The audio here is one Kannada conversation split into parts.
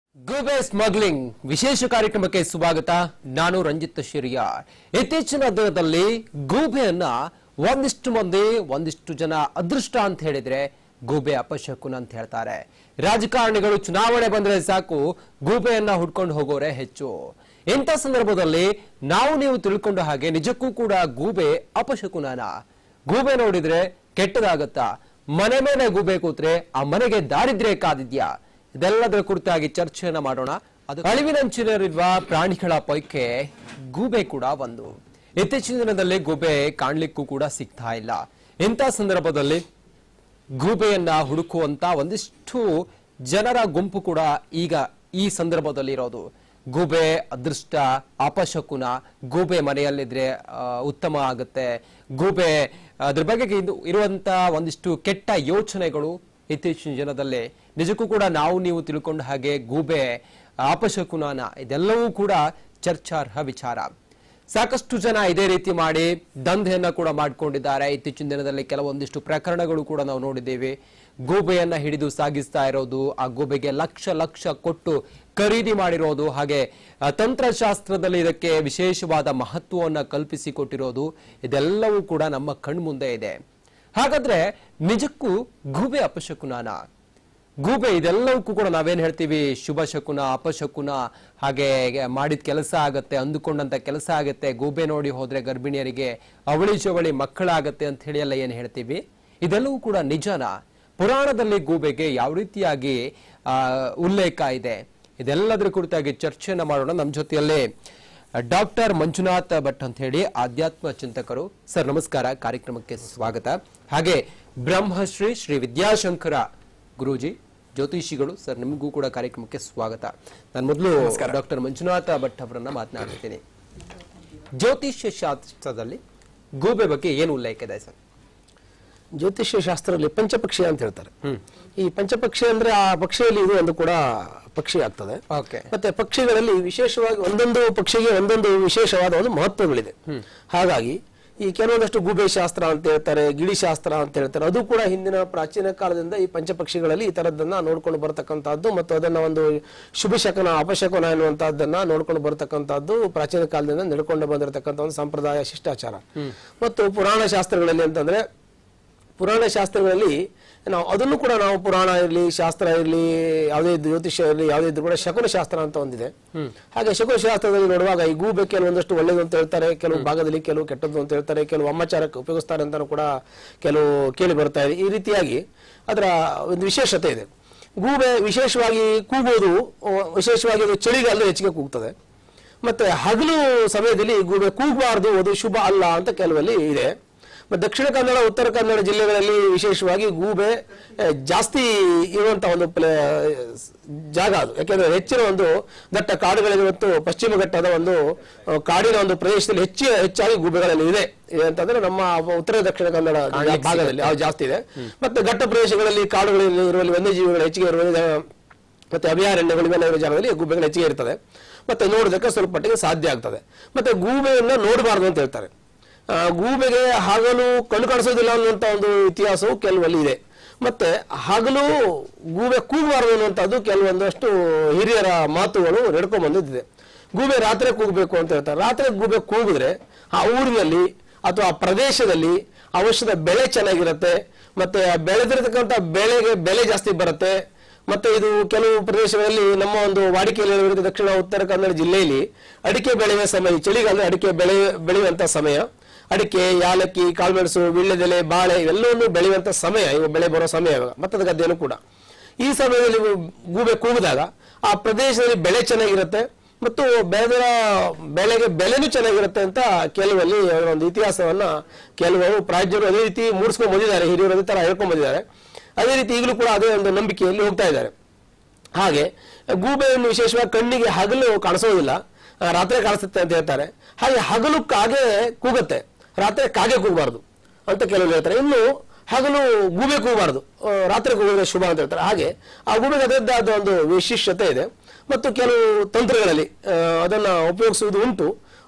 ಗೂಬೆ ಸ್ಮಗ್ಲಿಂಗ್ ವಿಶೇಷ ಕಾರ್ಯಕ್ರಮಕ್ಕೆ ಸ್ವಾಗತ ನಾನು ರಂಜಿತ್ ಶಿರಿಯಾರ್ ಇತ್ತೀಚಿನ ದಿನದಲ್ಲಿ ಗೂಬೆಯನ್ನ ಒಂದಿಷ್ಟು ಮಂದಿ ಒಂದಿಷ್ಟು ಜನ ಅದೃಷ್ಟ ಅಂತ ಹೇಳಿದ್ರೆ ಗೂಬೆ ಅಪಶಕುನ ಅಂತ ಹೇಳ್ತಾರೆ ರಾಜಕಾರಣಿಗಳು ಚುನಾವಣೆ ಬಂದ್ರೆ ಸಾಕು ಗೂಬೆಯನ್ನ ಹುಡ್ಕೊಂಡು ಹೋಗೋರೆ ಹೆಚ್ಚು ಇಂಥ ಸಂದರ್ಭದಲ್ಲಿ ನಾವು ನೀವು ತಿಳ್ಕೊಂಡ ಹಾಗೆ ನಿಜಕ್ಕೂ ಕೂಡ ಗೂಬೆ ಅಪಶಕುನನ ಗೂಬೆ ನೋಡಿದ್ರೆ ಕೆಟ್ಟದಾಗತ್ತಾ ಮನೆ ಮೇಲೆ ಗೂಬೆ ಕೂತ್ರೆ ಆ ಮನೆಗೆ ದಾರಿದ್ರ್ಯ ಕಾದಿದ್ಯಾ ಇದೆಲ್ಲದರ ಕುರಿತಾಗಿ ಚರ್ಚೆಯನ್ನ ಮಾಡೋಣ ಅದು ಅಳಿವಿನಂಚಿನಲ್ಲಿರುವ ಪ್ರಾಣಿಗಳ ಪೈಕಿ ಗೂಬೆ ಕೂಡ ಒಂದು ಇತ್ತೀಚಿನ ದಿನದಲ್ಲಿ ಗೂಬೆ ಕಾಣ್ಲಿಕ್ಕೂ ಕೂಡ ಸಿಗ್ತಾ ಇಲ್ಲ ಇಂಥ ಸಂದರ್ಭದಲ್ಲಿ ಗೂಬೆಯನ್ನ ಹುಡುಕುವಂತ ಒಂದಿಷ್ಟು ಜನರ ಗುಂಪು ಕೂಡ ಈಗ ಈ ಸಂದರ್ಭದಲ್ಲಿ ಇರೋದು ಗೂಬೆ ಅದೃಷ್ಟ ಅಪಶಕುನ ಗೂಬೆ ಮನೆಯಲ್ಲಿದ್ರೆ ಆ, ಉತ್ತಮ ಆಗುತ್ತೆ ಗೂಬೆ ಅದ್ರ ಬಗ್ಗೆ ಇದು ಇರುವಂತ ಒಂದಿಷ್ಟು ಕೆಟ್ಟ ಯೋಚನೆಗಳು ಇತ್ತೀಚಿನ ಜನದಲ್ಲಿ ನಿಜಕ್ಕೂ ಕೂಡ ನಾವು ನೀವು ತಿಳ್ಕೊಂಡ ಹಾಗೆ ಗೂಬೆ ಅಪಶಕುನನ ಇದೆಲ್ಲವೂ ಕೂಡ ಚರ್ಚಾರ್ಹ ವಿಚಾರ ಸಾಕಷ್ಟು ಜನ ಇದೇ ರೀತಿ ಮಾಡಿ ದಂಧೆಯನ್ನ ಕೂಡ ಮಾಡ್ಕೊಂಡಿದ್ದಾರೆ ಇತ್ತೀಚಿನ ದಿನದಲ್ಲಿ ಕೆಲವೊಂದಿಷ್ಟು ಪ್ರಕರಣಗಳು ಕೂಡ ನಾವು ನೋಡಿದ್ದೇವೆ ಗೂಬೆಯನ್ನ ಹಿಡಿದು ಸಾಗಿಸ್ತಾ ಇರೋದು ಆ ಗೂಬೆಗೆ ಲಕ್ಷ ಲಕ್ಷ ಕೊಟ್ಟು ಖರೀದಿ ಮಾಡಿರೋದು ಹಾಗೆ ಆ, ತಂತ್ರಶಾಸ್ತ್ರದಲ್ಲಿ ಇದಕ್ಕೆ ವಿಶೇಷವಾದ ಮಹತ್ವವನ್ನ ಕಲ್ಪಿಸಿಕೊಟ್ಟಿರೋದು ಇದೆಲ್ಲವೂ ಕೂಡ ನಮ್ಮ ಕಣ್ಮುಂದೆ ಇದೆ ಹಾಗಾದ್ರೆ ನಿಜಕ್ಕೂ ಗೂಬೆ ಅಪಶಕುನಾನ ಗೂಬೆ ಇದೆಲ್ಲವಕ್ಕೂ ಕೂಡ ನಾವೇನ್ ಹೇಳ್ತೀವಿ ಶುಭ ಶಕುನ ಅಪಶಕುನ ಹಾಗೆ ಮಾಡಿದ ಕೆಲಸ ಆಗತ್ತೆ ಅಂದುಕೊಂಡಂತ ಕೆಲಸ ಆಗತ್ತೆ ಗೂಬೆ ನೋಡಿ ಹೋದ್ರೆ ಗರ್ಭಿಣಿಯರಿಗೆ ಅವಳಿ ಜವಳಿ ಮಕ್ಕಳಾಗತ್ತೆ ಅಂತ ಹೇಳಿ ಎಲ್ಲ ಏನ್ ಹೇಳ್ತೀವಿ ಇದೆಲ್ಲವೂ ಕೂಡ ನಿಜನ ಪುರಾಣದಲ್ಲಿ ಗೂಬೆಗೆ ಯಾವ ರೀತಿಯಾಗಿ ಆ, ಉಲ್ಲೇಖ ಇದೆ ಇದೆಲ್ಲದರ ಕುರಿತಾಗಿ ಚರ್ಚೆಯನ್ನ ಮಾಡೋಣ ನಮ್ಮ ಜೊತೆಯಲ್ಲೇ ಡಾಕ್ಟರ್ ಮಂಜುನಾಥ್ ಭಟ್ ಅಂತ ಹೇಳಿ ಆಧ್ಯಾತ್ಮ ಚಿಂತಕರು ಸರ್ ನಮಸ್ಕಾರ ಕಾರ್ಯಕ್ರಮಕ್ಕೆ ಸ್ವಾಗತ ಹಾಗೆ ಬ್ರಹ್ಮಶ್ರೀ ಶ್ರೀ ವಿದ್ಯಾಶಂಕರ ಗುರೂಜಿ ಜ್ಯೋತಿಷಿಗಳು ಸರ್ ನಿಮಗೂ ಕೂಡ ಕಾರ್ಯಕ್ರಮಕ್ಕೆ ಸ್ವಾಗತ ನಾನು ಮೊದಲು ಡಾಕ್ಟರ್ ಮಂಜುನಾಥ ಭಟ್ ಅವರನ್ನ ಮಾತನಾಡ್ತೀನಿ ಜ್ಯೋತಿಷ್ಯ ಶಾಸ್ತ್ರದಲ್ಲಿ ಗೂಬೆ ಬಗ್ಗೆ ಏನು ಉಲ್ಲೇಖ ಇದೆ ಸರ್ ಜ್ಯೋತಿಷ್ಯ ಶಾಸ್ತ್ರದಲ್ಲಿ ಪಂಚಪಕ್ಷಿ ಅಂತ ಹೇಳ್ತಾರೆ ಈ ಪಂಚಪಕ್ಷಿ ಅಂದ್ರೆ ಆ ಪಕ್ಷಿಯಲ್ಲಿ ಇದು ಒಂದು ಕೂಡ ಪಕ್ಷಿ ಆಗ್ತದೆ ಓಕೆ ಮತ್ತೆ ಪಕ್ಷಿಗಳಲ್ಲಿ ವಿಶೇಷವಾಗಿ ಒಂದೊಂದು ಪಕ್ಷಿಗೆ ಒಂದೊಂದು ವಿಶೇಷವಾದ ಒಂದು ಮಹತ್ವಗಳಿದೆ ಹಾಗಾಗಿ ಈ ಕೆಲವೊಂದಷ್ಟು ಗೂಬೆ ಶಾಸ್ತ್ರ ಅಂತ ಹೇಳ್ತಾರೆ ಗಿಳಿ ಶಾಸ್ತ್ರ ಅಂತ ಹೇಳ್ತಾರೆ ಅದು ಕೂಡ ಹಿಂದಿನ ಪ್ರಾಚೀನ ಕಾಲದಿಂದ ಈ ಪಂಚಪಕ್ಷಿಗಳಲ್ಲಿ ಈ ತರದ್ದನ್ನ ನೋಡ್ಕೊಂಡು ಬರತಕ್ಕಂತಹದ್ದು ಮತ್ತು ಅದನ್ನ ಒಂದು ಶುಭ ಶಕನ ಅಪಶಕನ ಎನ್ನುವಂತಹದ್ದನ್ನ ನೋಡ್ಕೊಂಡು ಬರತಕ್ಕಂತಹದ್ದು ಪ್ರಾಚೀನ ಕಾಲದಿಂದ ನಡ್ಕೊಂಡು ಬಂದಿರತಕ್ಕಂಥ ಒಂದು ಸಂಪ್ರದಾಯ ಶಿಷ್ಟಾಚಾರ ಮತ್ತು ಪುರಾಣ ಶಾಸ್ತ್ರಗಳಲ್ಲಿ ಅಂತಂದ್ರೆ ಪುರಾಣ ಶಾಸ್ತ್ರಗಳಲ್ಲಿ ನಾವು ಅದನ್ನು ಕೂಡ ನಾವು ಪುರಾಣ ಇರಲಿ ಶಾಸ್ತ್ರ ಇರಲಿ ಯಾವುದೇ ಜ್ಯೋತಿಷ್ಯ ಇರಲಿ ಯಾವುದೇ ಇದ್ರೂ ಕೂಡ ಶಕುನ ಶಾಸ್ತ್ರ ಅಂತ ಒಂದಿದೆ ಹಾಗೆ ಶಕುನ ಶಾಸ್ತ್ರದಲ್ಲಿ ನೋಡುವಾಗ ಈ ಗೂಬೆ ಕೆಲವೊಂದಷ್ಟು ಒಳ್ಳೇದು ಅಂತ ಹೇಳ್ತಾರೆ ಕೆಲವು ಭಾಗದಲ್ಲಿ ಕೆಲವು ಕೆಟ್ಟದ್ದು ಅಂತ ಹೇಳ್ತಾರೆ ಕೆಲವು ಅಮ್ಮಚಾರಕ್ಕೆ ಉಪಯೋಗಿಸ್ತಾರೆ ಅಂತಾನು ಕೂಡ ಕೆಲವು ಕೇಳಿ ಬರ್ತಾ ಇದೆ ಈ ರೀತಿಯಾಗಿ ಅದರ ಒಂದು ವಿಶೇಷತೆ ಇದೆ ಗೂಬೆ ವಿಶೇಷವಾಗಿ ಕೂಗೋದು ಆ, ವಿಶೇಷವಾಗಿ ಅದು ಚಳಿಗಾಲದಲ್ಲಿ ಹೆಚ್ಚಿಗೆ ಕೂಗ್ತದೆ ಮತ್ತೆ ಹಗಲು ಸಮಯದಲ್ಲಿ ಗೂಬೆ ಕೂಗಬಾರದು ಅದು ಶುಭ ಅಲ್ಲ ಅಂತ ಕೆಲವಲ್ಲಿ ಇದೆ ಮತ್ತೆ ದಕ್ಷಿಣ ಕನ್ನಡ ಉತ್ತರ ಕನ್ನಡ ಜಿಲ್ಲೆಗಳಲ್ಲಿ ವಿಶೇಷವಾಗಿ ಗೂಬೆ ಆ, ಜಾಸ್ತಿ ಇರುವಂತ ಒಂದು ಪ್ಲೇ ಜಾಗ ಅದು ಯಾಕೆಂದ್ರೆ ಹೆಚ್ಚಿನ ಒಂದು ದಟ್ಟ ಕಾಡುಗಳಿವೆ ಮತ್ತು ಪಶ್ಚಿಮ ಘಟ್ಟದ ಒಂದು ಆ, ಕಾಡಿನ ಒಂದು ಪ್ರದೇಶದಲ್ಲಿ ಹೆಚ್ಚು ಹೆಚ್ಚಾಗಿ ಗೂಬೆಗಳಲ್ಲಿ ಇದೆ ಇದೆ ಅಂತಂದ್ರೆ ನಮ್ಮ ಉತ್ತರ ದಕ್ಷಿಣ ಕನ್ನಡ ಭಾಗದಲ್ಲಿ ಅದು ಜಾಸ್ತಿ ಇದೆ ಮತ್ತೆ ಘಟ್ಟ ಪ್ರದೇಶಗಳಲ್ಲಿ ಕಾಡುಗಳಲ್ಲಿ ಇರುವಲ್ಲಿ ವನ್ಯಜೀವಿಗಳು ಹೆಚ್ಚಿಗೆ ಇರುವಲ್ಲಿ ಆ, ಮತ್ತೆ ಅಭಯಾರಣ್ಯಗಳು ಇವೆಲ್ಲ ಇರೋ ಜಾಗದಲ್ಲಿ ಗೂಬೆಗಳು ಹೆಚ್ಚಿಗೆ ಇರ್ತದೆ ಮತ್ತೆ ನೋಡೋದಕ್ಕೆ ಸ್ವಲ್ಪ ಮಟ್ಟಿಗೆ ಸಾಧ್ಯ ಆಗ್ತದೆ ಮತ್ತೆ ಗೂಬೆಯನ್ನ ನೋಡಬಾರ್ದು ಅಂತ ಹೇಳ್ತಾರೆ ಆ, ಗೂಬೆಗೆ ಹಗಲು ಕಣ್ಣು ಕಾಣಿಸೋದಿಲ್ಲ ಅನ್ನುವಂತ ಒಂದು ಇತಿಹಾಸವು ಕೆಲವಲ್ಲಿ ಇದೆ ಮತ್ತೆ ಹಗಲು ಗೂಬೆ ಕೂಗಬಾರದು ಅನ್ನುವಂಥದ್ದು ಕೆಲವೊಂದಷ್ಟು ಹಿರಿಯರ ಮಾತುಗಳು ನಡ್ಕೊಂಡ್ ಬಂದಿದ್ದಿದೆ ಗೂಬೆ ರಾತ್ರಿ ಕೂಗಬೇಕು ಅಂತ ಹೇಳ್ತಾರೆ ರಾತ್ರಿ ಗೂಬೆ ಕೂಗಿದ್ರೆ ಆ ಊರಿನಲ್ಲಿ ಅಥವಾ ಆ ಪ್ರದೇಶದಲ್ಲಿ ಅವಶ್ಯದ ಬೆಳೆ ಚೆನ್ನಾಗಿರುತ್ತೆ ಮತ್ತೆ ಆ ಬೆಳೆದಿರತಕ್ಕಂಥ ಬೆಳೆಗೆ ಬೆಲೆ ಜಾಸ್ತಿ ಬರುತ್ತೆ ಮತ್ತೆ ಇದು ಕೆಲವು ಪ್ರದೇಶಗಳಲ್ಲಿ ನಮ್ಮ ಒಂದು ವಾಡಿಕೆಯಲ್ಲಿ ಇರುವಂತಹ ದಕ್ಷಿಣ ಉತ್ತರ ಕನ್ನಡ ಜಿಲ್ಲೆಯಲ್ಲಿ ಅಡಿಕೆ ಬೆಳೆಯುವ ಸಮಯ ಚಳಿಗಾಲ ಅಡಿಕೆ ಬೆಳೆ ಬೆಳೆಯುವಂತ ಸಮಯ ಅಡಿಕೆ ಯಾಲಕ್ಕಿ ಕಾಳುಮೆಣಸು ವೀಳ್ಯದೆಲೆ ಬಾಳೆ ಇವೆಲ್ಲವನ್ನು ಬೆಳೆಯುವಂತ ಸಮಯ ಇವು ಬೆಳೆ ಬರೋ ಸಮಯ ಇವಾಗ ಭತ್ತದ ಗದ್ದೆನೂ ಕೂಡ ಈ ಸಮಯದಲ್ಲಿ ಇವು ಗೂಬೆ ಕೂಗಿದಾಗ ಆ ಪ್ರದೇಶದಲ್ಲಿ ಬೆಳೆ ಚೆನ್ನಾಗಿರುತ್ತೆ ಮತ್ತು ಬೆಳೆದ ಬೆಳೆಗೆ ಬೆಲೆನೂ ಚೆನ್ನಾಗಿರುತ್ತೆ ಅಂತ ಕೆಲವಲ್ಲಿ ಅವರ ಒಂದು ಇತಿಹಾಸವನ್ನ ಕೆಲವರು ಪ್ರಾಜ್ಯರು ಅದೇ ರೀತಿ ಮೂಡಿಸ್ಕೊಂಡು ಬಂದಿದ್ದಾರೆ ಹಿರಿಯರು ಅದೇ ತರ ಹೇಳ್ಕೊಂಡು ಬಂದಿದ್ದಾರೆ ಅದೇ ರೀತಿ ಈಗಲೂ ಕೂಡ ಅದೇ ಒಂದು ನಂಬಿಕೆಯಲ್ಲಿ ಹೋಗ್ತಾ ಇದ್ದಾರೆ ಹಾಗೆ ಗೂಬೆಯನ್ನು ವಿಶೇಷವಾಗಿ ಕಣ್ಣಿಗೆ ಹಗಲು ಕಾಣಿಸೋದಿಲ್ಲ ಆ, ರಾತ್ರಿ ಕಾಣಿಸುತ್ತೆ ಅಂತ ಹೇಳ್ತಾರೆ ಹಾಗೆ ಹಗಲು ಕಾಗೆ ಕೂಗುತ್ತೆ ರಾತ್ರಿ ಕಾಗೆ ಕೂಗಬಾರ್ದು ಅಂತ ಕೆಲವರು ಹೇಳ್ತಾರೆ ಇನ್ನು ಹಗಲು ಗೂಬೆ ಕೂಗಬಾರ್ದು ಆ, ರಾತ್ರಿ ಕೂಗಿದ್ರೆ ಶುಭ ಅಂತ ಹೇಳ್ತಾರೆ ಹಾಗೆ ಆ ಗೂಬೆಗೆ ಅದರದ್ದಾದ ಒಂದು ವಿಶಿಷ್ಟತೆ ಇದೆ ಮತ್ತು ಕೆಲವು ತಂತ್ರಗಳಲ್ಲಿ ಆ, ಅದನ್ನ ಉಪಯೋಗಿಸುವುದು ಉಂಟು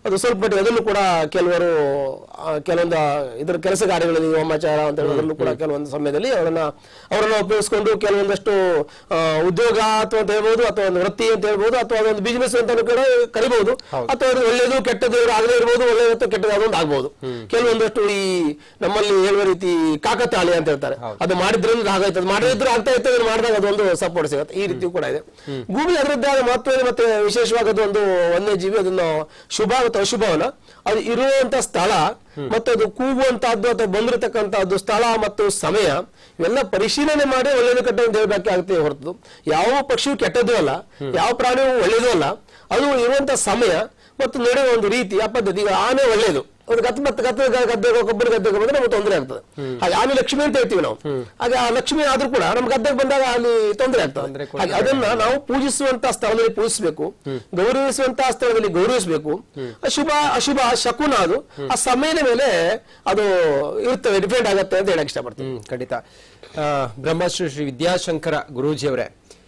ಅದು ಸ್ವಲ್ಪ ಮಟ್ಟಿಗೆ ಅದನ್ನು ಕೂಡ ಕೆಲವರು ಆ, ಕೆಲವೊಂದು ಇದರ ಕೆಲಸ ಕಾರ್ಯಗಳಲ್ಲಿ ವಾಮಾಚಾರ ಅಂತ ಹೇಳೋದ್ರಲ್ಲೂ ಕೂಡ ಕೆಲವೊಂದು ಸಮಯದಲ್ಲಿ ಅವರನ್ನ ಅವರನ್ನ ಉಪಯೋಗಿಸ್ಕೊಂಡು ಕೆಲವೊಂದಷ್ಟು ಆ, ಉದ್ಯೋಗ ಅಥವಾ ಅಂತ ಹೇಳ್ಬೋದು ಅಥವಾ ಒಂದು ವೃತ್ತಿ ಅಂತ ಹೇಳ್ಬೋದು ಅಥವಾ ಅದೊಂದು ಬಿಸಿನೆಸ್ ಅಂತ ಕೂಡ ಕರಿಬಹುದು ಅಥವಾ ಅದು ಒಳ್ಳೇದು ಕೆಟ್ಟದ್ದು ಆಗದೇ ಇರ್ಬೋದು ಒಳ್ಳೇದು ಅಥವಾ ಕೆಟ್ಟದ್ದು ಅದೊಂದು ಆಗ್ಬಹುದು ಕೆಲವೊಂದಷ್ಟು ಈ ನಮ್ಮಲ್ಲಿ ಹೇಳುವ ರೀತಿ ಕಾಕತಾಳಿ ಅಂತ ಹೇಳ್ತಾರೆ ಅದು ಮಾಡಿದ್ರಿಂದ ಹಾಗಾಯ್ತು ಅದು ಮಾಡದಿದ್ರು ಆಗ್ತಾ ಇತ್ತು ಅದನ್ನು ಮಾಡಿದಾಗ ಅದೊಂದು ಸಪೋರ್ಟ್ ಸಿಗುತ್ತೆ ಈ ರೀತಿಯೂ ಕೂಡ ಇದೆ ಗೂಬಿ ಅದರದ್ದೇ ಆದ ಮಹತ್ವ ಇದೆ ಮತ್ತೆ ವಿಶೇಷವಾಗಿ ಅದೊಂದು ವನ್ಯಜೀವಿ ಅದನ್ನು ಶುಭ ಅಥವಾ ಅಶುಭವನ್ನ ಅದು ಇರುವಂತ ಸ್ಥಳ ಮತ್ತು ಅದು ಕೂಗುವಂತಹದ್ದು ಅಥವಾ ಬಂದಿರತಕ್ಕಂತಹದ್ದು ಸ್ಥಳ ಮತ್ತು ಸಮಯ ಇವೆಲ್ಲ ಪರಿಶೀಲನೆ ಮಾಡಿ ಒಳ್ಳೇದು ಕೆಟ್ಟ ಅಂತ ಹೇಳ್ಬೇಕಾಗುತ್ತೆ ಹೊರತು ಯಾವ ಪಕ್ಷಿಯು ಕೆಟ್ಟದ್ದು ಅಲ್ಲ ಯಾವ ಪ್ರಾಣಿಯೂ ಒಳ್ಳೇದು ಅಲ್ಲ ಅದು ಇರುವಂತ ಸಮಯ ಮತ್ತು ನಡೆಯುವ ಒಂದು ರೀತಿ ಆ ಪದ್ಧತಿ ಈಗ ಆನೆ ಒಳ್ಳೇದು ಒಂದು ಗತ್ ಮತ್ತೆ ಗದ್ದೆ ಗದ್ದೆಗೆ ಕೊಬ್ಬರಿ ಗದ್ದೆಗೆ ಬಂದ್ರೆ ನಮ್ಗೆ ತೊಂದರೆ ಆಗ್ತದೆ ಹಾಗೆ ಆನೆ ಲಕ್ಷ್ಮಿ ಅಂತ ಹೇಳ್ತೀವಿ ನಾವು ಹಾಗೆ ಆ ಲಕ್ಷ್ಮಿ ಆದ್ರೂ ಕೂಡ ನಮ್ಮ ಗದ್ದೆಗೆ ಬಂದಾಗ ಅಲ್ಲಿ ತೊಂದರೆ ಆಗ್ತದೆ ಹಾಗೆ ಅದನ್ನ ನಾವು ಪೂಜಿಸುವಂತ ಸ್ಥಳದಲ್ಲಿ ಪೂಜಿಸಬೇಕು ಗೌರವಿಸುವಂತ ಸ್ಥಳದಲ್ಲಿ ಗೌರವಿಸಬೇಕು ಅಶುಭ ಅಶುಭ ಶಕುನ ಅದು ಆ ಸಮಯದ ಮೇಲೆ ಅದು ಇರ್ತವೆ ಡಿಪೆಂಡ್ ಆಗತ್ತೆ ಅಂತ ಹೇಳಕ್ ಇಷ್ಟಪಡ್ತೀನಿ ಹ್ಮ್ ಖಂಡಿತ ಆ, ಬ್ರಹ್ಮಶ್ರೀ ಶ್ರೀ ವಿದ್ಯಾಶಂಕರ ಗುರೂಜಿಯವರೇ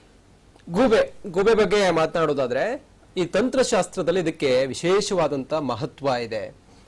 ಗೂಬೆ ಗೂಬೆ ಬಗ್ಗೆ ಮಾತನಾಡೋದಾದ್ರೆ ಈ ತಂತ್ರಶಾಸ್ತ್ರದಲ್ಲಿ ಇದಕ್ಕೆ ವಿಶೇಷವಾದಂತ ಮಹತ್ವ ಇದೆ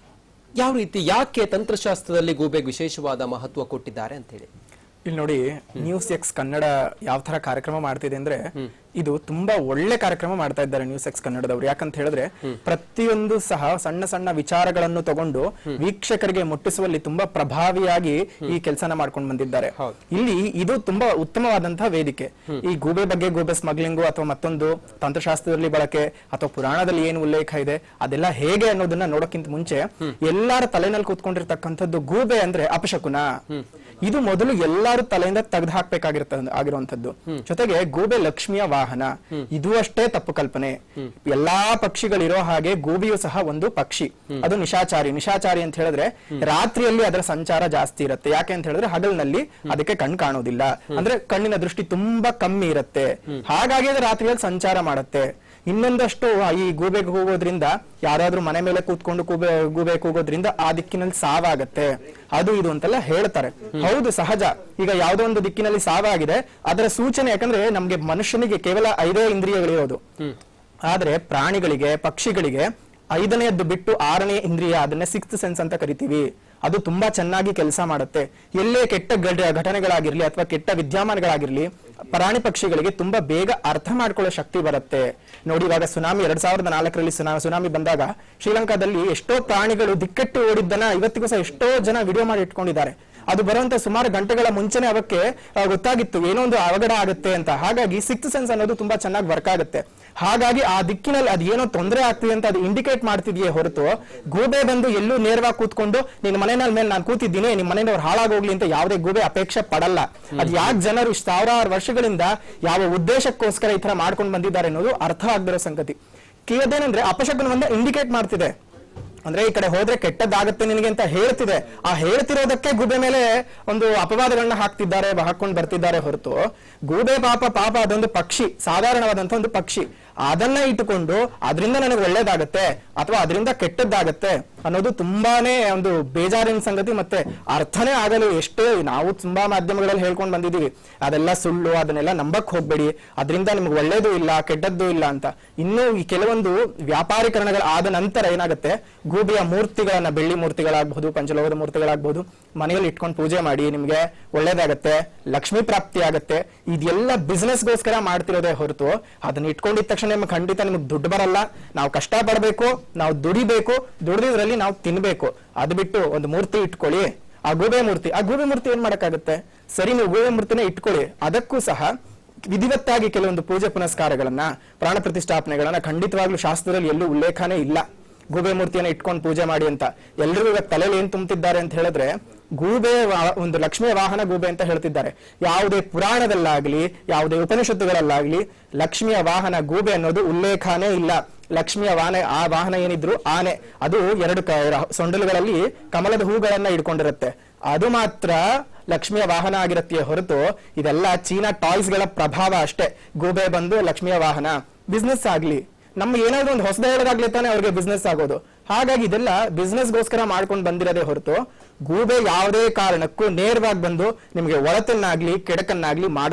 ಯಾವ ರೀತಿ ಯಾಕೆ ತಂತ್ರಶಾಸ್ತ್ರದಲ್ಲಿ ಗೂಬೆಗೆ ವಿಶೇಷವಾದ ಮಹತ್ವ ಕೊಟ್ಟಿದ್ದಾರೆ ಅಂತ ಹೇಳಿ ಇಲ್ಲಿ ನೋಡಿ ನ್ಯೂಸ್ ಎಕ್ಸ್ ಕನ್ನಡ ಯಾವ ತರ ಕಾರ್ಯಕ್ರಮ ಮಾಡ್ತಿದೆ ಅಂದ್ರೆ ಇದು ತುಂಬಾ ಒಳ್ಳೆ ಕಾರ್ಯಕ್ರಮ ಮಾಡ್ತಾ ಇದ್ದಾರೆ ನ್ಯೂಸ್ ಎಕ್ಸ್ ಕನ್ನಡದವರು ಯಾಕಂತ ಹೇಳಿದ್ರೆ ಪ್ರತಿಯೊಂದು ಸಹ ಸಣ್ಣ ಸಣ್ಣ ವಿಚಾರಗಳನ್ನು ತಗೊಂಡು ವೀಕ್ಷಕರಿಗೆ ಮುಟ್ಟಿಸುವಲ್ಲಿ ತುಂಬಾ ಪ್ರಭಾವಿಯಾಗಿ ಈ ಕೆಲಸನ ಮಾಡ್ಕೊಂಡು ಬಂದಿದ್ದಾರೆ ಇಲ್ಲಿ ಇದು ತುಂಬಾ ಉತ್ತಮವಾದಂತಹ ವೇದಿಕೆ ಈ ಗೂಬೆ ಬಗ್ಗೆ ಗೂಬೆ ಸ್ಮಗ್ಲಿಂಗು ಅಥವಾ ಮತ್ತೊಂದು ತಂತ್ರಶಾಸ್ತ್ರದಲ್ಲಿ ಬಳಕೆ ಅಥವಾ ಪುರಾಣದಲ್ಲಿ ಏನು ಉಲ್ಲೇಖ ಇದೆ ಅದೆಲ್ಲ ಹೇಗೆ ಅನ್ನೋದನ್ನ ನೋಡೋಕ್ಕಿಂತ ಮುಂಚೆ ಎಲ್ಲಾರ ತಲೆನಲ್ಲಿ ಕೂತ್ಕೊಂಡಿರ್ತಕ್ಕಂಥದ್ದು ಗೂಬೆ ಅಂದ್ರೆ ಅಪಶಕುನ ಇದು ಮೊದಲು ಎಲ್ಲಾರು ತಲೆಯಿಂದ ತೆಗೆದು ಹಾಕ್ಬೇಕಾಗಿರ್ತ ಆಗಿರುವಂತದ್ದು ಜೊತೆಗೆ ಗೂಬೆ ಲಕ್ಷ್ಮಿಯ ವಾಹನ ಇದು ಅಷ್ಟೇ ತಪ್ಪು ಕಲ್ಪನೆ ಎಲ್ಲಾ ಪಕ್ಷಿಗಳಿರೋ ಹಾಗೆ ಗೂಬಿಯು ಸಹ ಒಂದು ಪಕ್ಷಿ ಅದು ನಿಶಾಚಾರಿ ನಿಶಾಚಾರಿ ಅಂತ ಹೇಳಿದ್ರೆ ರಾತ್ರಿಯಲ್ಲಿ ಅದರ ಸಂಚಾರ ಜಾಸ್ತಿ ಇರುತ್ತೆ ಯಾಕೆ ಅಂತ ಹೇಳಿದ್ರೆ ಹಗಲಿನಲ್ಲಿ ಅದಕ್ಕೆ ಕಣ್ ಕಾಣೋದಿಲ್ಲ ಅಂದ್ರೆ ಕಣ್ಣಿನ ದೃಷ್ಟಿ ತುಂಬಾ ಕಮ್ಮಿ ಇರುತ್ತೆ ಹಾಗಾಗಿ ಅದು ರಾತ್ರಿಯಲ್ಲಿ ಸಂಚಾರ ಮಾಡುತ್ತೆ ಇನ್ನೊಂದಷ್ಟು ಈ ಗೂಬೆಗೆ ಹೋಗೋದ್ರಿಂದ ಯಾರಾದ್ರೂ ಮನೆ ಮೇಲೆ ಕೂತ್ಕೊಂಡು ಗೂಬೆ ಗೂಬೆ ಕೂಗೋದ್ರಿಂದ ಆ ದಿಕ್ಕಿನಲ್ಲಿ ಸಾವಾಗತ್ತೆ ಅದು ಇದು ಅಂತೆಲ್ಲ ಹೇಳ್ತಾರೆ ಹೌದು ಸಹಜ ಈಗ ಯಾವುದೋ ಒಂದು ದಿಕ್ಕಿನಲ್ಲಿ ಸಾವಾಗಿದೆ ಅದರ ಸೂಚನೆ ಯಾಕಂದ್ರೆ ನಮ್ಗೆ ಮನುಷ್ಯನಿಗೆ ಕೇವಲ ಐದೇ ಇಂದ್ರಿಯಗಳಿರೋದು ಆದ್ರೆ ಪ್ರಾಣಿಗಳಿಗೆ ಪಕ್ಷಿಗಳಿಗೆ ಐದನೆಯದ್ದು ಬಿಟ್ಟು ಆರನೇ ಇಂದ್ರಿಯ ಅದನ್ನೇ ಸಿಕ್ಸ್ತ್ ಸೆನ್ಸ್ ಅಂತ ಕರಿತೀವಿ ಅದು ತುಂಬಾ ಚೆನ್ನಾಗಿ ಕೆಲಸ ಮಾಡುತ್ತೆ ಎಲ್ಲೇ ಕೆಟ್ಟ ಘಟ- ಘಟನೆಗಳಾಗಿರ್ಲಿ ಅಥವಾ ಕೆಟ್ಟ ವಿದ್ಯಮಾನಗಳಾಗಿರ್ಲಿ ಪ್ರಾಣಿ ಪಕ್ಷಿಗಳಿಗೆ ತುಂಬಾ ಬೇಗ ಅರ್ಥ ಮಾಡ್ಕೊಳ್ಳೋ ಶಕ್ತಿ ಬರುತ್ತೆ ನೋಡಿ ಇವಾಗ ಸುನಾಮಿ ಎರಡ್ ಸಾವಿರದ ನಾಲ್ಕರಲ್ಲಿ ಸುನಾ ಸುನಾಮಿ ಬಂದಾಗ ಶ್ರೀಲಂಕಾದಲ್ಲಿ ಎಷ್ಟೋ ಪ್ರಾಣಿಗಳು ದಿಕ್ಕೆಟ್ಟು ಓಡಿದ್ದನ್ನ ಇವತ್ತಿಗೂ ಸಹ ಎಷ್ಟೋ ಜನ ವಿಡಿಯೋ ಮಾಡಿ ಇಟ್ಕೊಂಡಿದ್ದಾರೆ ಅದು ಬರುವಂತ ಸುಮಾರು ಗಂಟೆಗಳ ಮುಂಚೆನೆ ಅವಕ್ಕೆ ಆ, ಗೊತ್ತಾಗಿತ್ತು ಏನೋ ಒಂದು ಅವಘಡ ಆಗುತ್ತೆ ಅಂತ ಹಾಗಾಗಿ ಸಿಕ್ತ್ ಸೆನ್ಸ್ ಅನ್ನೋದು ತುಂಬಾ ಚೆನ್ನಾಗಿ ವರ್ಕ್ ಆಗುತ್ತೆ ಹಾಗಾಗಿ ಆ ದಿಕ್ಕಿನಲ್ಲಿ ಅದು ಏನೋ ತೊಂದರೆ ಆಗ್ತಿದೆ ಅಂತ ಅದು ಇಂಡಿಕೇಟ್ ಮಾಡ್ತಿದೆಯೇ ಹೊರತು ಗೂಬೆ ಬಂದು ಎಲ್ಲೂ ನೇರವಾಗಿ ಕೂತ್ಕೊಂಡು ನಿನ್ನ ಮನೆಯ ಮೇಲೆ ನಾನು ಕೂತಿದ್ದೀನಿ ನಿಮ್ಮ ಮನೆಯವ್ರು ಹಾಳಾಗೋಗ್ಲಿ ಅಂತ ಯಾವುದೇ ಗೂಬೆ ಅಪೇಕ್ಷೆ ಪಡಲ್ಲ ಅದ್ ಯಾಕೆ ಜನರು ಸಾವಿರಾರು ವರ್ಷಗಳಿಂದ ಯಾವ ಉದ್ದೇಶಕ್ಕೋಸ್ಕರ ಈ ತರ ಮಾಡ್ಕೊಂಡು ಬಂದಿದ್ದಾರೆ ಅನ್ನೋದು ಅರ್ಥ ಆಗದಿರೋ ಸಂಗತಿ ಅದೇನಂದ್ರೆ ಅಪಶಕನವನ್ನ ಇಂಡಿಕೇಟ್ ಮಾಡ್ತಿದೆ ಅಂದ್ರೆ ಈ ಕಡೆ ಹೋದ್ರೆ ಕೆಟ್ಟದ್ದಾಗತ್ತೆ ನಿನಗೆ ಅಂತ ಹೇಳ್ತಿದೆ ಆ ಹೇಳ್ತಿರೋದಕ್ಕೆ ಗೂಬೆ ಮೇಲೆ ಒಂದು ಅಪವಾದಗಳನ್ನ ಹಾಕ್ತಿದ್ದಾರೆ ಹಾಕೊಂಡು ಬರ್ತಿದ್ದಾರೆ ಹೊರತು ಗೂಬೆ ಪಾಪ ಪಾಪ ಅದೊಂದು ಪಕ್ಷಿ ಸಾಧಾರಣವಾದಂತ ಒಂದು ಪಕ್ಷಿ ಅದನ್ನ ಇಟ್ಟುಕೊಂಡು ಅದರಿಂದ ನನಗೆ ಒಳ್ಳೇದಾಗತ್ತೆ ಅಥವಾ ಅದರಿಂದ ಕೆಟ್ಟದ್ದಾಗತ್ತೆ ಅನ್ನೋದು ತುಂಬಾನೇ ಒಂದು ಬೇಜಾರಿನ ಸಂಗತಿ ಮತ್ತೆ ಅರ್ಥನೇ ಆಗಲು ಎಷ್ಟೇ ನಾವು ತುಂಬಾ ಮಾಧ್ಯಮಗಳಲ್ಲಿ ಹೇಳ್ಕೊಂಡು ಬಂದಿದೀವಿ ಅದೆಲ್ಲ ಸುಳ್ಳು ಅದನ್ನೆಲ್ಲ ನಂಬಕ್ ಹೋಗ್ಬೇಡಿ ಅದರಿಂದ ನಿಮ್ಗೆ ಒಳ್ಳೇದು ಇಲ್ಲ ಕೆಟ್ಟದ್ದು ಇಲ್ಲ ಅಂತ ಇನ್ನು ಈ ಕೆಲವೊಂದು ವ್ಯಾಪಾರೀಕರಣಗಳ ಆದ ನಂತರ ಏನಾಗುತ್ತೆ ಗೂಬಿಯ ಮೂರ್ತಿಗಳನ್ನ ಬೆಳ್ಳಿ ಮೂರ್ತಿಗಳಾಗಬಹುದು ಪಂಚಲೋಹದ ಮೂರ್ತಿಗಳಾಗಬಹುದು ಮನೆಯಲ್ಲಿ ಇಟ್ಕೊಂಡು ಪೂಜೆ ಮಾಡಿ ನಿಮ್ಗೆ ಒಳ್ಳೇದಾಗತ್ತೆ ಲಕ್ಷ್ಮೀ ಪ್ರಾಪ್ತಿ ಆಗತ್ತೆ ಇದೆಲ್ಲ ಬಿಸ್ನೆಸ್ಗೋಸ್ಕರ ಮಾಡ್ತಿರೋದೇ ಹೊರತು ಅದನ್ನ ಇಟ್ಕೊಂಡಿದ ತಕ್ಷಣ ನಿಮ್ಗೆ ಖಂಡಿತ ನಿಮ್ಗೆ ದುಡ್ಡು ಬರಲ್ಲ ನಾವು ಕಷ್ಟ ಪಡಬೇಕು ನಾವು ದುಡಿಬೇಕು ದುಡಿದ್ರಲ್ಲಿ ನಾವು ತಿನ್ಬೇಕು ಅದು ಬಿಟ್ಟು ಒಂದು ಮೂರ್ತಿ ಇಟ್ಕೊಳ್ಳಿ ಆ ಗೂಬೆ ಮೂರ್ತಿ ಆ ಗೂಬೆ ಮೂರ್ತಿ ಏನ್ ಮಾಡಕ್ಕಾಗತ್ತೆ ಸರಿ ನೀವು ಗೂಬೆ ಮೂರ್ತಿನ ಇಟ್ಕೊಳ್ಳಿ ಅದಕ್ಕೂ ಸಹ ವಿಧಿವತ್ತಾಗಿ ಕೆಲವೊಂದು ಪೂಜೆ ಪುನಸ್ಕಾರಗಳನ್ನ ಪ್ರಾಣ ಪ್ರತಿಷ್ಠಾಪನೆಗಳನ್ನ ಖಂಡಿತವಾಗ್ಲೂ ಶಾಸ್ತ್ರದಲ್ಲಿ ಎಲ್ಲೂ ಉಲ್ಲೇಖನೇ ಇಲ್ಲ ಗೂಬೆ ಮೂರ್ತಿಯನ್ನ ಇಟ್ಕೊಂಡು ಪೂಜೆ ಮಾಡಿ ಅಂತ ಎಲ್ರಿಗೂ ಇವಾಗ ತಲೆಯಲ್ಲಿ ಏನ್ ತುಂಬುತ್ತಿದ್ದಾರೆ ಅಂತ ಹೇಳಿದ್ರೆ ಗೂಬೆ ವಾ- ಒಂದು ಲಕ್ಷ್ಮಿಯ ವಾಹನ ಗೂಬೆ ಅಂತ ಹೇಳ್ತಿದ್ದಾರೆ ಯಾವುದೇ ಪುರಾಣದಲ್ಲಾಗ್ಲಿ ಯಾವುದೇ ಉಪನಿಷತ್ತುಗಳಲ್ಲಾಗ್ಲಿ ಲಕ್ಷ್ಮಿಯ ವಾಹನ ಗೂಬೆ ಅನ್ನೋದು ಉಲ್ಲೇಖನೇ ಇಲ್ಲ ಲಕ್ಷ್ಮಿಯ ವಾಹನ ಆ ವಾಹನ ಏನಿದ್ರು ಆನೆ ಅದು ಎರಡು ಕ- ರ- ಸೊಂಡಲುಗಳಲ್ಲಿ ಕಮಲದ ಹೂಗಳನ್ನ ಇಟ್ಕೊಂಡಿರುತ್ತೆ ಅದು ಮಾತ್ರ ಲಕ್ಷ್ಮಿಯ ವಾಹನ ಆಗಿರತ್ತೆ ಹೊರತು ಇದೆಲ್ಲ ಚೀನಾ ಟಾಯ್ಸ್ ಗಳ ಪ್ರಭಾವ ಅಷ್ಟೇ ಗೂಬೆ ಬಂದು ಲಕ್ಷ್ಮಿಯ ವಾಹನ ಬಿಸ್ನೆಸ್ ಆಗ್ಲಿ ನಮ್ಮ ಏನಾದ್ರು ಒಂದು ಹೊಸದ ಹೇಳೋದಾಗ್ಲಿ ತಾನೇ ಅವ್ರಿಗೆ ಬಿಸ್ನೆಸ್ ಆಗೋದು ಹಾಗಾಗಿ ಇದೆಲ್ಲ ಬಿಸ್ನೆಸ್ ಗೋಸ್ಕರ ಮಾಡ್ಕೊಂಡು ಬಂದಿರೋದೇ ಹೊರತು ಗೂಬೆ ಯಾವುದೇ ಕಾರಣಕ್ಕೂ ನೇರವಾಗಿ ಬಂದು ನಿಮಗೆ ಒಳತನ್ನಾಗ್ಲಿ ಕೆಡಕನ್ನಾಗ್ಲಿ ಮಾಡಲ್ಲ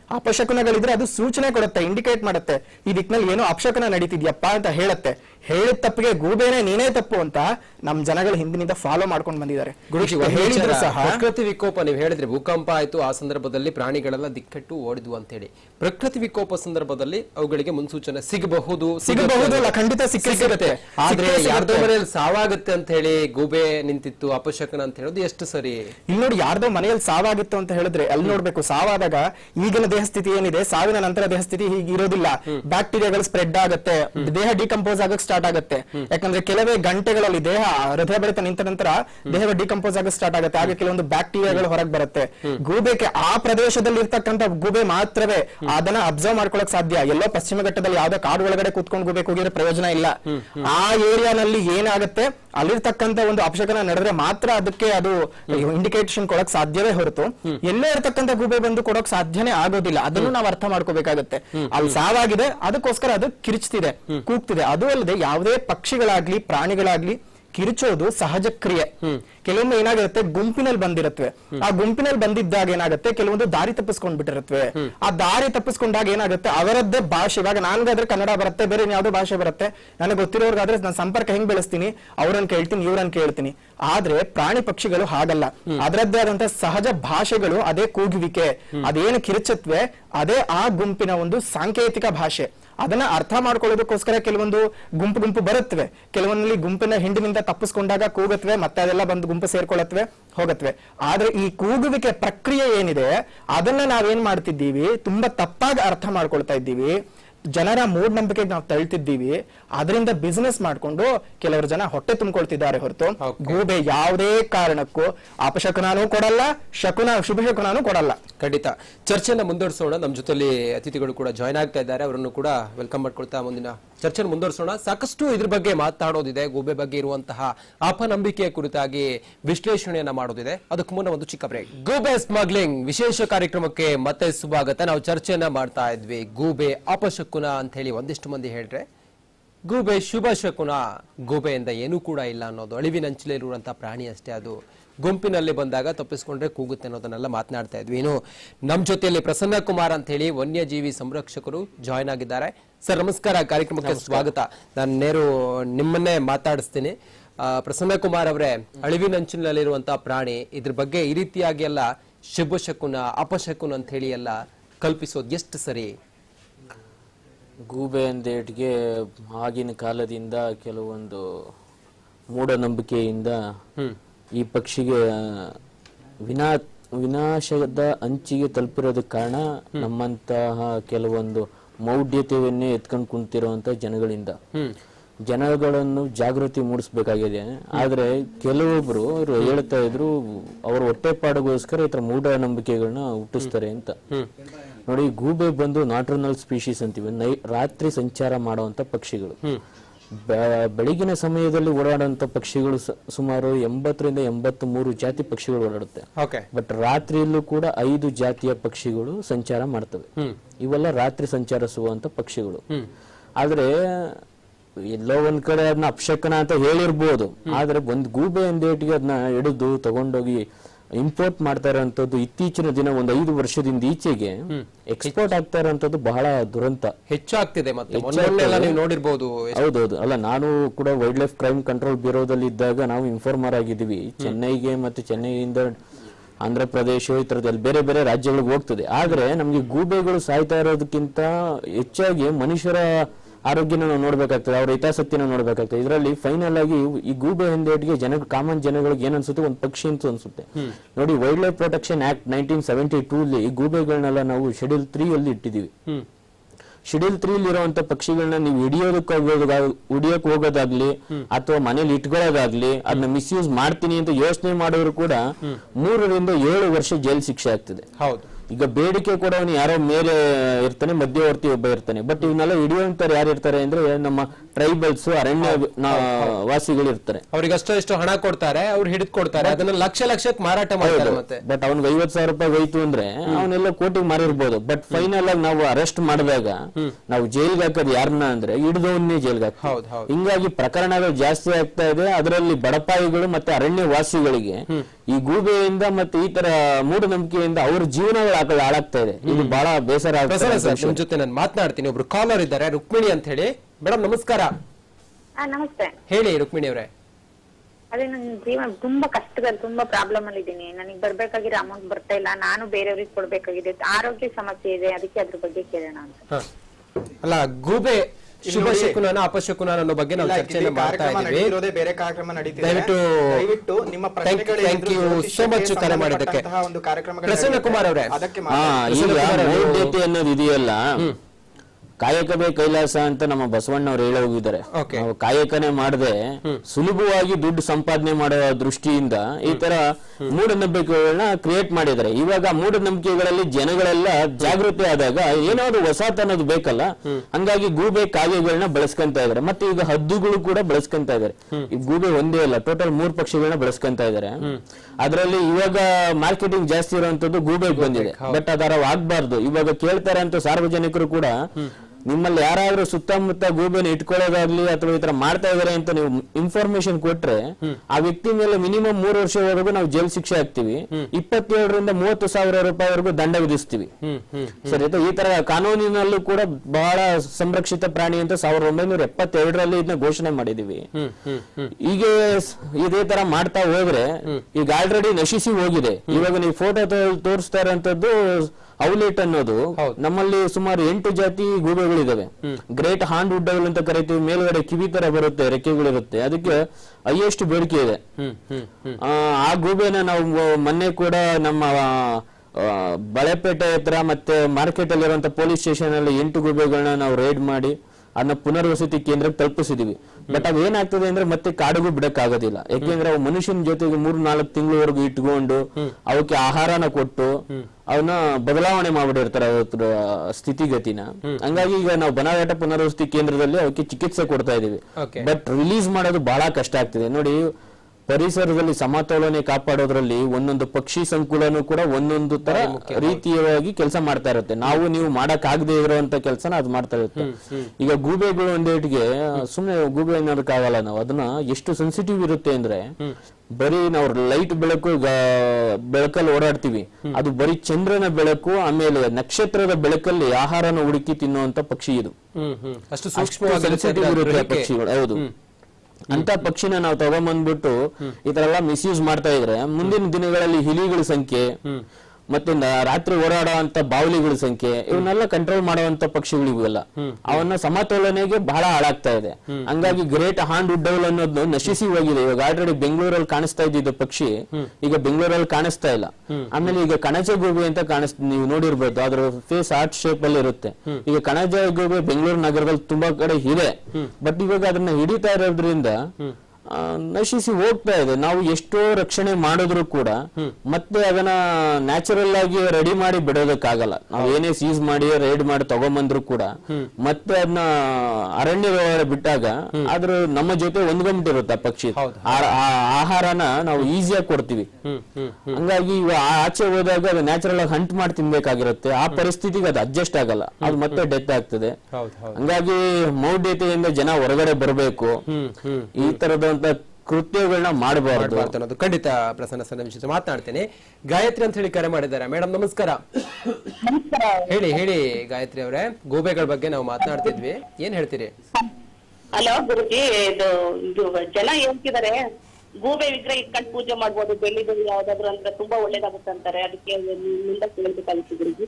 ಅಪಶಕುನಗಳಿದ್ರೆ ಅದು ಸೂಚನೆ ಕೊಡುತ್ತೆ ಇಂಡಿಕೇಟ್ ಮಾಡುತ್ತೆ ಈ ದಿಕ್ಕಿನಲ್ಲಿ ಏನೋ ಅಪಶಕನ ನಡೀತಿದ್ಯಪ್ಪ ಅಂತ ಹೇಳುತ್ತೆ ಹೇಳಿದ ತಪ್ಪಿಗೆ ಗೂಬೇನೆ ನೀನೇ ತಪ್ಪು ಅಂತ ನಮ್ ಜನಗಳು ಹಿಂದಿನಿಂದ ಫಾಲೋ ಮಾಡ್ಕೊಂಡು ಬಂದಿದ್ದಾರೆ ಗುರುಜಿ ಇಷ್ಟು ಒಂದ್ ಹೇಳಿದ್ರು ವಿಚಾರ, ಸಹ ಪ್ರಕೃತಿ ವಿಕೋಪ ನೀವು ಹೇಳಿದ್ರೆ ಭೂಕಂಪ ಆಯ್ತು ಆ ಸಂದರ್ಭದಲ್ಲಿ ಪ್ರಾಣಿಗಳೆಲ್ಲ ದಿಕ್ಕಟ್ಟು ಓಡಿದ್ವು ಅಂತ ಹೇಳಿ ಪ್ರಕೃತಿ ವಿಕೋಪ ಸಂದರ್ಭದಲ್ಲಿ ಅವುಗಳಿಗೆ ಮುನ್ಸೂಚನೆ ಸಿಗಬಹುದು ಸಿಗಬಹುದು ಅಲ್ಲ, ಖಂಡಿತ ಸಿಕ್ಕೇ ಸಿಗುತ್ತೆ. ಆದ್ರೆ ಸಿಕ್ಕೇ ಯಾರ್ದೋ ಸಿಗುತ್ತೆ. ಮನೆಯಲ್ಲಿ ಸಾವಾಗುತ್ತೆ ಅಂತ ಹೇಳಿ ಗೂಬೆ ನಿಂತಿತ್ತು ಅಪಶಕನ ಅಂತ ಹೇಳೋದು ಎಷ್ಟು ಸರಿ ಇಲ್ಲಿ ನೋಡಿ ಯಾರ್ದೋ ಮನೆಯಲ್ಲಿ ಸಾವಾಗಿತ್ತು ಅಂತ ಹೇಳಿದ್ರೆ ಅಲ್ಲಿ ನೋಡ್ಬೇಕು ಸಾವಾದಾಗ ಈಗಿನ ದೇಹ ಸ್ಥಿತಿ ಏನಿದೆ ಸಾವಿನ ನಂತರ ದೇಹ ಸ್ಥಿತಿ ಹೀಗೆ ಇರೋದಿಲ್ಲ ಬ್ಯಾಕ್ಟೀರಿಯಾಗಳು ಸ್ಪ್ರೆಡ್ ಆಗುತ್ತೆ ದೇಹ ಡಿಕಂಪೋಸ್ ಆಗಕ್ ಸ್ಟಾರ್ಟ್ ಆಗುತ್ತೆ ಯಾಕಂದ್ರೆ ಕೆಲವೇ ಗಂಟೆಗಳಲ್ಲಿ ದೇಹ ಹೃದಯ ಬಡಿತ ನಿಂತ ನಂತರ ದೇಹ ಡಿಕಂಪೋಸ್ ಆಗಕ್ ಸ್ಟಾರ್ಟ್ ಆಗುತ್ತೆ ಆಗ ಕೆಲವೊಂದು ಬ್ಯಾಕ್ಟೀರಿಯಾಗಳು ಹೊರಗೆ ಬರುತ್ತೆ ಗೂಬೆಗೆ ಆ ಪ್ರದೇಶದಲ್ಲಿ ಇರ್ತಕ್ಕಂಥ ಗೂಬೆ ಮಾತ್ರವೇ ಅದನ್ನ ಅಬ್ಸರ್ವ್ ಮಾಡ್ಕೊಳಕ್ ಸಾಧ್ಯ ಎಲ್ಲೋ ಪಶ್ಚಿಮ ಘಟ್ಟದಲ್ಲಿ ಯಾವ್ದೋ ಕಾಡು ಒಳಗಡೆ ಕೂತ್ಕೊಂಡು ಗೂಬೆ ಹೋಗಿದ್ರೆ ಪ್ರಯೋಜನ ಇಲ್ಲ ಆ ಏರಿಯಾನಲ್ಲಿ ಏನಾಗುತ್ತೆ ಅಲ್ಲಿರ್ತಕ್ಕಂಥ ಒಂದು ಅಪಶಕನ ನಡೆದ್ರೆ ಮಾತ್ರ ಅದಕ್ಕೆ ಅದು ಇಂಡಿಕೇಶನ್ ಕೊಡಕ್ ಸಾಧ್ಯವೇ ಹೊರತು ಎಲ್ಲೇ ಇರ್ತಕ್ಕಂಥ ಗೂಬೆ ಬಂದು ಕೊಡೋಕ್ ಸಾಧ್ಯನೇ ಆಗೋದಿಲ್ಲ ಅದನ್ನು ನಾವು ಅರ್ಥ ಮಾಡ್ಕೋಬೇಕಾಗತ್ತೆ ಅಲ್ಲಿ ಸಾವಾಗಿದೆ ಅದಕ್ಕೋಸ್ಕರ ಅದು ಕಿರಿಚ್ತಿದೆ ಕೂಗ್ತಿದೆ ಅದು ಅಲ್ಲದೆ ಯಾವುದೇ ಪಕ್ಷಿಗಳಾಗ್ಲಿ ಪ್ರಾಣಿಗಳಾಗ್ಲಿ ಕಿರಿಚೋದು ಸಹಜ ಕ್ರಿಯೆ ಕೆಲವೊಮ್ಮೆ ಏನಾಗಿರುತ್ತೆ ಗುಂಪಿನಲ್ಲಿ ಬಂದಿರತ್ವೆ ಆ ಗುಂಪಿನಲ್ಲಿ ಬಂದಿದ್ದಾಗ ಏನಾಗುತ್ತೆ ಕೆಲವೊಂದು ದಾರಿ ತಪ್ಪಿಸ್ಕೊಂಡ್ ಬಿಟ್ಟಿರತ್ವೆ ಆ ದಾರಿ ತಪ್ಪಿಸ್ಕೊಂಡಾಗ ಏನಾಗುತ್ತೆ ಅವರದ್ದೇ ಭಾಷೆ ಇವಾಗ ನನ್ಗಾದ್ರೆ ಕನ್ನಡ ಬರುತ್ತೆ ಬೇರೆ ಯಾವ್ದೋ ಭಾಷೆ ಬರುತ್ತೆ ನನಗೆ ಗೊತ್ತಿರೋರ್ಗಾದ್ರೆ ನಾನು ಸಂಪರ್ಕ ಹೆಂಗ್ ಬೆಳೆಸ್ತೀನಿ ಅವ್ರನ್ನ ಕೇಳ್ತೀನಿ ಇವ್ರನ್ನ ಕೇಳ್ತೀನಿ ಆದ್ರೆ ಪ್ರಾಣಿ ಪಕ್ಷಿಗಳು ಹಾಗಲ್ಲ ಅದರದ್ದೇ ಆದಂತ ಸಹಜ ಭಾಷೆಗಳು ಅದೇ ಕೂಗುವಿಕೆ ಅದೇನು ಕಿರಿಚತ್ವೆ ಅದೇ ಆ ಗುಂಪಿನ ಒಂದು ಸಾಂಕೇತಿಕ ಭಾಷೆ ಅದನ್ನ ಅರ್ಥ ಮಾಡ್ಕೊಳ್ಳೋದಕ್ಕೋಸ್ಕರ ಕೆಲವೊಂದು ಗುಂಪು ಗುಂಪು ಬರುತ್ತವೆ ಕೆಲವೊಂದಲ್ಲಿ ಗುಂಪಿನ ಹಿಂಡಿನಿಂದ ತಪ್ಪಿಸ್ಕೊಂಡಾಗ ಕೂಗತ್ವೆ ಮತ್ತೆ ಅದೆಲ್ಲ ಬಂದು ಗುಂಪು ಸೇರ್ಕೊಳತ್ವೆ ಹೋಗತ್ವೆ ಆದ್ರೆ ಈ ಕೂಗುವಿಕೆ ಪ್ರಕ್ರಿಯೆ ಏನಿದೆ ಅದನ್ನ ನಾವೇನ್ ಮಾಡ್ತಿದ್ದೀವಿ ತುಂಬಾ ತಪ್ಪಾಗಿ ಅರ್ಥ ಮಾಡ್ಕೊಳ್ತಾ ಇದ್ದೀವಿ ಜನರ ಮೂಢನಂಬಿಕೆಗೆ ನಾವು ತಳ್ತಿದ್ದೀವಿ ಅದರಿಂದ ಬಿಸಿನೆಸ್ ಮಾಡ್ಕೊಂಡು ಕೆಲವರು ಜನ ಹೊಟ್ಟೆ ತುಂಬಿಕೊಳ್ತಿದ್ದಾರೆ ಹೊರತು Okay. ಗೂಬೆ ಯಾವುದೇ ಕಾರಣಕ್ಕೂ ಅಪಶಕುನಾನು ಕೊಡಲ್ಲ ಶಕುನ ಶುಭ ಶಕುನಾನು ಕೊಡಲ್ಲ ಖಂಡಿತ ಚರ್ಚೆನ ಮುಂದುವರಿಸೋಣ ನಮ್ಮ ಜೊತೆಲಿ ಅತಿಥಿಗಳು ಕೂಡ ಜಾಯ್ನ್ ಆಗ್ತಾ ಇದ್ದಾರೆ ಅವರನ್ನು ಕೂಡ ವೆಲ್ಕಮ್ ಮಾಡ್ಕೊಳ್ತಾ ಮುಂದಿನ ಚರ್ಚೆನ ಮುಂದುವರಿಸೋಣ ಸಾಕಷ್ಟು ಇದ್ರ ಬಗ್ಗೆ ಮಾತಾಡೋದಿದೆ ಗೂಬೆ ಬಗ್ಗೆ ಇರುವಂತಹ ಅಪನಂಬಿಕೆಯ ಕುರಿತಾಗಿ ವಿಶ್ಲೇಷಣೆಯನ್ನ ಮಾಡೋದಿದೆ ಅದಕ್ಕೂ ಮುನ್ನ ಒಂದು ಚಿಕ್ಕ ಬ್ರೇಕ್ ಗೂಬೆ ಸ್ಮಗ್ಲಿಂಗ್ ವಿಶೇಷ ಕಾರ್ಯಕ್ರಮಕ್ಕೆ ಮತ್ತೆ ಸ್ವಾಗತ ನಾವು ಚರ್ಚೆಯನ್ನ ಮಾಡ್ತಾ ಇದ್ವಿ ಗೂಬೆ ಅಪಶಕುನ ಅಂತ ಹೇಳಿ ಒಂದಿಷ್ಟು ಮಂದಿ ಹೇಳ್ರೆ ಗೂಬೆ ಶುಭ ಶಕುನ ಗೂಬೆಯಿಂದ ಏನೂ ಕೂಡ ಇಲ್ಲ ಅನ್ನೋದು ಅಳಿವಿನಂಚಲಿರುವಂತಹ ಪ್ರಾಣಿ ಅಷ್ಟೇ ಅದು ಗುಂಪಿನಲ್ಲಿ ಬಂದಾಗ ತಪ್ಪಿಸ್ಕೊಂಡ್ರೆ ಕೂಗುತ್ತೆ ಅನ್ನೋದನ್ನೆಲ್ಲ ಮಾತನಾಡ್ತಾ ಇದ್ವಿ ಇನ್ನು ನಮ್ಮ ಜೊತೆಯಲ್ಲಿ ಪ್ರಸನ್ನ ಕುಮಾರ್ ಅಂತ ಹೇಳಿ ವನ್ಯಜೀವಿ ಸಂರಕ್ಷಕರು ಜಾಯ್ನ್ ಆಗಿದ್ದಾರೆ ಸರ್ ನಮಸ್ಕಾರ ಕಾರ್ಯಕ್ರಮಕ್ಕೆ ಸ್ವಾಗತ ನಾನು ನೇರು ನಿಮ್ಮನ್ನೇ ಮಾತಾಡಿಸ್ತೀನಿ ಆ, ಪ್ರಸನ್ನ ಕುಮಾರ್ ಅವರೇ ಅಳಿವಿನಂಚಿನಲ್ಲಿರುವಂತಹ ಪ್ರಾಣಿ ಇದ್ರ ಬಗ್ಗೆ ಈ ರೀತಿಯಾಗಿ ಎಲ್ಲ ಶುಭ ಶಕುನ ಅಪಶಕುನ ಅಂತ ಹೇಳಿ ಎಲ್ಲ ಕಲ್ಪಿಸೋದು ಎಷ್ಟು ಸರಿ ಗೂಬೆ ಅಂದೇಟ್ಗೆ ಆಗಿನ ಕಾಲದಿಂದ ಕೆಲವೊಂದು ಮೂಢನಂಬಿಕೆಯಿಂದ ಈ ಪಕ್ಷಿಗೆ ವಿನಾ ವಿನಾಶದ ಅಂಚಿಗೆ ತಲುಪಿರೋದಕ್ಕೆ ಕಾರಣ ನಮ್ಮಂತಹ ಕೆಲವೊಂದು ಮೌಢ್ಯತೆಯನ್ನೇ ಎತ್ಕೊಂಡು ಕುಂತಿರುವಂತ ಜನಗಳಿಂದ ಜನಗಳನ್ನು ಜಾಗೃತಿ ಮೂಡಿಸ್ಬೇಕಾಗಿದೆ ಆದ್ರೆ ಕೆಲವೊಬ್ರು ಅವ್ರು ಹೇಳ್ತಾ ಇದ್ರು ಅವ್ರ ಹೊಟ್ಟೆಪಾಡಿಗೋಸ್ಕರ ಈ ತರ ಮೂಢನಂಬಿಕೆಗಳನ್ನ ಹುಟ್ಟಿಸ್ತಾರೆ ಅಂತ ನೋಡಿ ಗೂಬೆ ಬಂದು ನಾಟ್ರನಲ್ ಸ್ಪೀಶೀಸ್ ಅಂತೀವಿ ನೈ ರಾತ್ರಿ ಸಂಚಾರ ಮಾಡುವಂತ ಪಕ್ಷಿಗಳು ಬೆ- ಬೆಳಗಿನ ಸಮಯದಲ್ಲಿ ಓಡಾಡುವಂತ ಪಕ್ಷಿಗಳು ಸ- ಸುಮಾರು ಎಂಬತ್ತರಿಂದ ಎಂಬತ್ತು ಮೂರು ಜಾತಿ ಪಕ್ಷಿಗಳು ಓಡಾಡುತ್ತೆ ಓಕೆ ಬಟ್ ರಾತ್ರಿಯಲ್ಲೂ ಕೂಡ ಐದು ಜಾತಿಯ ಪಕ್ಷಿಗಳು ಸಂಚಾರ ಮಾಡ್ತವೆ ಇವೆಲ್ಲ ರಾತ್ರಿ ಸಂಚರಿಸುವಂತ ಪಕ್ಷಿಗಳು ಆದ್ರೆ ಎಲ್ಲೋ ಒಂದ್ ಕಡೆ ಅದನ್ನ ಅಪಶಕನ ಅಂತ ಹೇಳಿರ್ಬೋದು ಆದ್ರೆ ಒಂದ್ ಗೂಬೆ ಅಂದೇಟಿಗೆ ಅದನ್ನ ಹಿಡಿದು ತಗೊಂಡೋಗಿ ಇಂಪೋರ್ಟ್ ಮಾಡ್ತಾ ಇರೋಂಥದ್ದು ಇತ್ತೀಚಿನ ದಿನ ಒಂದ್ ಐದು ವರ್ಷದಿಂದ ಈಚೆಗೆ ಎಕ್ಸ್ಪೋರ್ಟ್ ಆಗ್ತಾ ಇರೋಂಥದ್ದು ಬಹಳ ದುರಂತ ಹೆಚ್ಚಾಗ್ತಿದೆ ಮತ್ತೆ ಮೊನ್ನೆ ಎಲ್ಲ ನೀವು ನೋಡಿರ್ಬೋದು ಹೌದೌದು ಅಲ್ಲ ನಾನು ಕೂಡ ವೈಲ್ಡ್ ಲೈಫ್ ಕ್ರೈಮ್ ಕಂಟ್ರೋಲ್ ಬ್ಯೂರೋದಲ್ಲಿ ಇದ್ದಾಗ ನಾವು ಇನ್ಫಾರ್ಮರ್ ಆಗಿದ್ದೀವಿ ಚೆನ್ನೈಗೆ ಮತ್ತೆ ಚೆನ್ನೈಯಿಂದ ಆಂಧ್ರ ಪ್ರದೇಶ ಈ ತರದಲ್ಲಿ ಬೇರೆ ಬೇರೆ ರಾಜ್ಯಗಳಿಗೆ ಹೋಗ್ತದೆ ಆದ್ರೆ ನಮ್ಗೆ ಗೂಬೆಗಳು ಸಾಯ್ತಾ ಇರೋದಕ್ಕಿಂತ ಹೆಚ್ಚಾಗಿ ಮನುಷ್ಯರ ಆರೋಗ್ಯನ ನಾವು ನೋಡ್ಬೇಕಾಗ್ತದೆ ಅವ್ರ ಹಿತಾಸಕ್ತಿನ ನೋಡ್ಬೇಕಾಗ್ತದೆ ಇದರಲ್ಲಿ ಫೈನಲ್ ಆಗಿ ಈ ಗೂಬೆ ಹಿಂದೇಟಿಗೆ ಜನ ಕಾಮನ್ ಜನಗಳಿಗೆ ಏನ್ ಅನ್ಸುತ್ತೆ ಒಂದು ಪಕ್ಷಿ ಅಂತ ಅನ್ಸುತ್ತೆ ನೋಡಿ wild life protection act nineteen seventy two ಅಲ್ಲಿ ಗೂಬೆಗಳನ್ನೆಲ್ಲ ನಾವು ಶೆಡ್ಯೂಲ್ ತ್ರೀ ಅಲ್ಲಿ ಇಟ್ಟಿದೀವಿ ಶೆಡ್ಯೂಲ್ ತ್ರೀ ಇರುವಂತ ಪಕ್ಷಿಗಳನ್ನ ನೀವು ಹಿಡಿಯೋದಕ್ಕೆ ಹೋಗೋದಾಗ ಹಿಡಿಯೋಕ್ ಹೋಗೋದಾಗ್ಲಿ ಅಥವಾ ಮನೇಲಿ ಇಟ್ಕೊಳ್ಳೋದಾಗ್ಲಿ ಅದನ್ನ ಮಿಸ್ಯೂಸ್ ಮಾಡ್ತೀನಿ ಅಂತ ಯೋಚನೆ ಮಾಡೋರು ಕೂಡ ಮೂರರಿಂದ ಏಳು ವರ್ಷ ಜೈಲ್ ಶಿಕ್ಷೆ ಆಗ್ತದೆ ಹೌದು ಈಗ ಬೇಡಿಕೆ ಕೂಡ ಅವನು ಯಾರೋ ಮೇಲೆ ಇರ್ತಾನೆ ಮಧ್ಯವರ್ತಿ ಒಬ್ಬ ಇರ್ತಾನೆ ಬಟ್ ಇವನ್ನೆಲ್ಲ ಹಿಡಿಯುವಂತವ್ರು ಯಾರು ಇರ್ತಾರೆ ಅಂದ್ರೆ ನಮ್ಮ ಟ್ರೈಬಲ್ಸ್ ಅರಣ್ಯ ನಾ- ವಾಸಿಗಳು ಇರ್ತಾರೆ ಅವ್ರಿಗೆ ಅಷ್ಟೋ ಇಷ್ಟೋ ಹಣ ಕೊಡ್ತಾರೆ ಅವ್ರು ಹಿಡಿದು ಕೊಡ್ತಾರೆ ಅದನ್ನ ಲಕ್ಷ ಲಕ್ಷಕ್ಕೆ ಮಾರಾಟ ಮಾಡ್ತಾರೆ ಮತ್ತೆ ಬಟ್ ಅವ್ನಿಗೆ ಐವತ್ ಸಾವಿರ ರೂಪಾಯಿ ಹೋಯ್ತು ಅಂದ್ರೆ ಅವನೆಲ್ಲ ಕೋಟಿಗೆ ಮಾರಿರ್ಬೋದು ಬಟ್ ಫೈನಲ್ ಆಗಿ ನಾವು ಅರೆಸ್ಟ್ ಮಾಡಿದಾಗ ನಾವು ಜೈಲ್ಗೆ ಹಾಕೋದು ಯಾರನ್ನ ಅಂದ್ರೆ ಹಿಡಿದವನ್ನೇ ಜೈಲ್ಗೆ ಹಾಕ್ತೀವಿ ಹೌದು ಹೌದು ಹಿಂಗಾಗಿ ಪ್ರಕರಣಗಳು ಜಾಸ್ತಿ ಆಗ್ತಾ ಇದೆ ಅದರಲ್ಲಿ ಬಡಪಾಯಿಗಳು ಮತ್ತೆ ಅರಣ್ಯ ವಾಸಿಗಳಿಗೆ ಈ ಗೂಬೆಯಿಂದ ಮತ್ತೆ ಈ ತರ ಮೂಢನಂಬಿಕೆಯಿಂದ ಅವ್ರ ಜೀವನ ಜೀವಗಳು ಹಾಕಿ ಹಾಳಾಗ್ತಾ ಇದೆ ಇದು ಬಹಳ ಬೇಸರ ಆಗ್ತಾ ಪ್ರಸನ್ನ ಇರೋ ಸರ್ ವಿಷಯ. ನಿಮ್ ಜೊತೆ ನಾನು ಮಾತನಾಡ್ತೀನಿ ಒಬ್ರು ಕಾಲರ್ ಇದ್ದಾರೆ ರುಕ್ಮಿಣಿ ಅಂತ ಹೇಳಿ ಮೇಡಮ್ ನಮಸ್ಕಾರ ಹಾ ನಮಸ್ತೆ ಹೇಳಿ ರುಕ್ಮಿಣಿ ಅವರೇ ಅದೇ ನನ್ನ ಜೀವನ ತುಂಬಾ ಕಷ್ಟದಲ್ಲಿ ತುಂಬಾ ಪ್ರಾಬ್ಲಮ್ ಅಲ್ಲಿ ಇದ್ದೀನಿ ನನಗೆ ಬರ್ಬೇಕಾಗಿರೋ ಅಮೌಂಟ್ ಬರ್ತಾ ಇಲ್ಲ ನಾನು ಬೇರೆಯವ್ರಿಗೆ ಕೊಡ್ಬೇಕಾಗಿದೆ ಆರೋಗ್ಯ ಸಮಸ್ಯೆ ಇದೆ ಅದಕ್ಕೆ ಅದ್ರ ಬಗ್ಗೆ ಕೇಳೋಣ ಅಂತ ಹ. ಅಲ್ಲ ಗೂಬೆ ಶುಭ ನೋಡಿ. ಶಕುನನ ಅಪಶಕುನ ಅನ್ನೋ ಬಗ್ಗೆ ನಾವು ಇಲ್ಲ, ಚರ್ಚೆಯನ್ನು ಇಲ್ಲಿ ಮಾಡ್ತಾ ಕಾರ್ಯಕ್ರಮ ಇದ್ದೀವಿ ನಡೀತಿರೋದೇ ಬೇರೆ ಕಾರ್ಯಕ್ರಮ ನಡೀತಿದೆ ದಯವಿಟ್ಟು ದಯವಿಟ್ಟು ನಿಮ್ಮ ಥ್ಯಾಂಕ್ ಪ್ರಶ್ನೆಗಳೇನಿದ್ರು ಯು ಸೋ ಜ್ಯೋತಿಷ್ಯಕ್ಕೆ ಮಚ್ ಕರೆ ಮಾಡಿದ್ದಕ್ಕೆ ಸಂಬಂಧಪಟ್ಟಂತಹ ಒಂದು ಕಾರ್ಯಕ್ರಮಗಳು ಪ್ರಸನ್ನ ನಡೆಯುತ್ತೆ. ಕುಮಾರ್ ಅವರೇ ಅದಕ್ಕೆ ಹಾ ಮಾತಾಡಿ. ಈಗ ಕುಮಾರ್ ಅವರು- ಮೌಢ್ಯತೆ ಅನ್ನೋದು ಇದೆಯಲ್ಲ ಕಾಯಕವೇ ಕೈಲಾಸ ಅಂತ ನಮ್ಮ ಬಸವಣ್ಣವ್ರು ಹೇಳಿ ಹೋಗಿದ್ದಾರೆ Okay. ನಾವು ಕಾಯಕನೇ ಮಾಡದೆ ಸುಲಭವಾಗಿ ದುಡ್ಡು ಸಂಪಾದನೆ ಮಾಡುವ ದೃಷ್ಟಿಯಿಂದ ಈ ತರ ಮೂಢನಂಬಿಕೆಗಳನ್ನ ಕ್ರಿಯೇಟ್ ಮಾಡಿದ್ದಾರೆ ಇವಾಗ ಮೂಢನಂಬಿಕೆಗಳಲ್ಲಿ ಜನಗಳೆಲ್ಲ ಜಾಗೃತಿ ಆದಾಗ ಏನಾದ್ರು ಹೊಸತ್ ಅನ್ನೋದು ಬೇಕಲ್ಲ ಹಂಗಾಗಿ ಗೂಬೆ ಕಾಗೆಗಳನ್ನ ಬಳಸ್ಕೊಂತ ಇದಾರೆ ಮತ್ತೆ ಈಗ ಹದ್ದುಗಳು ಕೂಡ ಬಳಸ್ಕೊಂತ ಇದಾರೆ ಈ ಗೂಬೆ ಒಂದೇ ಅಲ್ಲ ಟೋಟಲ್ ಮೂರ್ ಪಕ್ಷಿಗಳನ್ನ ಬಳಸ್ಕೊಂತ ಇದಾರೆ ಅದರಲ್ಲಿ ಇವಾಗ ಮಾರ್ಕೆಟಿಂಗ್ ಜಾಸ್ತಿ ಇರುವಂತದ್ದು ಗೂಬೆಗೆ ಬಂದಿದೆ ಬಟ್ ಅದರ ಆಗ್ಬಾರ್ದು ಇವಾಗ ಕೇಳ್ತಾರೆ ಅಂತ ಸಾರ್ವಜನಿಕರು ಕೂಡ ನಿಮ್ಮಲ್ಲಿ ಯಾರಾದ್ರೂ ಸುತ್ತಮುತ್ತ ಗೂಬೆನ ಇಟ್ಕೊಳ್ಳೋದಾಗ್ಲಿ ಅಥವಾ ಈ ತರ ಮಾಡ್ತಾ ಇದಾರೆ ಅಂತ ನೀವು ಇನ್ಫಾರ್ಮೇಶನ್ ಕೊಟ್ರೆ ಆ ವ್ಯಕ್ತಿ ಮೇಲೆ ಮಿನಿಮಮ್ ಮೂರು ವರ್ಷವರೆಗೂ ನಾವು ಜೈಲ್ ಶಿಕ್ಷೆ ಹಾಕ್ತಿವಿ ಇಪ್ಪತ್ತೇಳರಿಂದ ಮೂವತ್ತು ಸಾವಿರ ರೂಪಾಯಿವರೆಗೂ ದಂಡ ವಿಧಿಸ್ತೀವಿ ಸರಿ ಆಯ್ತಾ? ಈ ತರ ಕಾನೂನಿನಲ್ಲೂ ಕೂಡ ಬಹಳ ಸಂರಕ್ಷಿತ ಪ್ರಾಣಿ ಅಂತ ಸಾವಿರದ ಒಂಬೈನೂರ ಎಪ್ಪತ್ತೆರಡರಲ್ಲಿ ಇದನ್ನ ಘೋಷಣೆ ಮಾಡಿದೀವಿ ಈಗ ಸ್- ಇದೇ ತರ ಮಾಡ್ತಾ ಹೋದ್ರೆ ಈಗ ಆಲ್ರೆಡಿ ನಶಿಸಿ ಹೋಗಿದೆ ಇವಾಗ ನೀವು ಫೋಟೋ ತೋರಿಸ್ತಾ ಇರೋಂಥದ್ದು ಔಲೆಟ್ ಅನ್ನೋದು ನಮ್ಮಲ್ಲಿ ಸುಮಾರು ಎಂಟು ಜಾತಿ ಗೂಬೆಗಳಿದಾವೆ ಗ್ರೇಟ್ ಹಾಂಡ್ ವುಡ್ ಅಂತ ಕರಿತೀವಿ ಮೇಲ್ಗಡೆ ಕಿವಿ ತರ ಬರುತ್ತೆ ರೆಕ್ಕೆಗಳಿರುತ್ತೆ ಅದಕ್ಕೆ ಹೈಯೆಸ್ಟ್ ಬೇಡಿಕೆ ಇದೆ ಆ, ಆ ಗೂಬೆನ ನಾವು ಮೊ- ಮೊನ್ನೆ ಕೂಡ ನಮ್ಮ ಆ, ಬಳೆಪೇಟೆ ಹತ್ರ ಮತ್ತೆ ಮಾರ್ಕೆಟ್ ಅಲ್ಲಿರುವಂತ ಪೊಲೀಸ್ ಸ್ಟೇಷನ್ ಅಲ್ಲಿ ಎಂಟು ಗೂಬೆಗಳನ್ನ ನಾವು ರೈಡ್ ಮಾಡಿ ಅದನ್ನ ಪುನರ್ವಸತಿ ಕೇಂದ್ರಕ್ಕೆ ತಲುಪಿಸಿದೀವಿ ಬಟ್ ಅವ್ ಏನಾಗ್ತದೆ ಅಂದ್ರೆ ಮತ್ತೆ ಕಾಡಿಗೂ ಬಿಡಕ್ಕಾಗೋದಿಲ್ಲ ಯಾಕೆಂದ್ರೆ ಅವು ಮನುಷ್ಯನ ಜೊತೆಗೆ ಮೂರ್ ನಾಲ್ಕು ತಿಂಗಳವರೆಗೂ ಇಟ್ಕೊಂಡು ಅವಕ್ಕೆ ಆಹಾರನ ಕೊಟ್ಟು ಅವನ್ನ ಬದಲಾವಣೆ ಮಾಡ್ಬಿಟ್ಟಿರ್ತಾರೆ ಅವತ್ರ ಸ್ಥಿತಿಗತಿನ ಹಂಗಾಗಿ ಈಗ ನಾವು ಬನಾಘಾಟ ಪುನರ್ವಸತಿ ಕೇಂದ್ರದಲ್ಲಿ ಅವಕ್ಕೆ ಚಿಕಿತ್ಸೆ ಕೊಡ್ತಾ ಇದೀವಿ Okay. ಬಟ್ ರಿಲೀಸ್ ಮಾಡೋದು ಬಹಳ ಕಷ್ಟ ಆಗ್ತಿದೆ ನೋಡಿ ಪರಿಸರದಲ್ಲಿ ಸಮತೋಲನೆ ಕಾಪಾಡೋದ್ರಲ್ಲಿ ಒಂದೊಂದು ಪಕ್ಷಿ ಸಂಕುಲನೂ ಕೂಡ ಒಂದೊಂದು ತರ ರೀತಿಯಾಗಿ ಕೆಲಸ ಮಾಡ್ತಾ ಇರುತ್ತೆ ನಾವು ನೀವು ಮಾಡಕ್ ಆಗದೆ ಇರುವಂತ ಕೆಲಸನ ಅದು ಮಾಡ್ತಾ ಇರುತ್ತೆ ಈಗ ಗೂಬೆಗಳು ಒಂದೇಟಿಗೆ ಸುಮ್ನೆ ಗೂಬೆ ಅನ್ನೋದಕ್ಕಾಗಲ್ಲ ನಾವು ಅದನ್ನ ಎಷ್ಟು ಸೆನ್ಸಿಟಿವ್ ಇರುತ್ತೆ ಅಂದ್ರೆ ಬರೀ ನಾವು ಲೈಟ್ ಬೆಳಕು ಗ- ಬೆಳಕಲ್ಲಿ ಓಡಾಡ್ತೀವಿ ಅದು ಬರೀ ಚಂದ್ರನ ಬೆಳಕು ಆಮೇಲೆ ನಕ್ಷತ್ರದ ಬೆಳಕಲ್ಲಿ ಆಹಾರನ ಹುಡುಕಿ ತಿನ್ನುವಂತ ಪಕ್ಷಿ ಇದು ಹ್ಮ್ ಹ್ಮ್ ಅಷ್ಟು ಅಷ್ಟು ಸೂಕ್ಷ್ಮವಾಗಿ sensitive ಇರುತ್ತೆ ಆ ಪಕ್ಷಿಗಳು ಹೌದು ಅಂತ ಪಕ್ಷಿನ ನಾವು ತಗೊಂಬಂದ್ಬಿಟ್ಟು ಈ ತರ ಎಲ್ಲ ಮಿಸ್ಯೂಸ್ ಮಾಡ್ತಾ ಇದ್ರೆ ಮುಂದಿನ ದಿನಗಳಲ್ಲಿ ಹಿಲಿಗಳ ಸಂಖ್ಯೆ ಮತ್ತೆ ನ- ರಾತ್ರಿ ಓಡಾಡುವಂತ ಬಾವಲಿಗಳ ಸಂಖ್ಯೆ ಇವನ್ನೆಲ್ಲ ಕಂಟ್ರೋಲ್ ಮಾಡುವಂತ ಪಕ್ಷಿಗಳು ಇವೆಲ್ಲ ಅವನ್ನ ಸಮತೋಲನೆಗೆ ಬಹಳ ಹಾಳಾಗ್ತಾ ಇದೆ ಹಂಗಾಗಿ ಗ್ರೇಟ್ ಹಾಂಡ್ ಉಡ್ಡವಲ್ ಅನ್ನೋದು ನಶಿಸಿ ಹೋಗಿದೆ ಇವಾಗ ಆಲ್ರೆಡಿ ಬೆಂಗಳೂರಲ್ಲಿ ಕಾಣಿಸ್ತಾ ಇದ್ದಿದ್ದು ಪಕ್ಷಿ ಈಗ ಬೆಂಗಳೂರಲ್ಲಿ ಕಾಣಿಸ್ತಾ ಇಲ್ಲ ಆಮೇಲೆ ಈಗ ಕಣಜ ಗೂಬೆ ಅಂತ ಕಾಣಿಸ್ ನೀವು ನೋಡಿರ್ಬೋದು ಅದ್ರ ಫೇಸ್ ಆರ್ಟ್ ಶೇಪ್ ಅಲ್ಲಿ ಇರುತ್ತೆ ಈಗ ಕಣಜ ಗೂಬೆ ಬೆಂಗಳೂರು ನಗರದಲ್ಲಿ ತುಂಬಾ ಕಡೆ ಇದೆ ಬಟ್ ಇವಾಗ ಅದನ್ನ ಹಿಡಿತಾ ಇರೋದ್ರಿಂದ ಆ, ನಶಿಸಿ ಹೋಗ್ತಾ ಇದೆ ನಾವು ಎಷ್ಟೋ ರಕ್ಷಣೆ ಮಾಡಿದ್ರು ಕೂಡ ಮತ್ತೆ ಅದನ್ನ ನ್ಯಾಚುರಲ್ ಆಗಿ ರೆಡಿ ಮಾಡಿ ಬಿಡೋದಕ್ಕಾಗಲ್ಲ ನಾವು ಏನೇ ಸೀಸ್ ಮಾಡಿ ರೈಡ್ ಮಾಡಿ ತಗೊಂಬಂದ್ರು ಕೂಡ ಮತ್ತೆ ಅದನ್ನ ಅರಣ್ಯ ವ್ಯವಹಾರ ಬಿಟ್ಟಾಗ ಅದ್ರ ನಮ್ಮ ಜೊತೆ ಹೊಂದ್ಕೊಂಡ್ಬಿಟ್ಟಿರುತ್ತೆ ಆ ಪಕ್ಷಿ ಹೌದು. ಆ- ಆ ಆಹಾರನ ನಾವು ಈಸಿಯಾಗಿ ಕೊಡ್ತೀವಿ ಹಂಗಾಗಿ ಇವ ಆ- ಆಚೆ ಹೋದಾಗ ಅದು ನ್ಯಾಚುರಲ್ ಆಗಿ ಹಂಟ್ ಮಾಡಿ ತಿನ್ಬೇಕಾಗಿರುತ್ತೆ ಆ ಪರಿಸ್ಥಿತಿಗೆ ಅದು ಅಡ್ಜಸ್ಟ್ ಆಗಲ್ಲ ಅದು ಮತ್ತೆ ಡೆತ್ ಆಗ್ತದೆ ಹೌದು ಹೌದು ಹಂಗಾಗಿ ಮೌಢ್ಯತೆಯಿಂದ ಜನ ಹೊರಗಡೆ ಬರಬೇಕು ಈ ತರದಂತ ಕೃತ್ಯಗಳನ್ನ ಮಾಡಬಾರ್ದು ಮಾಡಬಾರ್ದು ಅನ್ನೋದು ಖಂಡಿತ ಪ್ರಸನ್ನ ಸರ್ ನಿಮ್ಮ ಜೊತೆ ಮಾತನಾಡ್ತೇನೆ ಗಾಯತ್ರಿ ಅಂತ ಹೇಳಿ ಕರೆ ಮಾಡಿದ್ದಾರೆ ಮೇಡಮ್ ನಮಸ್ಕಾರ ಹೇಳಿ ಹೇಳಿ ಗಾಯತ್ರಿ ಅವರೇ ಗೋಬೆಗಳ ಬಗ್ಗೆ ನಾವು ಮಾತನಾಡ್ತಿದ್ವಿ ಏನ್ ಹೇಳ್ತೀರಿ ಹಲೋ ಗುರುಜಿ ಇದು ಇದು ಜನ ಹೇಳ್ತಿದಾರೆ ಗೂಬೆ ವಿಗ್ರಹ ಇಟ್ಕೊಂಡು ಪೂಜೆ ಮಾಡ್ಬೋದು ಬೆಳ್ಳಿದು ಯಾವ್ದಾದ್ರು ಅಂದ್ರೆ ತುಂಬಾ ಒಳ್ಳೇದಾಗುತ್ತೆ ಅಂತಾರೆ ಅದಕ್ಕೆ ನಿಮ್ಮಿಂದ ಕೇಳ್ಬೇಕಾಗಿತ್ತು ಗುರುಜಿ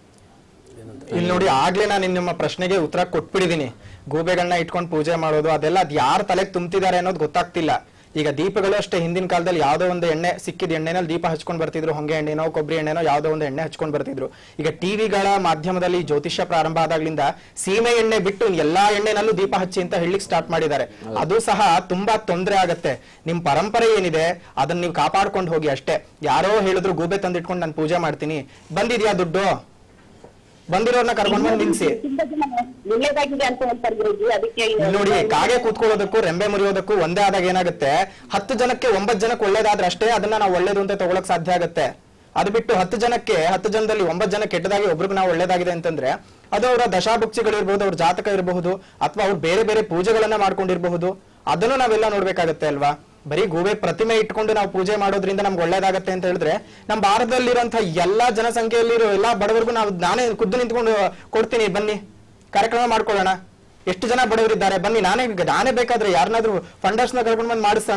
ಇಲ್ಲಿ ನೋಡಿ ಆಗ್ಲೇ ನಾನು ನಿಮ್ಮ ಪ್ರಶ್ನೆಗೆ ಉತ್ತರ ಕೊಟ್ಬಿಟ್ಟಿದೀನಿ ಗೂಬೆಗಳನ್ನ ಇಟ್ಕೊಂಡು ಪೂಜೆ ಮಾಡೋದು ಅದೆಲ್ಲ ಅದ್ ಯಾರ ತಲೆಗೆ ತುಂಬ್ತಿದ್ದಾರೆ ಅನ್ನೋದು ಗೊತ್ತಾಗ್ತಿಲ್ಲ ಈಗ ದೀಪಗಳು ಅಷ್ಟೇ ಹಿಂದಿನ ಕಾಲದಲ್ಲಿ ಯಾವ್ದೋ ಒಂದು ಎಣ್ಣೆ ಸಿಕ್ಕಿದ ಎಣ್ಣೆನಲ್ಲಿ ದೀಪ ಹಚ್ಕೊಂಡ್ ಬರ್ತಿದ್ರು ಹೊಂಗೆ ಎಣ್ಣೆನೋ ಕೊಬ್ಬರಿ ಎಣ್ಣೆನೋ ಯಾವ್ದೋ ಒಂದು ಎಣ್ಣೆ ಹಚ್ಕೊಂಡ್ ಬರ್ತಿದ್ರು ಈಗ ಟಿವಿಗಳ ಮಾಧ್ಯಮದಲ್ಲಿ ಜ್ಯೋತಿಷ್ಯ ಪ್ರಾರಂಭ ಆದಾಗ್ಲಿಂದ ಸೀಮೆ ಎಣ್ಣೆ ಬಿಟ್ಟು ಎಲ್ಲಾ ಎಣ್ಣೆನಲ್ಲೂ ದೀಪ ಹಚ್ಚಿ ಅಂತ ಹೇಳಲಿಕ್ಕೆ ಸ್ಟಾರ್ಟ್ ಮಾಡಿದ್ದಾರೆ ಅದು ಸಹ ತುಂಬಾ ತೊಂದರೆ ಆಗತ್ತೆ ನಿಮ್ ಪರಂಪರೆ ಏನಿದೆ ಅದನ್ನ ನೀವು ಕಾಪಾಡ್ಕೊಂಡು ಹೋಗಿ ಅಷ್ಟೇ ಯಾರೋ ಹೇಳಿದ್ರು ಗೂಬೆ ತಂದಿಟ್ಕೊಂಡು ನಾನು ಪೂಜೆ ಮಾಡ್ತೀನಿ ಬಂದಿದ್ಯಾ ದುಡ್ಡು ಬಂದಿರೋರ್ನ ಕರ್ಕೊಂಡ್ ಬಂದು ನಿಲ್ಸಿ ತುಂಬಾ ಜನ ಒಳ್ಳೇದಾಗಿದೆ ಅಂತ ಹೇಳ್ತಾರೆ ಗುರುಜಿ ಅದಕ್ಕೆ ಇಲ್ಲಿ ನೋಡಿ ಕಾಗೆ ಕೂತ್ಕೊಳ್ಳೋದಕ್ಕೂ ರೆಂಬೆ ಮುರಿಯೋದಕ್ಕೂ ಒಂದೇ ಆದಾಗ ಏನಾಗುತ್ತೆ ಹತ್ತು ಜನಕ್ಕೆ ಒಂಬತ್ತು ಜನಕ್ಕೆ ಒಳ್ಳೇದಾದ್ರೆ ಅಷ್ಟೇ ಅದನ್ನ ನಾವು ಒಳ್ಳೇದು ಅಂತ ತಗೊಳಕ್ ಸಾಧ್ಯ ಆಗುತ್ತೆ ಅದು ಬಿಟ್ಟು ಹತ್ತು ಜನಕ್ಕೆ ಹತ್ತು ಜನದಲ್ಲಿ ಒಂಬತ್ತು ಜನ ಕೆಟ್ಟದಾಗಿ ಒಬ್ರಿಗೆ ನಾವು ಒಳ್ಳೇದಾಗಿದೆ ಅಂತಂದ್ರೆ ಅದು ಅವರ ದಶಾಭುಕ್ತಿಗಳಿರ್ಬಹುದು ಅವ್ರ ಜಾತಕ ಇರಬಹುದು ಅಥವಾ ಅವ್ರು ಬೇರೆ ಬೇರೆ ಪೂಜೆಗಳನ್ನ ಮಾಡ್ಕೊಂಡಿರಬಹುದು ಅದನ್ನು ನಾವೆಲ್ಲ ನೋಡ್ಬೇಕಾಗತ್ತೆ ಅಲ್ವಾ ಬರೀ ಗೂಬೆ ಪ್ರತಿಮೆ ಇಟ್ಕೊಂಡು ನಾವು ಪೂಜೆ ಮಾಡೋದ್ರಿಂದ ನಮ್ಗೆ ಒಳ್ಳೇದಾಗತ್ತೆ ಅಂತ ಹೇಳಿದ್ರೆ ನಮ್ಮ ಭಾರತದಲ್ಲಿರುವಂತಹ ಎಲ್ಲಾ ಜನಸಂಖ್ಯೆಯಲ್ಲಿರೋ ಎಲ್ಲಾ ಬಡವರಿಗೂ ನಾವು ನಾನೇ ಖುದ್ದು ನಿಂತ್ಕೊಂಡು ಕೊಡ್ತೀನಿ ಬನ್ನಿ ಕಾರ್ಯಕ್ರಮ ಮಾಡ್ಕೊಳ್ಳೋಣ ಎಷ್ಟು ಜನ ಬಡವರಿದ್ದಾರೆ ಬನ್ನಿ ನಾನೇ ನಾನೇ ಬೇಕಾದ್ರೆ ಯಾರನ್ನಾದ್ರೂ ಫಂಡರ್ಸ್ ನ ಕರ್ಕೊಂಡು ಬಂದು ಮಾಡಿಸೋಣ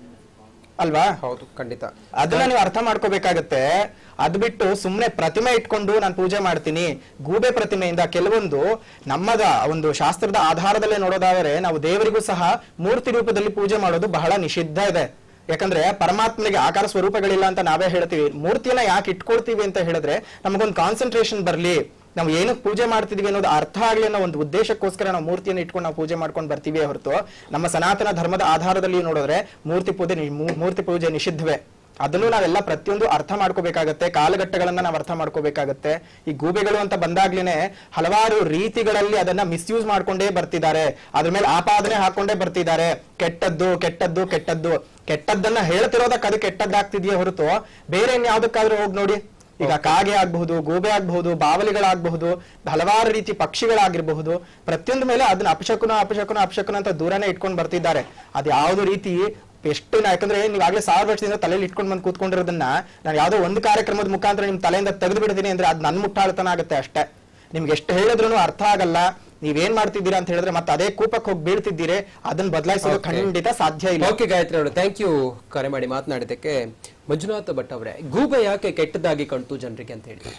ಅಲ್ವಾ ಹೌದು ಖಂಡಿತ ಅದನ್ನ ನೀವು ಅರ್ಥ ಮಾಡ್ಕೋಬೇಕಾಗತ್ತೆ ಅದ್ ಬಿಟ್ಟು ಸುಮ್ನೆ ಪ್ರತಿಮೆ ಇಟ್ಕೊಂಡು ನಾನು ಪೂಜೆ ಮಾಡ್ತೀನಿ ಗೂಬೆ ಪ್ರತಿಮೆಯಿಂದ ಕೆಲವೊಂದು ನಮ್ಮದ ಒಂದು ಶಾಸ್ತ್ರದ ಆಧಾರದಲ್ಲೇ ನೋಡೋದಾದರೆ ನಾವು ದೇವರಿಗೂ ಸಹ ಮೂರ್ತಿ ರೂಪದಲ್ಲಿ ಪೂಜೆ ಮಾಡೋದು ಬಹಳ ನಿಷಿದ್ಧ ಇದೆ ಯಾಕಂದ್ರೆ ಪರಮಾತ್ಮನಿಗೆ ಆಕಾರ ಸ್ವರೂಪಗಳಿಲ್ಲ ಅಂತ ನಾವೇ ಹೇಳ್ತೀವಿ ಮೂರ್ತಿಯನ್ನ ಯಾಕೆ ಇಟ್ಕೊಳ್ತೀವಿ ಅಂತ ಹೇಳಿದ್ರೆ ನಮಗೊಂದು ಕಾನ್ಸಂಟ್ರೇಷನ್ ಬರ್ಲಿ ನಾವು ಏನಕ್ಕೆ ಪೂಜೆ ಮಾಡ್ತಿದೀವಿ ಅನ್ನೋದು ಅರ್ಥ ಆಗ್ಲಿ ಅನ್ನೋ ಒಂದು ಉದ್ದೇಶಕ್ಕೋಸ್ಕರ ನಾವು ಮೂರ್ತಿಯನ್ನು ಇಟ್ಕೊಂಡು ನಾವು ಪೂಜೆ ಮಾಡ್ಕೊಂಡು ಬರ್ತೀವಿ ಹೊರತು ನಮ್ಮ ಸನಾತನ ಧರ್ಮದ ಆಧಾರದಲ್ಲಿ ನೋಡಿದ್ರೆ ಮೂರ್ತಿ ಪೂಜೆ ನಿ- ಮೂ- ಮೂರ್ತಿ ಪೂಜೆ ನಿಷಿದ್ಧವೇ ಅದನ್ನು ನಾವೆಲ್ಲ ಪ್ರತಿಯೊಂದು ಅರ್ಥ ಮಾಡ್ಕೋಬೇಕಾಗತ್ತೆ ಕಾಲಘಟ್ಟಗಳನ್ನ ನಾವು ಅರ್ಥ ಮಾಡ್ಕೋಬೇಕಾಗತ್ತೆ ಈ ಗೂಬೆಗಳು ಅಂತ ಬಂದಾಗ್ಲೇನೆ ಹಲವಾರು ರೀತಿಗಳಲ್ಲಿ ಅದನ್ನ ಮಿಸ್ಯೂಸ್ ಮಾಡ್ಕೊಂಡೇ ಬರ್ತಿದ್ದಾರೆ ಅದ್ರ ಮೇಲೆ ಆಪಾದನೆ ಹಾಕೊಂಡೇ ಬರ್ತಿದ್ದಾರೆ ಕೆಟ್ಟದ್ದು ಕೆಟ್ಟದ್ದು ಕೆಟ್ಟದ್ದು ಕೆಟ್ಟದ್ದನ್ನ ಹೇಳ್ತಿರೋದಕ್ಕೆ ಅದು ಕೆಟ್ಟದ್ದಾಗ್ತಿದೆಯೇ ಹೊರತು ಬೇರೆ ಯಾವ್ದಕ್ಕಾದ್ರೂ ಹೋಗಿ ನೋಡಿ ಈಗ ಕಾಗೆ ಆಗಬಹುದು ಗೋಬೆ ಆಗಬಹುದು ಬಾವಲಿಗಳಾಗಬಹುದು ಹಲವಾರು ರೀತಿ ಪಕ್ಷಿಗಳಾಗಿರಬಹುದು ಪ್ರತಿಯೊಂದು ಮೇಲೆ ಅದನ್ನ ಅಪಶಕುನ ಅಪಶಕುನ ಅಪಶಕುನ ಅಂತ ದೂರನೇ ಇಟ್ಕೊಂಡು ಬರ್ತಿದ್ದಾರೆ ಅದು ಯಾವ್ದು ರೀತಿ ಎಷ್ಟು ನಾ- ಯಾಕಂದ್ರೆ ನೀವು ಆಗ್ಲೇ ಸಾವಿರ ವರ್ಷದಿಂದ ತಲೆಯಲ್ಲಿ ಇಟ್ಕೊಂಡು ಬಂದು ಕೂತ್ಕೊಂಡಿರೋದನ್ನ ನಾನು ಯಾವ್ದೋ ಒಂದು ಕಾರ್ಯಕ್ರಮದ ಮುಖಾಂತರ ನಿಮ್ ತಲೆಯಿಂದ ತೆಗೆದು ಬಿಡ್ತೀನಿ ಅಂದ್ರೆ ಅದು ನನ್ನ ಮುಟ್ಟಾಳ್ತನ ಆಗುತ್ತೆ ಅಷ್ಟೇ ನಿಮ್ಗೆ ಎಷ್ಟು ಹೇಳಿದ್ರು ಅರ್ಥ ಆಗಲ್ಲ ನೀವೇನ್ ಮಾಡ್ತಿದ್ದೀರಾ ಅಂತ ಹೇಳಿದ್ರೆ ಮತ್ತೆ ಅದೇ ಕೂಪಕ್ಕೆ ಹೋಗಿ ಬೀಳ್ತಿದ್ದೀರಿ ಅದನ್ನ ಬದಲಾಯಿಸೋದು Okay. ಖಂಡಿತ ಸಾಧ್ಯ ಇಲ್ಲ ಓಕೆ ಗಾಯತ್ರಿ ಅವರು ಥ್ಯಾಂಕ್ ಯು ಕರೆ ಮಾಡಿ ಮಾತನಾಡಿದ್ದಕ್ಕೆ ಮಂಜುನಾಥ ಭಟ್ ಅವರೇ ಗೂಬೆ ಯಾಕೆ ಕೆಟ್ಟದಾಗಿ ಕಾಣ್ತು ಜನರಿಗೆ ಅಂತ ಹೇಳಿ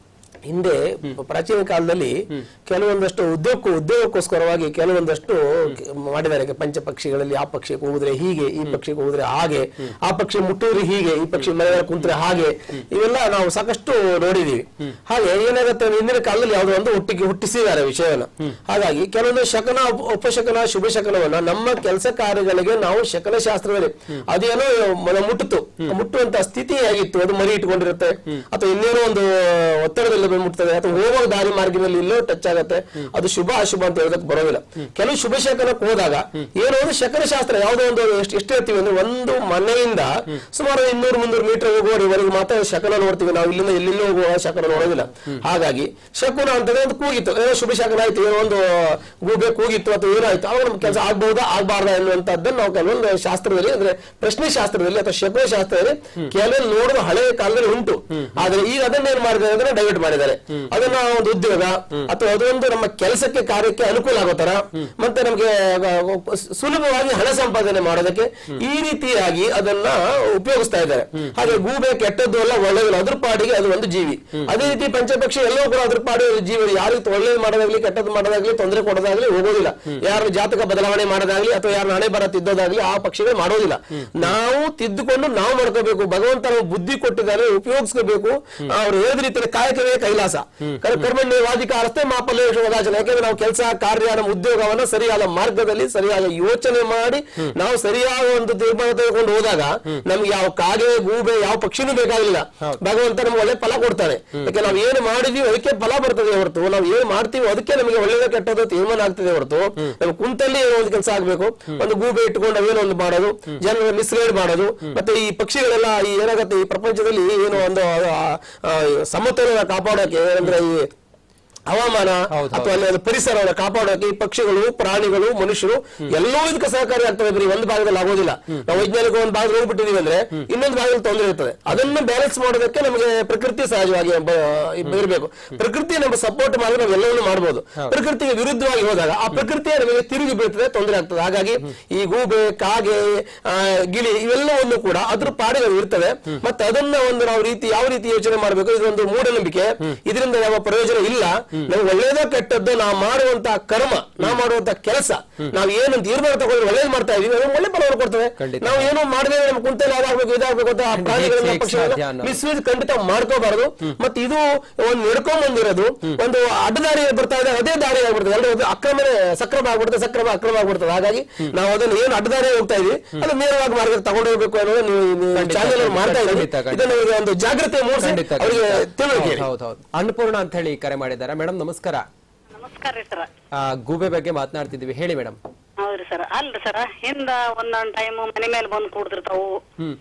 ಹಿಂದೆ ಪ್ರಾಚೀನ ಕಾಲದಲ್ಲಿ ಕೆಲವೊಂದಷ್ಟು ಉದ್ಯೋಗ ಉದ್ಯೋಗಕ್ಕೋಸ್ಕರವಾಗಿ ಕೆಲವೊಂದಷ್ಟು ಮಾಡಿದ್ದಾರೆ ಈಗ ಪಂಚಪಕ್ಷಿಗಳಲ್ಲಿ ಆ ಪಕ್ಷಿಗೆ ಹೋಗಿದ್ರೆ ಹೀಗೆ ಈ ಪಕ್ಷಿಗೆ ಹೋಗಿದ್ರೆ ಹಾಗೆ ಆ ಪಕ್ಷಿ ಮುಟ್ಟಿದ್ರೆ ಹೀಗೆ ಈ ಪಕ್ಷಿ ಮನೆ ಕುಂತ್ರೆ ಹಾಗೆ ಇವೆಲ್ಲ ನಾವು ಸಾಕಷ್ಟು ನೋಡಿದೀವಿ ಹಾಗೆ ಏನಾಗುತ್ತೆ ಅಂದ್ರೆ ಹಿಂದಿನ ಕಾಲದಲ್ಲಿ ಯಾವುದೋ ಒಂದು ಹುಟ್ಟಿಗೆ ಹುಟ್ಟಿಸಿದ್ದಾರೆ ವಿಷಯವನ್ನ ಹಾಗಾಗಿ ಕೆಲವೊಂದು ಶಕನ ಉಪ- ಉಪಶಕನ ಶುಭ ಶಕನವನ್ನ ನಮ್ಮ ಕೆಲಸ ಕಾರ್ಯಗಳಿಗೆ ನಾವು ಶಕನ ಶಾಸ್ತ್ರದಲ್ಲಿ ಅದೇನೋ ಮ- ಮುಟ್ಟಿತು ಮುಟ್ಟುವಂತ ಸ್ಥಿತಿ ಹೇಗಿತ್ತು ಅದು ಮರಿ ಇಟ್ಕೊಂಡಿರುತ್ತೆ ಅಥವಾ ಇನ್ನೇನೋ ಒಂದು ಒತ್ತಡದಲ್ಲಿ ಬಂದು ಮುಟ್ತದೆ ಅಥವಾ ಹೋಗೋ ದಾರಿ ಮಾರ್ಗದಲ್ಲಿ ಇಲ್ಲೋ ಟಚ್ ಆಗತ್ತೆ ಅದು ಶುಭ ಅಶುಭ ಅಂತ ಹೇಳೋದಕ್ಕೆ ಬರೋದಿಲ್ಲ ಕೆಲವು ಶುಭ ಶಕನಕ್ಕೆ ಹೋದಾಗ ಏನೋ ಒಂದು ಶಕನ ಶಾಸ್ತ್ರ ಯಾವುದೋ ಒಂದು ಎಷ್ಟು ಎಷ್ಟು ಹೇಳ್ತೀವಿ ಅಂದ್ರೆ ಒಂದು ಮನೆಯಿಂದ ಸುಮಾರು ಇನ್ನೂರು ಮುನ್ನೂರು ಮೀಟರ್ ಹೋಗುವವರೆಗೂ ಮಾತ್ರ ಶಕನ ನೋಡ್ತೀವಿ ನಾವು ಇಲ್ಲಿಂದ ಎಲ್ಲೆಲ್ಲೋ ಹೋಗುವ ಶಕನ ನೋಡೋದಿಲ್ಲ ಹಾಗಾಗಿ ಶಕುನ ಅಂತಂದ್ರೆ ಒಂದು ಕೂಗಿತ್ತು ಏನೋ ಶುಭ ಶಕನ ಆಯ್ತು ಏನೋ ಒಂದು ಗೂಬೆ ಕೂಗಿತ್ತು ಅಥವಾ ಏನಾಯ್ತು ಅವಾಗ ನಮ್ಮ ಕೆಲಸ ಆಗ್ಬಹುದಾ ಆಗ್ಬಾರ್ದಾ ಎನ್ನುವಂತದ್ದನ್ನು ನಾವು ಕೆಲವೊಂದು ಶಾಸ್ತ್ರದಲ್ಲಿ ಅಂದ್ರೆ ಪ್ರಶ್ನೆ ಶಾಸ್ತ್ರದಲ್ಲಿ ಅಥವಾ ಶಕುನ ಶಾಸ್ತ್ರದಲ್ಲಿ ಕೆಲವೊಂದು ನೋಡುವ ಹಳೆಯ ಕಾಲದಲ್ಲಿ ಉಂಟು ಆದ್ರೆ ಈಗ ಅದನ್ನ ಏನ್ ಮಾಡಿದ್ದಾರೆ ಅಂದ್ರೆ ಡೈವರ್ಟ್ ಮಾಡಿದ್ದಾರೆ ಅದನ್ನ ಒಂದು ಉದ್ಯೋಗ ಅಥವಾ ಅದೊಂದು ನಮ್ಮ ಕೆಲಸಕ್ಕೆ ಕಾರ್ಯಕ್ಕೆ ಅನುಕೂಲ ಆಗೋ ತರ ಮತ್ತೆ ನಮಗೆ ಸುಲಭವಾಗಿ ಹಣ ಸಂಪಾದನೆ ಮಾಡೋದಕ್ಕೆ ಈ ರೀತಿಯಾಗಿ ಅದನ್ನ ಉಪಯೋಗಿಸ್ತಾ ಇದ್ದಾರೆ ಹಾಗೆ ಗೂಬೆ ಕೆಟ್ಟದ್ದು ಅಲ್ಲ ಒಳ್ಳೆಯದು ಅದ್ರ ಪಾಡಿಗೆ ಅದು ಒಂದು ಜೀವಿ ಅದೇ ರೀತಿ ಪಂಚಪಕ್ಷಿ ಎಲ್ಲವೂ ಕೂಡ ಅದ್ರ ಪಾಡಿ ಒಂದು ಜೀವಿ ಯಾರಿಗೂ ಒಳ್ಳೇದು ಮಾಡೋದಾಗ್ಲಿ ಕೆಟ್ಟದ್ದು ಮಾಡೋದಾಗ್ಲಿ ತೊಂದರೆ ಕೊಡೋದಾಗ್ಲಿ ಹೋಗೋದಿಲ್ಲ ಯಾರು ಜಾತಕ ಬದಲಾವಣೆ ಮಾಡೋದಾಗ್ಲಿ ಅಥವಾ ಯಾರು ಹಣೆ ಬರ ತಿದ್ದೋದಾಗ್ಲಿ ಆ ಪಕ್ಷಿಗಳು ಮಾಡೋದಿಲ್ಲ ನಾವು ತಿದ್ದುಕೊಂಡು ನಾವು ಮಾಡ್ಕೋಬೇಕು ಭಗವಂತ ನಮಗೆ ಬುದ್ಧಿ ಕೊಟ್ಟಿದ್ದಾನೆ ಉಪಯೋಗಿಸ್ಕೋಬೇಕು ಅವ್ರು ಹೇಳಿದ ರೀತಿಯಲ್ಲಿ ಕಾಯಕವೇ ಕೈಲಾಸ ಕರ್ಮಣ್ಯ ವಾದಿಕ ಅರ್ಥೆ ಮಾಪಲ್ಯ ವದಾಚನ ಯಾಕಂದ್ರೆ ನಾವು ಕೆಲಸ ಕಾರ್ಯ ನಮ್ಮ ಉದ್ಯೋಗವನ್ನ ಸರಿಯಾದ ಮಾರ್ಗದಲ್ಲಿ ಸರಿಯಾದ ಯೋಚನೆ ಮಾಡಿ ನಾವು ಸರಿಯಾದ ಒಂದು ತೀರ್ಮಾನ ತೆಗೆದುಕೊಂಡು ಹೋದಾಗ ನಮ್ಗೆ ಯಾವ ಕಾಗೆ ಗೂಬೆ ಯಾವ ಪಕ್ಷಿನೂ ಬೇಕಾಗಿಲ್ಲ ಭಗವಂತ ನಮ್ಗೆ ಒಳ್ಳೆ ಫಲ ಕೊಡ್ತಾನೆ ಯಾಕೆ ನಾವು ಏನು ಮಾಡಿದೀವಿ ಅದಕ್ಕೆ ಫಲ ಬರ್ತದೆ ಹೊರತು ನಾವು ಏನು ಮಾಡ್ತೀವಿ ಅದಕ್ಕೆ ನಮಗೆ ಒಳ್ಳೆಯದ ಕೆಟ್ಟದ್ದು ತೀರ್ಮಾನ ಆಗ್ತದೆ ಹೊರತು ನಮ್ಮ ಕುಂತಲ್ಲಿ ಏನೋ ಒಂದು ಕೆಲಸ ಆಗ್ಬೇಕು ಒಂದು ಗೂಬೆ ಇಟ್ಕೊಂಡು ಅವೇನೋ ಒಂದು ಮಾಡೋದು ಜನರ ಮಿಸ್ಗೈಡ್ ಮಾಡೋದು ಮತ್ತೆ ಈ ಪಕ್ಷಿಗಳೆಲ್ಲ ಈ ಏನಾಗುತ್ತೆ ಈ ಪ್ರಪಂಚದಲ್ಲಿ ಏನೋ ಒಂದು ಆ, ಆ, ಸಮತೋಲನ ಕಾಪಾಡೋಕೆ ಅಂದ್ರೆ ಈ ಹವಾಮಾನ ಹೌದು, ಅಥವಾ ಅಲ್ಲಿ ಒಂದು ಪರಿಸರವನ್ನು ಕಾಪಾಡೋಕೆ ಈ ಪಕ್ಷಿಗಳು ಪ್ರಾಣಿಗಳು ಮನುಷ್ಯರು ಎಲ್ಲವೂ ಇದಕ್ಕೆ ಸಹಕಾರಿ ಆಗ್ತವೆ ಬರೀ ಒಂದು ಭಾಗದಲ್ಲಿ ಆಗೋದಿಲ್ಲ ನಾವು ವೈಜ್ಞಾನಿಕ ಒಂದು ಭಾಗದಲ್ಲಿ ಹೋಗ್ಬಿಟ್ಟಿದೀವಿ ಅಂದ್ರೆ ಇನ್ನೊಂದು ಭಾಗದಲ್ಲಿ ತೊಂದರೆ ಇರ್ತದೆ ಅದನ್ನು ಬ್ಯಾಲೆನ್ಸ್ ಮಾಡೋದಕ್ಕೆ ನಮಗೆ ಪ್ರಕೃತಿ ಸಹಜವಾಗಿ ಬ- ಇರಬೇಕು ಪ್ರಕೃತಿ ನಮ್ಮ ಸಪೋರ್ಟ್ ಮಾಡಿದ್ರೆ ನಾವು ಎಲ್ಲವನ್ನೂ ಮಾಡಬಹುದು ಪ್ರಕೃತಿಗೆ ವಿರುದ್ಧವಾಗಿ ಹೋದಾಗ ಆ ಪ್ರಕೃತಿಯೇ ನಮಗೆ ತಿರುಗಿ ಬೀಳ್ತದೆ ತೊಂದರೆ ಆಗ್ತದೆ ಹಾಗಾಗಿ ಈ ಗೂಬೆ ಕಾಗೆ ಆ, ಗಿಳಿ ಇವೆಲ್ಲವನ್ನು ಕೂಡ ಅದ್ರ ಪಾಡಿಗೆ ಅದು ಇರ್ತವೆ ಮತ್ತೆ ಅದನ್ನ ಒಂದು ನಾವು ರೀತಿ ಯಾವ ರೀತಿ ಯೋಚನೆ ಮಾಡಬೇಕು ಇದೊಂದು ಮೂಢನಂಬಿಕೆ ಇದರಿಂದ ಯಾವ ಪ್ರಯೋಜನ ಇಲ್ಲ ನಾವು ಒಳ್ಳೇದೋ ಕೆಟ್ಟದ್ದು ನಾವು ಮಾಡುವಂತಹ ಕರ್ಮ ನಾವು ಮಾಡುವಂತಹ ಕೆಲಸ ನಾವು ಏನು ತೀರ್ಮಾನ ತಗೊಂಡು ಒಳ್ಳೇದು ಮಾಡ್ತಾ ಇದೀವಿ ಅದು ಒಳ್ಳೆ ಫಲವನ್ನು ಕೊಡ್ತವೆ ಖಂಡಿತ. ನಾವು ಏನೋ ಮಾಡಿದ್ರೆ ನಮ್ಮ ಕುಂತಲ್ಲಿ ಅದಾಗಬೇಕು ಇದಾಗಬೇಕು ಅಂತ ಆ And ಪ್ರಾಣಿಗಳನ್ನ ಹೇಗೆ ಸಾಧ್ಯ ಪಕ್ಷಿಗಳನ್ನ ಅನ್ನೋದು. ಮಿಸ್ಯೂಸ್ ಖಂಡಿತ ಮಾಡ್ಕೋಬಾರದು ಮತ್ತೆ ಇದು ಒಂದು ನಡ್ಕೊಂಡ್ ಬಂದಿರೋದು ಒಂದು ಅಡ್ಡದಾರಿ ಬರ್ತಾ ಇದೆ ಅದೇ ದಾರಿ ಆಗ್ಬಿಡ್ತದೆ ಎಲ್ಲರೂ ಒಂದು ಅಕ್ರಮನೇ ಸಕ್ರಮ ಆಗ್ಬಿಡ್ತದೆ ಸಕ್ರಮ ಅಕ್ರಮ ಆಗ್ಬಿಡ್ತದೆ ಹಾಗಾಗಿ ನಾವು ಅದನ್ನ ಏನು ಅಡ್ಡದಾರಿ ಹೋಗ್ತಾ ಇದೀವಿ ಅದು ನೇರವಾಗಿ ಮಾರ್ಗ ತಗೊಂಡು ಹೋಗ್ಬೇಕು ಅನ್ನೋದು ನೀವು ಖಂಡಿತ, ಚಾನೆಲ್ ಮಾಡ್ತಾ ಇದ್ದೀವಿ ಖಂಡಿತ, ಖಂಡಿತ. ಇದನ್ನ ಈಗ ಒಂದು ಜಾಗೃತಿ ಮೂಡಿಸಿ ಖಂಡಿತ ಅವರಿಗೆ ತಿಳುವಳಿಕೆ ಹೌದು ಹೌದು ಅನ್ನಪೂರ್ಣ ಅಂತ ಹೇಳಿ ಕರೆ ಮಾಡಿದ್ದಾರೆ ಮೇಡಮ್ ನಮಸ್ಕಾರ ನಮಸ್ಕಾರ ರೀ ಸರ್ ಆ, ಗೂಬೆ ಬಗ್ಗೆ ಮಾತನಾಡ್ತಿದ್ದೀವಿ ಹೇಳಿ ಮೇಡಮ್ ಹೌದ್ರಿ ಸರ್ ಅಲ್ರಿ ಸರ್ ಹಿಂದ ಒಂದೊಂದ್ ಟೈಮ್ ಮನೆ ಮೇಲೆ ಬಂದು ಕೂಡ್ತಿರ್ತಾವು ಹ್ಮ್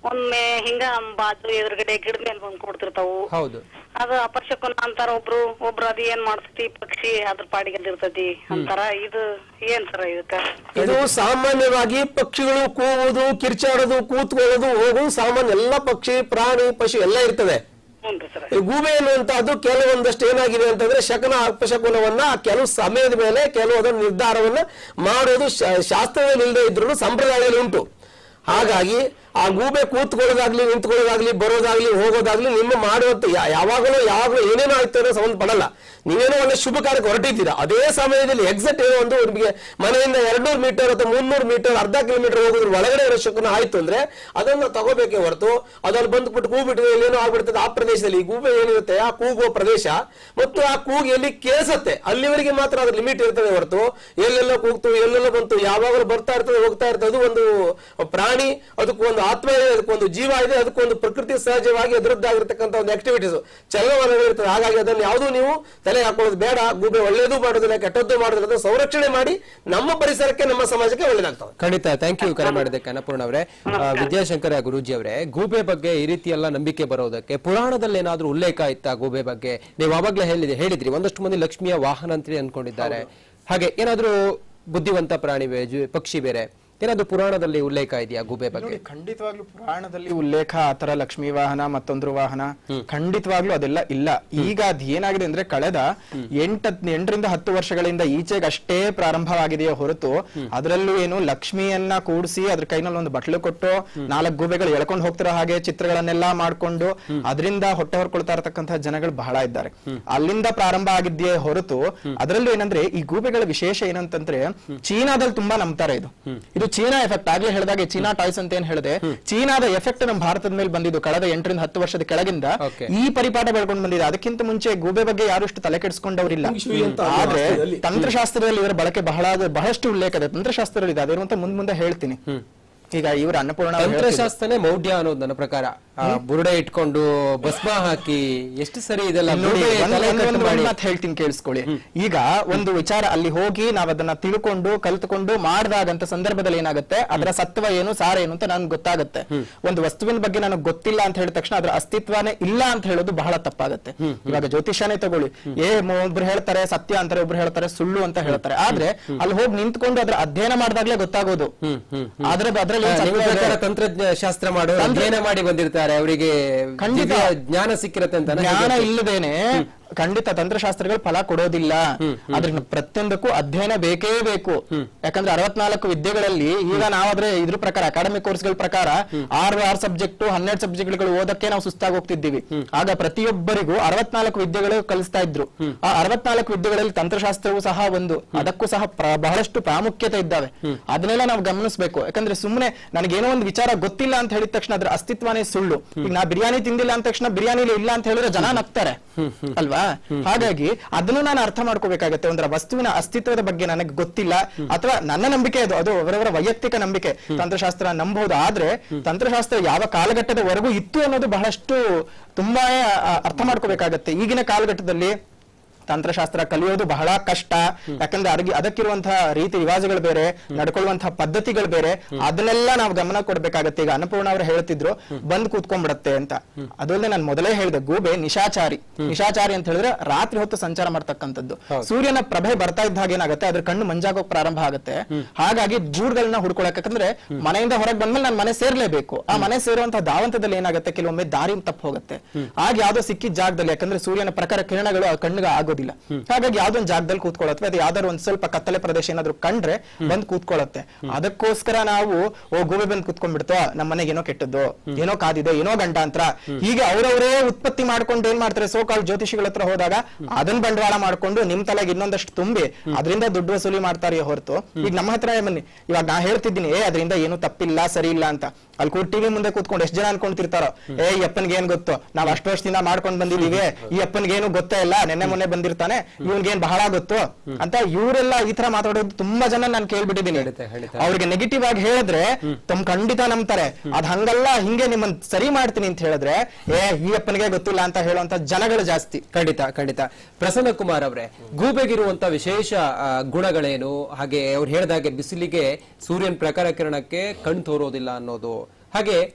ಒಮ್ಮೆ ಹಿಂಗ ಬಾಜು ಎದುರುಗಡೆ ಗಿಡದ ಮೇಲೆ ಬಂದ್ ಕೊಡ್ತಿರ್ತಾವು ಹೌದು ಅದು ಅಪಶಕುನ ಅಂತಾರ ಒಬ್ರು ಒಬ್ರು ಅದ್ ಏನ್ ಮಾಡ್ತತಿ ಪಕ್ಷಿ ಅದ್ರ ಪಾಡಿಗೆ ಅದ್ ಇರ್ತತಿ ಅಂತಾರ ಇದು ಏನ್ ಸರ ಇದಕ್ಕ ಇದು ಸಾಮಾನ್ಯವಾಗಿ ಪಕ್ಷಿಗಳು ಕೂಗುವುದು ಕಿರ್ಚಾಡೋದು ಕೂತ್ಕೊಳ್ಳೋದು ಹೋಗುದು ಸಾಮಾನ್ಯ ಎಲ್ಲ ಪಕ್ಷಿ ಪ್ರಾಣಿ ಪಶು ಎಲ್ಲ ಇರ್ತದೆ ಹ್ಞೂನ್ರಿ ಸರ ಈ ಗೂಬೆ ಎನ್ನುವಂತಹದ್ದು ಕೆಲವೊಂದಷ್ಟು ಏನಾಗಿದೆ ಅಂತಂದ್ರೆ ಶಕನ ಅಪಶಕುನವನ್ನ ಕೆಲವು ಸಮಯದ ಮೇಲೆ ಕೆಲವು ಅದನ್ನ ನಿರ್ಧಾರವನ್ನ ಮಾಡೋದು ಶಾ- ಶಾಸ್ತ್ರದಲ್ಲಿ ಇಲ್ಲದೆ ಇದ್ರು ಸಂಪ್ರದಾಯದಲ್ಲಿ ಉಂಟು ಹಾಗಾಗಿ ಆ ಗೂಬೆ ಕೂತ್ಕೊಳ್ಳೋದಾಗ್ಲಿ ನಿಂತ್ಕೊಳ್ಳೋದಾಗ್ಲಿ ಬರೋದಾಗ್ಲಿ ಹೋಗೋದಾಗ್ಲಿ ನಿಮ್ಮ ಮಾಡುವಂತ ಯಾ- ಯಾವಾಗಲೂ ಯಾವಾಗಲೂ ಏನೇನೋ ಆಯ್ತು ಅನ್ನೋ ಸಂಬಂಧ ಪಡಲ್ಲ ನೀವೇನೋ ಒಳ್ಳೆ ಶುಭ ಕಾರ್ಯಕ್ಕೆ ಹೊರಟಿದ್ದೀರಾ ಅದೇ ಸಮಯದಲ್ಲಿ ಎಕ್ಸಾಕ್ಟ್ ಏನೋ ಒಂದು ನಿಮಗೆ ಮನೆಯಿಂದ ಎರಡ್ನೂರು ಮೀಟರ್ ಅಥವಾ ಮುನ್ನೂರು ಮೀಟರ್ ಅರ್ಧ ಕಿಲೋಮೀಟರ್ ಹೋಗೋದ್ರ ಒಳಗಡೆ ಇರೋ ಶಕುನ ಆಯ್ತು ಅಂದ್ರೆ ಅದನ್ನ ತಗೋಬೇಕೇ ಹೊರತು ಅದ್ರಲ್ಲಿ ಬಂದ್ಬಿಟ್ಟು ಕೂಗ್ಬಿಟ್ಟು ಎಲ್ಲೇನೋ ಆಗ್ಬಿಡ್ತದೆ ಆ ಪ್ರದೇಶದಲ್ಲಿ ಈ ಗೂಬೆ ಏನಿರುತ್ತೆ ಆ ಕೂಗುವ ಪ್ರದೇಶ ಮತ್ತು ಆ ಕೂಗು ಎಲ್ಲಿ ಕೇಳಿಸತ್ತೆ ಅಲ್ಲಿವರೆಗೆ ಮಾತ್ರ ಅದ್ರ ಲಿಮಿಟ್ ಇರ್ತದೆ ಹೊರತು ಎಲ್ಲೆಲ್ಲೋ ಕೂಗ್ತು ಎಲ್ಲೆಲ್ಲೋ ಬಂತು ಯಾವಾಗಲೂ ಬರ್ತಾ ಇರ್ತದೆ ಹೋಗ್ತಾ ಇರ್ತದೆ ಅದು ಒಂದು ಪ್ರಾಣಿ ಅದಕ್ಕೊಂದು ಆತ್ಮ ಇದೆ ಅದಕ್ಕೊಂದು ಜೀವ ಇದೆ ಅದಕ್ಕೊಂದು ಪ್ರಕೃತಿ ಸಹಜವಾಗಿ ಅದರದ್ದಾಗಿರ್ತಕ್ಕಂಥ ಒಂದು ಆಕ್ಟಿವಿಟೀಸ್ ಚಲನವಲನಗಳಿರ್ತದೆ ಹಾಗಾಗಿ ಅದನ್ನು ಯಾವುದೂ ನೀವು ತಲೆ ಹಾಕೊಳ್ಳೋದು ಬೇಡ ಗೂಬೆ ಒಳ್ಳೇದು ಮಾಡೋದಿಲ್ಲ ಕೆಟ್ಟದ್ದು ಮಾಡೋದಿಲ್ಲ ಅದನ್ನ ಸಂರಕ್ಷಣೆ ಮಾಡಿ ನಮ್ಮ ಪರಿಸರಕ್ಕೆ ನಮ್ಮ ಸಮಾಜಕ್ಕೆ ಒಳ್ಳೇದಾಗ್ತದೆ ಖಂಡಿತ ಥ್ಯಾಂಕ್ ಯು ಕರೆ ಮಾಡಿದ್ದಕ್ಕೆ ಅನ್ನಪೂರ್ಣ ಅವರೇ ಆ, ವಿದ್ಯಾಶಂಕರ ಗುರೂಜಿ ಅವರೇ ಗೂಬೆ ಬಗ್ಗೆ ಈ ರೀತಿ ಎಲ್ಲ ನಂಬಿಕೆ ಬರೋದಕ್ಕೆ ಪುರಾಣದಲ್ಲಿ ಏನಾದ್ರೂ ಉಲ್ಲೇಖ ಇತ್ತಾ ಗೂಬೆ ಬಗ್ಗೆ ನೀವು ಅವಾಗ್ಲೇ ಹೇಳಿದೆ ಹೇಳಿದ್ರಿ ಒಂದಷ್ಟು ಮಂದಿ ಲಕ್ಷ್ಮಿಯ ವಾಹನ ಅಂತೇಳಿ ಅನ್ಕೊಂಡಿದ್ದಾರೆ ಹಾಗೆ ಏನಾದ್ರೂ ಬುದ್ಧಿವಂತ ಪ್ರಾಣಿ ಬೇ- ಜೀವಿ- ಪಕ್ಷಿ ಬೇರೆ ಏನಾದ್ರೂ ಪುರಾಣದಲ್ಲಿ ಉಲ್ಲೇಖ ಇದೆಯಾ ಗೂಬೆ ಬಗ್ಗೆ ನೋಡಿ ಖಂಡಿತವಾಗ್ಲೂ ಪುರಾಣದಲ್ಲಿ ಉಲ್ಲೇಖ ಆತರ ಲಕ್ಷ್ಮೀ ವಾಹನ ಮತ್ತೊಂದು ವಾಹನ ಖಂಡಿತವಾಗ್ಲೂ ಅದೆಲ್ಲ ಇಲ್ಲ ಈಗ ಅದ್ ಏನಾಗಿದೆ ಅಂದ್ರೆ ಕಳೆದ ಎಂಟ ಎಂಟರಿಂದ ಹತ್ತು ವರ್ಷಗಳಿಂದ ಈಚೆಗೆ ಅಷ್ಟೇ ಪ್ರಾರಂಭವಾಗಿದೆಯೇ ಹೊರತು ಅದರಲ್ಲೂ ಏನು ಲಕ್ಷ್ಮಿಯನ್ನ ಕೂಡಿಸಿ ಅದ್ರ ಕೈನಲ್ಲಿ ಒಂದು ಬಟ್ಲು ಕೊಟ್ಟು ನಾಲ್ಕು ಗೂಬೆಗಳು ಎಳ್ಕೊಂಡು ಹೋಗ್ತಿರೋ ಹಾಗೆ ಚಿತ್ರಗಳನ್ನೆಲ್ಲ ಮಾಡ್ಕೊಂಡು ಅದರಿಂದ ಹೊಟ್ಟೆ ಹೊರ್ಕೊಳ್ತಾ ಇರತಕ್ಕಂತಹ ಜನಗಳು ಬಹಳ ಇದ್ದಾರೆ ಅಲ್ಲಿಂದ ಪ್ರಾರಂಭ ಆಗಿದೆಯೇ ಹೊರತು ಅದರಲ್ಲೂ ಏನಂದ್ರೆ ಈ ಗೂಬೆಗಳ ವಿಶೇಷ ಏನಂತಂದ್ರೆ ಚೀನಾದಲ್ಲಿ ತುಂಬಾ ನಂಬ್ತಾರೆ ಇದು ಇದು ಚೀನಾ ಎಫೆಕ್ಟ್ ಆಗ್ಲೇ ಹೇಳಿದಾಗೆ ಚೀನಾ ಟಾಯ್ಸ್ ಅಂತ ಏನ್ ಹೇಳಿದೆ ಚೀನಾದ ಎಫೆಕ್ಟ್ ನಮ್ಮ ಭಾರತದ ಮೇಲೆ ಬಂದಿದ್ದು ಕಳೆದ ಎಂಟರಿಂದ ಹತ್ತು ವರ್ಷದ ಕೆಳಗಿಂದ Okay. ಈ ಪರಿಪಾಠ ಬೆಳ್ಕೊಂಡು ಬಂದಿದೆ ಅದಕ್ಕಿಂತ ಮುಂಚೆ ಗೂಬೆ ಬಗ್ಗೆ ಯಾರು ಇಷ್ಟು ತಲೆ ಕೆಡಿಸ್ಕೊಂಡವರಿಲ್ಲ ಶೂಯಿ ಅಂತ ಅದು ಆದ್ರೆ ವಾಸ್ತವದಲ್ಲಿ. ತಂತ್ರಶಾಸ್ತ್ರದಲ್ಲಿ ಇದರ ಬಳಕೆ ಬಹಳ ಬಹಳಷ್ಟು ಉಲ್ಲೇಖ ಇದೆ ತಂತ್ರಶಾಸ್ತ್ರದಲ್ಲಿ ಇದೆ ಅದೇನು ಅಂತ ಮುಂದ್ ಮುಂದೆ ಹೇಳ್ತೀನಿ ಈಗ ಇವರು ಅನ್ನಪೂರ್ಣ ಅವ್ರು ಹೇಳ್ತಿದ್ರು. ತಂತ್ರಶಾಸ್ತ್ರನೇ ಮೌಢ್ಯ ಅನ್ನೋದು ನನ್ನ ಪ್ರಕಾರ ಆ, ಬುರುಡೆ ಇಟ್ಕೊಂಡು ಭಸ್ಮ ಹಾಕಿ ಎಷ್ಟು ಸರಿ ಇದೆಲ್ಲ ನೋಡಿ, ಗೂಬೆ ಒಂದ್- ತಲೆ ಒಂದ್- ಕಟ್ ಒಂದ್ ಮಾಡಿ ಮಾತ್ ಹೇಳ್ತೀನಿ ಕೇಳಿಸ್ಕೊಳ್ಳಿ ಈಗ ಒಂದು ವಿಚಾರ ಅಲ್ಲಿ ಹೋಗಿ ನಾವ್ ಅದನ್ನ ತಿಳ್ಕೊಂಡು ಕಲ್ತ್ಕೊಂಡು ಮಾಡಿದಾಗಂತ ಸಂದರ್ಭದಲ್ಲಿ ಏನಾಗುತ್ತೆ ಅದರ ಸತ್ವ ಏನು ಸಾರ ಏನು ಅಂತ ನನ್ಗೆ ಗೊತ್ತಾಗುತ್ತೆ ಒಂದು ವಸ್ತುವಿನ ಬಗ್ಗೆ ನನಗೆ ಗೊತ್ತಿಲ್ಲ ಅಂತ ಹೇಳಿದ ತಕ್ಷಣ ಅದರ ಅಸ್ತಿತ್ವನೇ ಇಲ್ಲ ಅಂತ ಹೇಳೋದು ಬಹಳ ತಪ್ಪಾಗುತ್ತೆ ಇವಾಗ ಜ್ಯೋತಿಷಾನೇ ತಗೊಳ್ಳಿ ಏ ಮ- ಒಬ್ರು ಹೇಳ್ತಾರೆ ಸತ್ಯ ಅಂತಾರೆ ಒಬ್ರು ಹೇಳ್ತಾರೆ ಸುಳ್ಳು ಅಂತ ಹೇಳ್ತಾರೆ ಆದ್ರೆ ಅಲ್ಲಿ ಹೋಗಿ ನಿಂತ್ಕೊಂಡು ಅದ್ರ ಅಧ್ಯಯನ ಮಾಡಿದಾಗ್ಲೇ ಗೊತ್ತಾಗೋದು ಅದ್ರದ್ದು ಅದ್ರಲ್ಲಿ ಏನ್ ನಿಮ್ಮ ಸತ್ವ ಇದೆ? ಪ್ರಕಾರ ತಂತ್ರಜ್ಞ ಶಾಸ್ತ್ರ ಮಾಡೋ ಅಧ್ಯಯನ ಮಾಡಿ ಬಂದಿರ್ತಾರೆ ಅವರಿಗೆ ಖಂಡಿತ. ಜ್ಞಾನ ಸಿಕ್ಕಿರತ್ತೆ ಅಂತ ಜ್ಞಾನ ಇಲ್ಲದೇನೆ ಖಂಡಿತ ತಂತ್ರಶಾಸ್ತ್ರಗಳು ಫಲ ಕೊಡೋದಿಲ್ಲ ಅದ್ರ ಪ್ರತಿಯೊಂದಕ್ಕೂ ಅಧ್ಯಯನ ಬೇಕೇ ಬೇಕು ಯಾಕಂದ್ರೆ ಅರವತ್ನಾಲ್ಕು ವಿದ್ಯೆಗಳಲ್ಲಿ ಈಗ ನಾವಾದ್ರೆ ಇದ್ರ ಪ್ರಕಾರ ಅಕಾಡೆಮಿಕ್ ಕೋರ್ಸ್ಗಳ ಪ್ರಕಾರ ಆರು ಆರು ಸಬ್ಜೆಕ್ಟ್ ಹನ್ನೆರಡು ಸಬ್ಜೆಕ್ಟ್ಗಳು ಓದಕ್ಕೆ ನಾವು ಸುಸ್ತಾಗಿ ಹೋಗ್ತಿದ್ದೀವಿ ಆಗ ಪ್ರತಿಯೊಬ್ಬರಿಗೂ ಅರವತ್ನಾಲ್ಕು ವಿದ್ಯೆಗಳು ಕಲಿಸ್ತಾ ಇದ್ರು ಆ ಅರವತ್ನಾಲ್ಕು ವಿದ್ಯೆಗಳಲ್ಲಿ ತಂತ್ರಶಾಸ್ತ್ರವೂ ಸಹ ಒಂದು ಅದಕ್ಕೂ ಸಹ ಪ್ರ- ಬಹಳಷ್ಟು ಪ್ರಾಮುಖ್ಯತೆ ಇದ್ದಾವೆ ಅದನ್ನೆಲ್ಲ ನಾವು ಗಮನಿಸಬೇಕು ಯಾಕಂದ್ರೆ ಸುಮ್ಮನೆ ನನಗೇನೋ ಒಂದು ವಿಚಾರ ಗೊತ್ತಿಲ್ಲ ಅಂತ ಹೇಳಿದ ತಕ್ಷಣ ಅದ್ರ ಅಸ್ತಿತ್ವನೇ ಸುಳ್ಳು ಈಗ ನಾ ಬಿರಿಯಾನಿ ತಿಂದಿಲ್ಲ ಅಂದ ತಕ್ಷಣ ಬಿರಿಯಾನಿ ಇಲ್ಲ ಅಂತ ಹೇಳಿದ್ರೆ ಜನ ನಗ್ತಾರೆ ಅಲ್ವಾ ಹಾಗಾಗಿ ಅದನ್ನು ನಾನು ಅರ್ಥ ಮಾಡ್ಕೋಬೇಕಾಗತ್ತೆ ಒಂದರ ವಸ್ತುವಿನ ಅಸ್ತಿತ್ವದ ಬಗ್ಗೆ ನನಗೆ ಗೊತ್ತಿಲ್ಲ ಅಥವಾ ನನ್ನ ನಂಬಿಕೆ ಅದು ಅದು ಅವರವರ ವೈಯಕ್ತಿಕ ನಂಬಿಕೆ ತಂತ್ರಶಾಸ್ತ್ರ ನಂಬಹುದು ಆದ್ರೆ ತಂತ್ರಶಾಸ್ತ್ರ ಯಾವ ಕಾಲಘಟ್ಟದವರೆಗೂ ಇತ್ತು ಅನ್ನೋದು ಬಹಳಷ್ಟು ತುಂಬಾ ಆ, ಅರ್ಥ ಮಾಡ್ಕೋಬೇಕಾಗತ್ತೆ ಈಗಿನ ಕಾಲಘಟ್ಟದಲ್ಲಿ ತಂತ್ರಶಾಸ್ತ್ರ ಕಲಿಯೋದು ಬಹಳ ಕಷ್ಟ ಯಾಕಂದ್ರೆ ಅದಕ್ಕೆ ಅದಕ್ಕಿರುವಂತಹ ರೀತಿ ರಿವಾಜುಗಳು ಬೇರೆ ನಡ್ಕೊಳ್ಳುವಂತಹ ಪದ್ಧತಿಗಳು ಬೇರೆ ಅದನ್ನೆಲ್ಲ ನಾವು ಗಮನ ಕೊಡ್ಬೇಕಾಗತ್ತೆ ಈಗ ಅನ್ನಪೂರ್ಣ ಅವರು ಹೇಳ್ತಿದ್ರು ಬಂದ್ ಕೂತ್ಕೊಂಡ್ಬಿಡತ್ತೆ ಅಂತ ಅದಲ್ಲದೆ ನಾನು ಮೊದಲೇ ಹೇಳಿದೆ ಗೂಬೆ ನಿಶಾಚಾರಿ ನಿಶಾಚಾರಿ ಅಂತ ಹೇಳಿದ್ರೆ ರಾತ್ರಿ ಹೊತ್ತು ಸಂಚಾರ ಮಾಡ್ತಕ್ಕಂಥದ್ದು ಸೂರ್ಯನ ಪ್ರಭೆ ಬರ್ತಾ ಇದ್ದ ಹಾಗೆ ಏನಾಗುತ್ತೆ ಅದ್ರ ಕಣ್ಣು ಮಂಜಾಗೋಕ್ ಪ್ರಾರಂಭ ಆಗುತ್ತೆ ಹಾಗಾಗಿ ಗೂಡ್ಗಳನ್ನ ಹುಡ್ಕೊಳಕ್ ಯಾಕಂದ್ರೆ ಮನೆಯಿಂದ ಹೊರಗೆ ಬಂದ್ಮೇಲೆ ನಾನು ಮನೆ ಸೇರ್ಲೇಬೇಕು ಆ ಮನೆ ಸೇರುವಂತಹ ಧಾವಂತದಲ್ಲಿ ಏನಾಗುತ್ತೆ ಕೆಲವೊಮ್ಮೆ ದಾರಿ ತಪ್ಪು ಹೋಗುತ್ತೆ ಆಗ ಯಾವ್ದೋ ಸಿಕ್ಕಿದ ಜಾಗದಲ್ಲಿ ಯಾಕಂದ್ರೆ ಸೂರ್ಯನ ಪ್ರಕಾರ ಕಿರಣಗಳು ಆ ಕಣ್ಣಿಗೆ ಆಗೋದಿಲ್ಲ ಹಾಗಾಗಿ ಯಾವ್ದೋ ಒಂದು ಜಾಗದಲ್ಲಿ ಕೂತ್ಕೊಳ್ಳುತ್ತೆ ಅದು ಯಾವ್ದಾದ್ರು ಒಂದ್ ಸ್ವಲ್ಪ ಕತ್ತಲೆ ಪ್ರದೇಶ ಏನಾದ್ರು ಕಂಡ್ರೆ ಬಂದ್ ಕೂತ್ಕೊಳ್ಳುತ್ತೆ ಅದಕ್ಕೋಸ್ಕರ ನಾವು ಓ ಗೂಬೆ ಬಂದ್ ಕೂತ್ಕೊಂಡ್ಬಿಡ್ತೋ ನಮ್ಮ ಮನೆಗೆ ಏನೋ ಕೆಟ್ಟದ್ದು ಏನೋ ಕಾದಿದೆ ಏನೋ ಗಂಟಾಂತರ ಹೀಗೆ ಅವರವರೇ ಉತ್ಪತ್ತಿ ಮಾಡ್ಕೊಂಡು ಏನ್ ಮಾಡ್ತಾರೆ ಸೋ ಕಾಲ್ ಜ್ಯೋತಿಷಿಗಳ ಹತ್ರ ಹೋದಾಗ ಅದನ್ನ ಬಂಡವಾಳ ಮಾಡ್ಕೊಂಡು ನಿಮ್ ತಲೆಗೆ ಇನ್ನೊಂದಷ್ಟು ತುಂಬಿ ಅದರಿಂದ ದುಡ್ಡು ವಸೂಲಿ ಮಾಡ್ತಾರೆ ಹೊರತು ಈಗ ನಮ್ಮ ಹತ್ರ ಬನ್ನಿ ಇವಾಗ ನಾ ಹೇಳ್ತಿದ್ದೀನಿ ಏ ಅದರಿಂದ ಏನು ತಪ್ಪಿಲ್ಲ ಸರಿ ಇಲ್ಲ ಅಂತ ಅಲ್ಲಿ ಕೂಡ ಟಿವಿ ಮುಂದೆ ಕೂತ್ಕೊಂಡು ಎಷ್ಟು ಜನ ಅನ್ಕೊಂತಿರ್ತಾರೋ ಏ ಈ ಅಪ್ಪನ್ಗೆ ಏನ್ ಗೊತ್ತು ನಾವ್ ಅಷ್ಟು ವರ್ಷದಿಂದ ಮಾಡ್ಕೊಂಡ್ ಬಂದಿದೀವಿ ಈ ಅಪ್ಪನ್ಗೆ ಏನು ಗೊತ್ತೇ ಇಲ್ಲ ನೆನ್ನೆ ಮೊನ್ನೆ ಬಂದಿರ್ತಾನೆ ಇವ್ನ್ಗೇನ್ ಬಹಳ ಗೊತ್ತು ಅಂತ ಇವರೆಲ್ಲ ಈ ತರ ಮಾತಾಡೋದು ತುಂಬಾ ಜನ ನಾನು ಕೇಳ್ಬಿಟ್ಟಿದ್ದೀನಿ ಖಂಡಿತ, ಖಂಡಿತ. ಅವ್ರಿಗೆ ನೆಗೆಟಿವ್ ಆಗಿ ಹೇಳಿದ್ರೆ ತಮ್ ಖಂಡಿತ ನಂಬ್ತಾರೆ ಅದ್ ಹಂಗಲ್ಲ ಹಿಂಗೆ ನಿಮ್ಮನ್ ಸರಿ ಮಾಡ್ತೀನಿ ಅಂತ ಹೇಳಿದ್ರೆ ಏ ಈ ಅಪ್ಪನಿಗೆ ಗೊತ್ತಿಲ್ಲ ಅಂತ ಹೇಳುವಂತ ಜನಗಳು ಜಾಸ್ತಿ ಖಂಡಿತ ಖಂಡಿತ ಪ್ರಸನ್ನ ಕುಮಾರ್ ಅವರೇ ಗೂಬೆಗಿರುವಂತ ವಿಶೇಷ ಆ, ಗುಣಗಳೇನು ಹಾಗೆ ಅವ್ರು ಹೇಳಿದಾಗೆ ಬಿಸಿಲಿಗೆ ಸೂರ್ಯನ ಪ್ರಖರ ಕಿರಣಕ್ಕೆ ಕಣ್ ತೋರೋದಿಲ್ಲ ಅನ್ನೋದು ಹಾಗೆ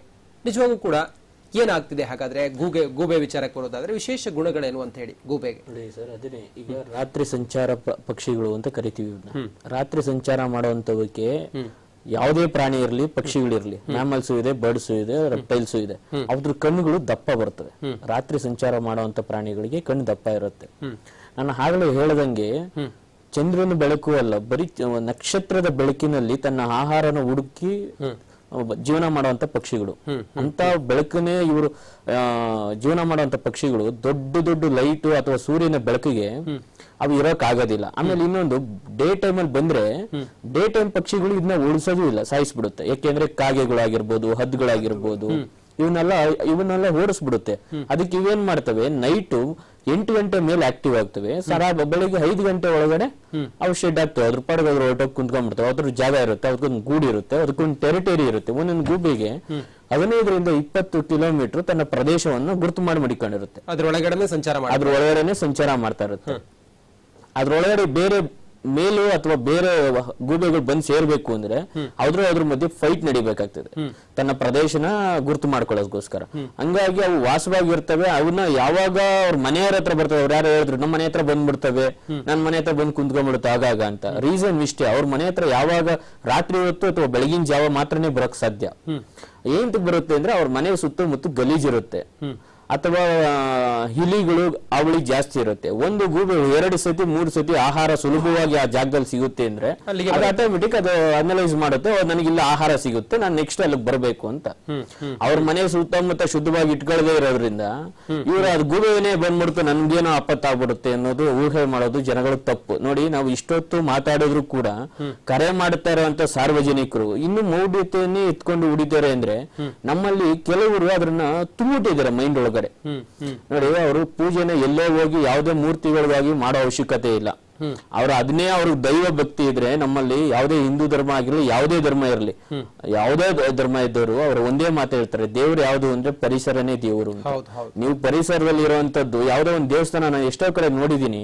ನಿಜವಾಗೂ ಕೂಡ ಏನಾಗ್ತಿದೆ ಹಾಗಾದ್ರೆ ಗೂಬೆ ಗೂಬೆ ವಿಚಾರಕ್ಕೆ ಬರೋದಾದ್ರೆ ವಿಶೇಷ ಗುಣಗಳೇನು ಅಂತ ಹೇಳಿ ಗೂಬೆಗೆ ನೋಡಿ ಸರ್ ಅದೇ ಈಗ ರಾತ್ರಿ ಸಂಚಾರ ಪ- ಪಕ್ಷಿಗಳು ಅಂತ ಕರಿತೀವಿ ಇವ್ರನ್ನ ರಾತ್ರಿ ಸಂಚಾರ ಮಾಡುವಂತವಕ್ಕೆ ಯಾವುದೇ ಪ್ರಾಣಿ ಇರಲಿ ಪಕ್ಷಿಗಳಿರ್ಲಿ ಮ್ಯಾಮಲ್ಸ್ ಇದೆ ಬರ್ಡ್ಸ್ ಇದೆ ರೆಪ್ಟೈಲ್ಸ್ ಇದೆ ಅದ್ರ ಕಣ್ಣುಗಳು ದಪ್ಪ ಬರ್ತವೆ ರಾತ್ರಿ ಸಂಚಾರ ಮಾಡುವಂತ ಪ್ರಾಣಿಗಳಿಗೆ ಕಣ್ಣು ದಪ್ಪ ಇರುತ್ತೆ ನಾನು ಆಗಲೇ ಹೇಳದಂಗೆ ಚಂದ್ರನ ಬೆಳಕು ಅಲ್ಲ ಬರೀ ಚ- ನಕ್ಷತ್ರದ ಬೆಳಕಿನಲ್ಲಿ ತನ್ನ ಆಹಾರನ ಹುಡುಕಿ ಒಬ್ಬ ಜೀವನ ಮಾಡುವಂತ ಪಕ್ಷಿಗಳು ಅಂತ ಬೆಳಕನ್ನೇ ಇವರು ಜೀವನ ಮಾಡುವಂತ ಪಕ್ಷಿಗಳು ದೊಡ್ಡ ದೊಡ್ಡ ಲೈಟ್ ಅಥವಾ ಸೂರ್ಯನ ಬೆಳಕಿಗೆ ಅವು ಇರೋಕ್ ಆಗೋದಿಲ್ಲ ಆಮೇಲೆ ಇನ್ನೊಂದು ಡೇ ಟೈಮ್ ಅಲ್ಲಿ ಬಂದ್ರೆ ಡೇ ಟೈಮ್ ಪಕ್ಷಿಗಳು ಇದನ್ನ ಉಳಿಸೋದು ಇಲ್ಲ ಸಾಯಿಸ್ಬಿಡುತ್ತೆ ಯಾಕೆಂದ್ರೆ ಕಾಗೆಗಳಾಗಿರ್ಬೋದು ಹದ್ದುಗಳಾಗಿರ್ಬೋದು ಇವನ್ನೆಲ್ಲ ಇವನ್ನೆಲ್ಲ ಓಡಿಸ್ಬಿಡುತ್ತೆ ಅದಕ್ಕೆ ಇವೇನ್ ಮಾಡ್ತವೆ ನೈಟು ಎಂಟು ಗಂಟೆ ಮೇಲೆ ಆಕ್ಟಿವ್ ಆಗ್ತವೆ ಸರ ಬೆಳಿಗ್ಗೆ ಐದು ಗಂಟೆ ಒಳಗಡೆ ಅವು ಶೆಡ್ ಆಗ್ತವೆ ಅದ್ರ ಪಾಡಿಗೆ ಅದ್ರ ಹೊರಟೋಗಿ ಕುಂತ್ಕೊಂಡ್ಬಿಡ್ತವೆ ಅದ್ರ ಜಾಗ ಇರುತ್ತೆ ಅದಕ್ಕೊಂದು ಗೂಡು ಇರುತ್ತೆ ಅದಕ್ಕೊಂದು ಟೆರಿಟರಿ ಇರುತ್ತೆ ಒಂದೊಂದು ಗೂಬಿಗೆ ಹದಿನೈದರಿಂದ ಇಪ್ಪತ್ತು ಕಿಲೋಮೀಟರ್ ತನ್ನ ಪ್ರದೇಶವನ್ನು ಗುರುತು ಮಾಡಿ ಮಡಿಕೊಂಡಿರುತ್ತೆ ಅದ್ರೊಳಗಡೆ ಸಂಚಾರ ಮಾಡಿ ಅದ್ರ ಒಳಗಡೆನೆ ಸಂಚಾರ ಮಾಡ್ತಾ ಇರುತ್ತೆ ಅದ್ರೊಳಗಡೆ ಬೇರೆ ಮೇಲು ಅಥವಾ ಬೇರೆ ವ- ಗೂಬೆಗಳು ಬಂದು ಸೇರ್ಬೇಕು ಅಂದ್ರೆ ಅದ್ರ ಅದ್ರ ಮಧ್ಯೆ ಫೈಟ್ ನಡಿಬೇಕಾಗ್ತದೆ ತನ್ನ ಪ್ರದೇಶನ ಗುರುತು ಮಾಡ್ಕೊಳ್ಳೋದಕ್ಕೋಸ್ಕರ ಹಂಗಾಗಿ ಅವು ವಾಸವಾಗಿರ್ತವೆ ಅವನ್ನ ಯಾವಾಗ ಅವ್ರ ಮನೆಯವ್ರ ಹತ್ರ ಬರ್ತವೆ ಅವ್ರು ಯಾರು ಹೇಳಿದ್ರು ನಮ್ಮ ಮನೆ ಹತ್ರ ಬಂದ್ಬಿಡ್ತವೆ ನನ್ನ ಮನೆ ಹತ್ರ ಬಂದು ಕುಂತ್ಕೊಂಡ್ಬಿಡುತ್ತೆ ಆಗಾಗ ಅಂತ ರೀಸನ್ ಇಷ್ಟೇ ಅವ್ರ ಮನೆ ಹತ್ರ ಯಾವಾಗ ರಾತ್ರಿ ಹೊತ್ತು ಅಥವಾ ಬೆಳಗಿನ ಜಾವ ಮಾತ್ರನೇ ಬರಕ್ ಸಾಧ್ಯ ಏಂತ ಬರುತ್ತೆ ಅಂದ್ರೆ ಅವ್ರ ಮನೆ ಸುತ್ತಮುತ್ತ ಗಲೀಜಿರುತ್ತೆ ಅಥವಾ ಆ, ಇಲಿಗಳು ಅವಳಿ ಜಾಸ್ತಿ ಇರುತ್ತೆ ಒಂದು ಗೂಬೆ ಎರಡು ಸತಿ ಮೂರು ಸತಿ ಆಹಾರ ಸುಲಭವಾಗಿ ಆ ಜಾಗದಲ್ಲಿ ಸಿಗುತ್ತೆ ಅಂದ್ರೆ ಅಲ್ಲಿಗೆ ಅದು ಆಟೋಮೆಟಿಕ್ ಅದು ಅನಲೈಸ್ ಮಾಡುತ್ತೆ ಓ, ನನಗೆ ಇಲ್ಲ ಆಹಾರ ಸಿಗುತ್ತೆ ನಾನು ನೆಕ್ಸ್ಟ್ ಅಲ್ಲಿಗೆ ಬರಬೇಕು ಅಂತ ಅವ್ರ ಮನೆ ಸುತ್ತಮುತ್ತ ಶುದ್ಧವಾಗಿ ಇಟ್ಕೊಳ್ಳದೆ ಇರೋದ್ರಿಂದ ಇವರು ಅದು ಗೂಬೆನೇ ಬಂದ್ಬಿಡ್ತು ನನ್ಗೇನೋ ಆಪತ್ತಾಗ್ಬಿಡುತ್ತೆ ಅನ್ನೋದು ಊಹೆ ಮಾಡೋದು ಜನಗಳು ತಪ್ಪು ನೋಡಿ ನಾವು ಇಷ್ಟೊತ್ತು ಮಾತಾಡಿದ್ರು ಕೂಡ ಕರೆ ಮಾಡ್ತಾ ಇರುವಂತ ಸಾರ್ವಜನಿಕರು ಇನ್ನು ಮೌಢ್ಯತೆಯನ್ನೇ ಎತ್ಕೊಂಡು ಉಡಿತಾರೆ ಅಂದ್ರೆ ನಮ್ಮಲ್ಲಿ ಕೆಲವರು ಅದನ್ನ ತುಂಬಿಟ್ಟಿದ್ದಾರೆ ಮೈಂಡ್ ಒಳಗಡೆ ನೋಡಿ ಅವರು ಪೂಜೆನ ಎಲ್ಲೇ ಹೋಗಿ ಯಾವುದೇ ಮೂರ್ತಿಗಳಿಗಾಗಿ ಮಾಡೋ ಅವಶ್ಯಕತೆ ಇಲ್ಲ ಅವ್ರ ಅದನ್ನೇ ಅವ್ರ ದೈವ ಭಕ್ತಿ ಇದ್ರೆ ನಮ್ಮಲ್ಲಿ ಯಾವುದೇ ಹಿಂದೂ ಧರ್ಮ ಆಗಿರ್ಲಿ ಯಾವುದೇ ಧರ್ಮ ಇರಲಿ ಯಾವುದೇ ದ- ಧರ್ಮ ಇದ್ದವರು ಅವ್ರು ಒಂದೇ ಮಾತು ಹೇಳ್ತಾರೆ ದೇವ್ರು ಯಾವುದು ಅಂದ್ರೆ ಪರಿಸರನೇ ದೇವರು ಅಂತ. ಹೌದು, ಹೌದು. ನೀವು ಪರಿಸರದಲ್ಲಿ ಇರುವಂತದ್ದು ಯಾವುದೋ ಒಂದು ದೇವಸ್ಥಾನ ನಾನು ಎಷ್ಟೋ ಕಡೆ ನೋಡಿದೀನಿ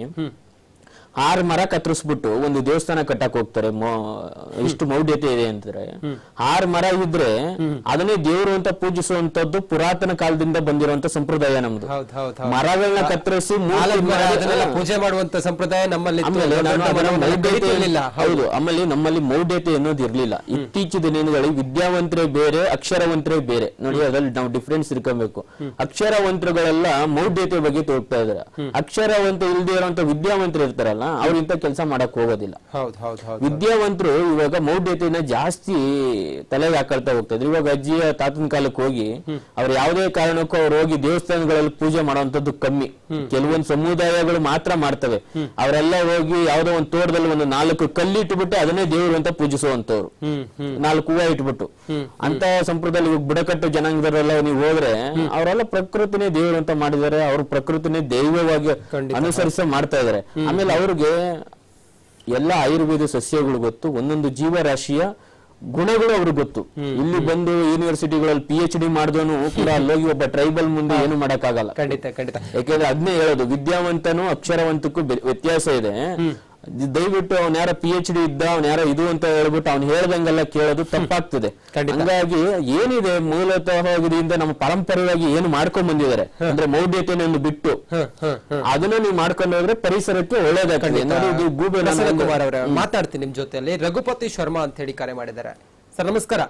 ಆರು ಮರ ಕತ್ತರಿಸ್ಬಿಟ್ಟು ಒಂದು ದೇವಸ್ಥಾನ ಕಟ್ಟಕ್ ಹೋಗ್ತಾರೆ ಮೊ- ಇಷ್ಟು ಮೌಢ್ಯತೆ ಇದೆ ಅಂತಾರೆ ಆರು ಮರ ಇದ್ರೆ ಅದನ್ನೇ ದೇವರು ಅಂತ ಪೂಜಿಸುವಂತದ್ದು ಪುರಾತನ ಕಾಲದಿಂದ ಬಂದಿರುವಂತ ಸಂಪ್ರದಾಯ ನಮ್ದು ಹೌದ್ ಹೌದ್ ಹೌದ್ ಮರಗಳನ್ನ ಕತ್ತರಿಸಿ ಮೂರ್ತಿ ಆಲದ ಮರ ಮಾಡಿ- ಅದನ್ನೆಲ್ಲ ಪೂಜೆ ಮಾಡುವಂತ ಸಂಪ್ರದಾಯ ನಮ್ಮಲ್ಲಿ ಇತ್ತು. ಆಮೇಲೆ ದೊಡ್ಡ ನಾನು ದೊಡ್ಡ ಅದನ್ನ ಮರವನ್ನ ಮೌಢ್ಯತೆ ಕಡಿತಿರ್ಲಿಲ್ಲ. ಹೌದು ಆಮೇಲೆ ನಮ್ಮಲ್ಲಿ ಮೌಢ್ಯತೆ ಅನ್ನೋದು ಇರ್ಲಿಲ್ಲ ಇತ್ತೀಚಿನ ದಿನಗಳಲ್ಲಿ ವಿದ್ಯಾವಂತರೇ ಬೇರೆ ಅಕ್ಷರವಂತರೇ ಬೇರೆ ನೋಡಿ ಅದ್ರಲ್ಲಿ ನಾವು ಡಿಫ್ರೆನ್ಸ್ ಇರ್ಕೊಬೇಕು ಅಕ್ಷರವಂತರುಗಳೆಲ್ಲ ಮೌಢ್ಯತೆ ಬಗ್ಗೆ ತೋರ್ತಾ ಇದಾರೆ ಅಕ್ಷರವಂತ ಇಲ್ದೇ ಇರುವಂತ ವಿದ್ಯಾವಂತರು ಇರ್ತಾರಲ್ಲ ಅವ್ರು ಇಂಥ ಕೆಲಸ ಮಾಡಕ್ ಹೋಗೋದಿಲ್ಲ ಹೌದ್ ಹೌದ್ ಹೌದ್ ವಿದ್ಯಾವಂತರು ಇವಾಗ ಮೌಢ್ಯತೆಯನ್ನ ಜಾಸ್ತಿ ತಲೆಗೆ ಹಾಕೊಳ್ತಾ ಹೋಗ್ತಾ ಇದ್ರು ಇವಾಗ ಅಜ್ಜಿಯ ತಾತನ ಕಾಲಕ್ಕೆ ಹೋಗಿ ಅವ್ರು ಯಾವುದೇ ಕಾರಣಕ್ಕೂ ಅವ್ರು ಹೋಗಿ ದೇವಸ್ಥಾನಗಳಲ್ಲಿ ಪೂಜೆ ಮಾಡುವಂತದ್ದು ಕಮ್ಮಿ ಕೆಲವೊಂದು ಸಮುದಾಯಗಳು ಮಾತ್ರ ಮಾಡ್ತವೆ ಅವರೆಲ್ಲ ಹೋಗಿ ಯಾವ್ದೋ ಒಂದು ತೋಟದಲ್ಲಿ ಒಂದು ನಾಲ್ಕು ಕಲ್ಲಿಟ್ಬಿಟ್ಟು ಅದನ್ನೇ ದೇವರು ಅಂತ ಪೂಜಿಸುವಂತವ್ರು ನಾಲ್ಕು ಹೂವ ಇಟ್ಬಿಟ್ಟು ಅಂತ ಸಂಪ್ರದಾಯ ಇವಾಗ ಬುಡಕಟ್ಟು ಜನಾಂಗದವರೆಲ್ಲ ನೀವು ಹೋದ್ರೆ ಅವರೆಲ್ಲ ಪ್ರಕೃತಿನೇ ದೇವರು ಅಂತ ಮಾಡಿದ್ದಾರೆ ಅವ್ರ ಪ್ರಕೃತಿನೇ ದೈವವಾಗಿ ಖಂಡಿತ. ಅನುಸರಿಸ ಮಾಡ್ತಾ ಇದಾರೆ ಆಮೇಲೆ ಅವ್ರಿಗೆ ಎಲ್ಲ ಆಯುರ್ವೇದ ಸಸ್ಯಗಳು ಗೊತ್ತು ಒಂದೊಂದು ಜೀವರಾಶಿಯ ಗುಣಗಳು ಅವ್ರಿಗೆ ಗೊತ್ತು ಇಲ್ಲಿ ಬಂದು ಯೂನಿವರ್ಸಿಟಿಗಳಲ್ಲಿ ಪಿ ಎಚ್ ಡಿ ಮಾಡಿದವನು ಕೂಡ ಅಲ್ಲೋಗಿ ಒಬ್ಬ ಟ್ರೈಬಲ್ ಮುಂದೆ ಏನು ಮಾಡಕ್ಕಾಗಲ್ಲ ಖಂಡಿತ ಖಂಡಿತ ಯಾಕೆಂದ್ರೆ ಅದನ್ನೇ ಹೇಳೋದು ವಿದ್ಯಾವಂತನು ಅಕ್ಷರವಂತಕ್ಕೂ ಬೆ- ವ್ಯತ್ಯಾಸ ಇದೆ ದಯವಿಟ್ಟು ಅವ್ನ ಯಾರ ಪಿ ಎಚ್ ಡಿ ಇದ್ದ ಅವ್ನ ಯಾರೋ ಇದು ಅಂತ ಹೇಳ್ಬಿಟ್ಟು ಅವ್ನು ಹೇಳ್ದಂಗೆಲ್ಲ ಕೇಳೋದು ತಪ್ಪಾಗ್ತದೆ ಖಂಡಿತ. ಹಂಗಾಗಿ ಏನಿದೆ ಮೂಲತಃದಿಂದ ನಮ್ಮ ಪರಂಪರೆಯಾಗಿ ಏನು ಮಾಡ್ಕೊಂಡ್ ಬಂದಿದ್ದಾರೆ ಅಂದ್ರೆ ಮೌಢ್ಯತೆಯನ್ನು ಬಿಟ್ಟು ಅದನ್ನ ನೀವು ಮಾಡ್ಕೊಂಡು ಹೋದ್ರೆ ಪರಿಸರಕ್ಕೆ ಒಳ್ಳೇದಾಗ್ತದೆ ನೋಡಿ ಇದು ಗೂಬೆ ನಾನು ಪ್ರಸನ್ನ ಒಂದು- ಕುಮಾರ್ ಅವರೇ ಮಾತಾಡ್ತೀನಿ ನಿಮ್ ಜೊತೆಯಲ್ಲಿ ರಘುಪತಿ ಶರ್ಮಾ ಅಂತ ಹೇಳಿ ಕರೆ ಮಾಡಿದ್ದಾರೆ ಸರ್ ನಮಸ್ಕಾರ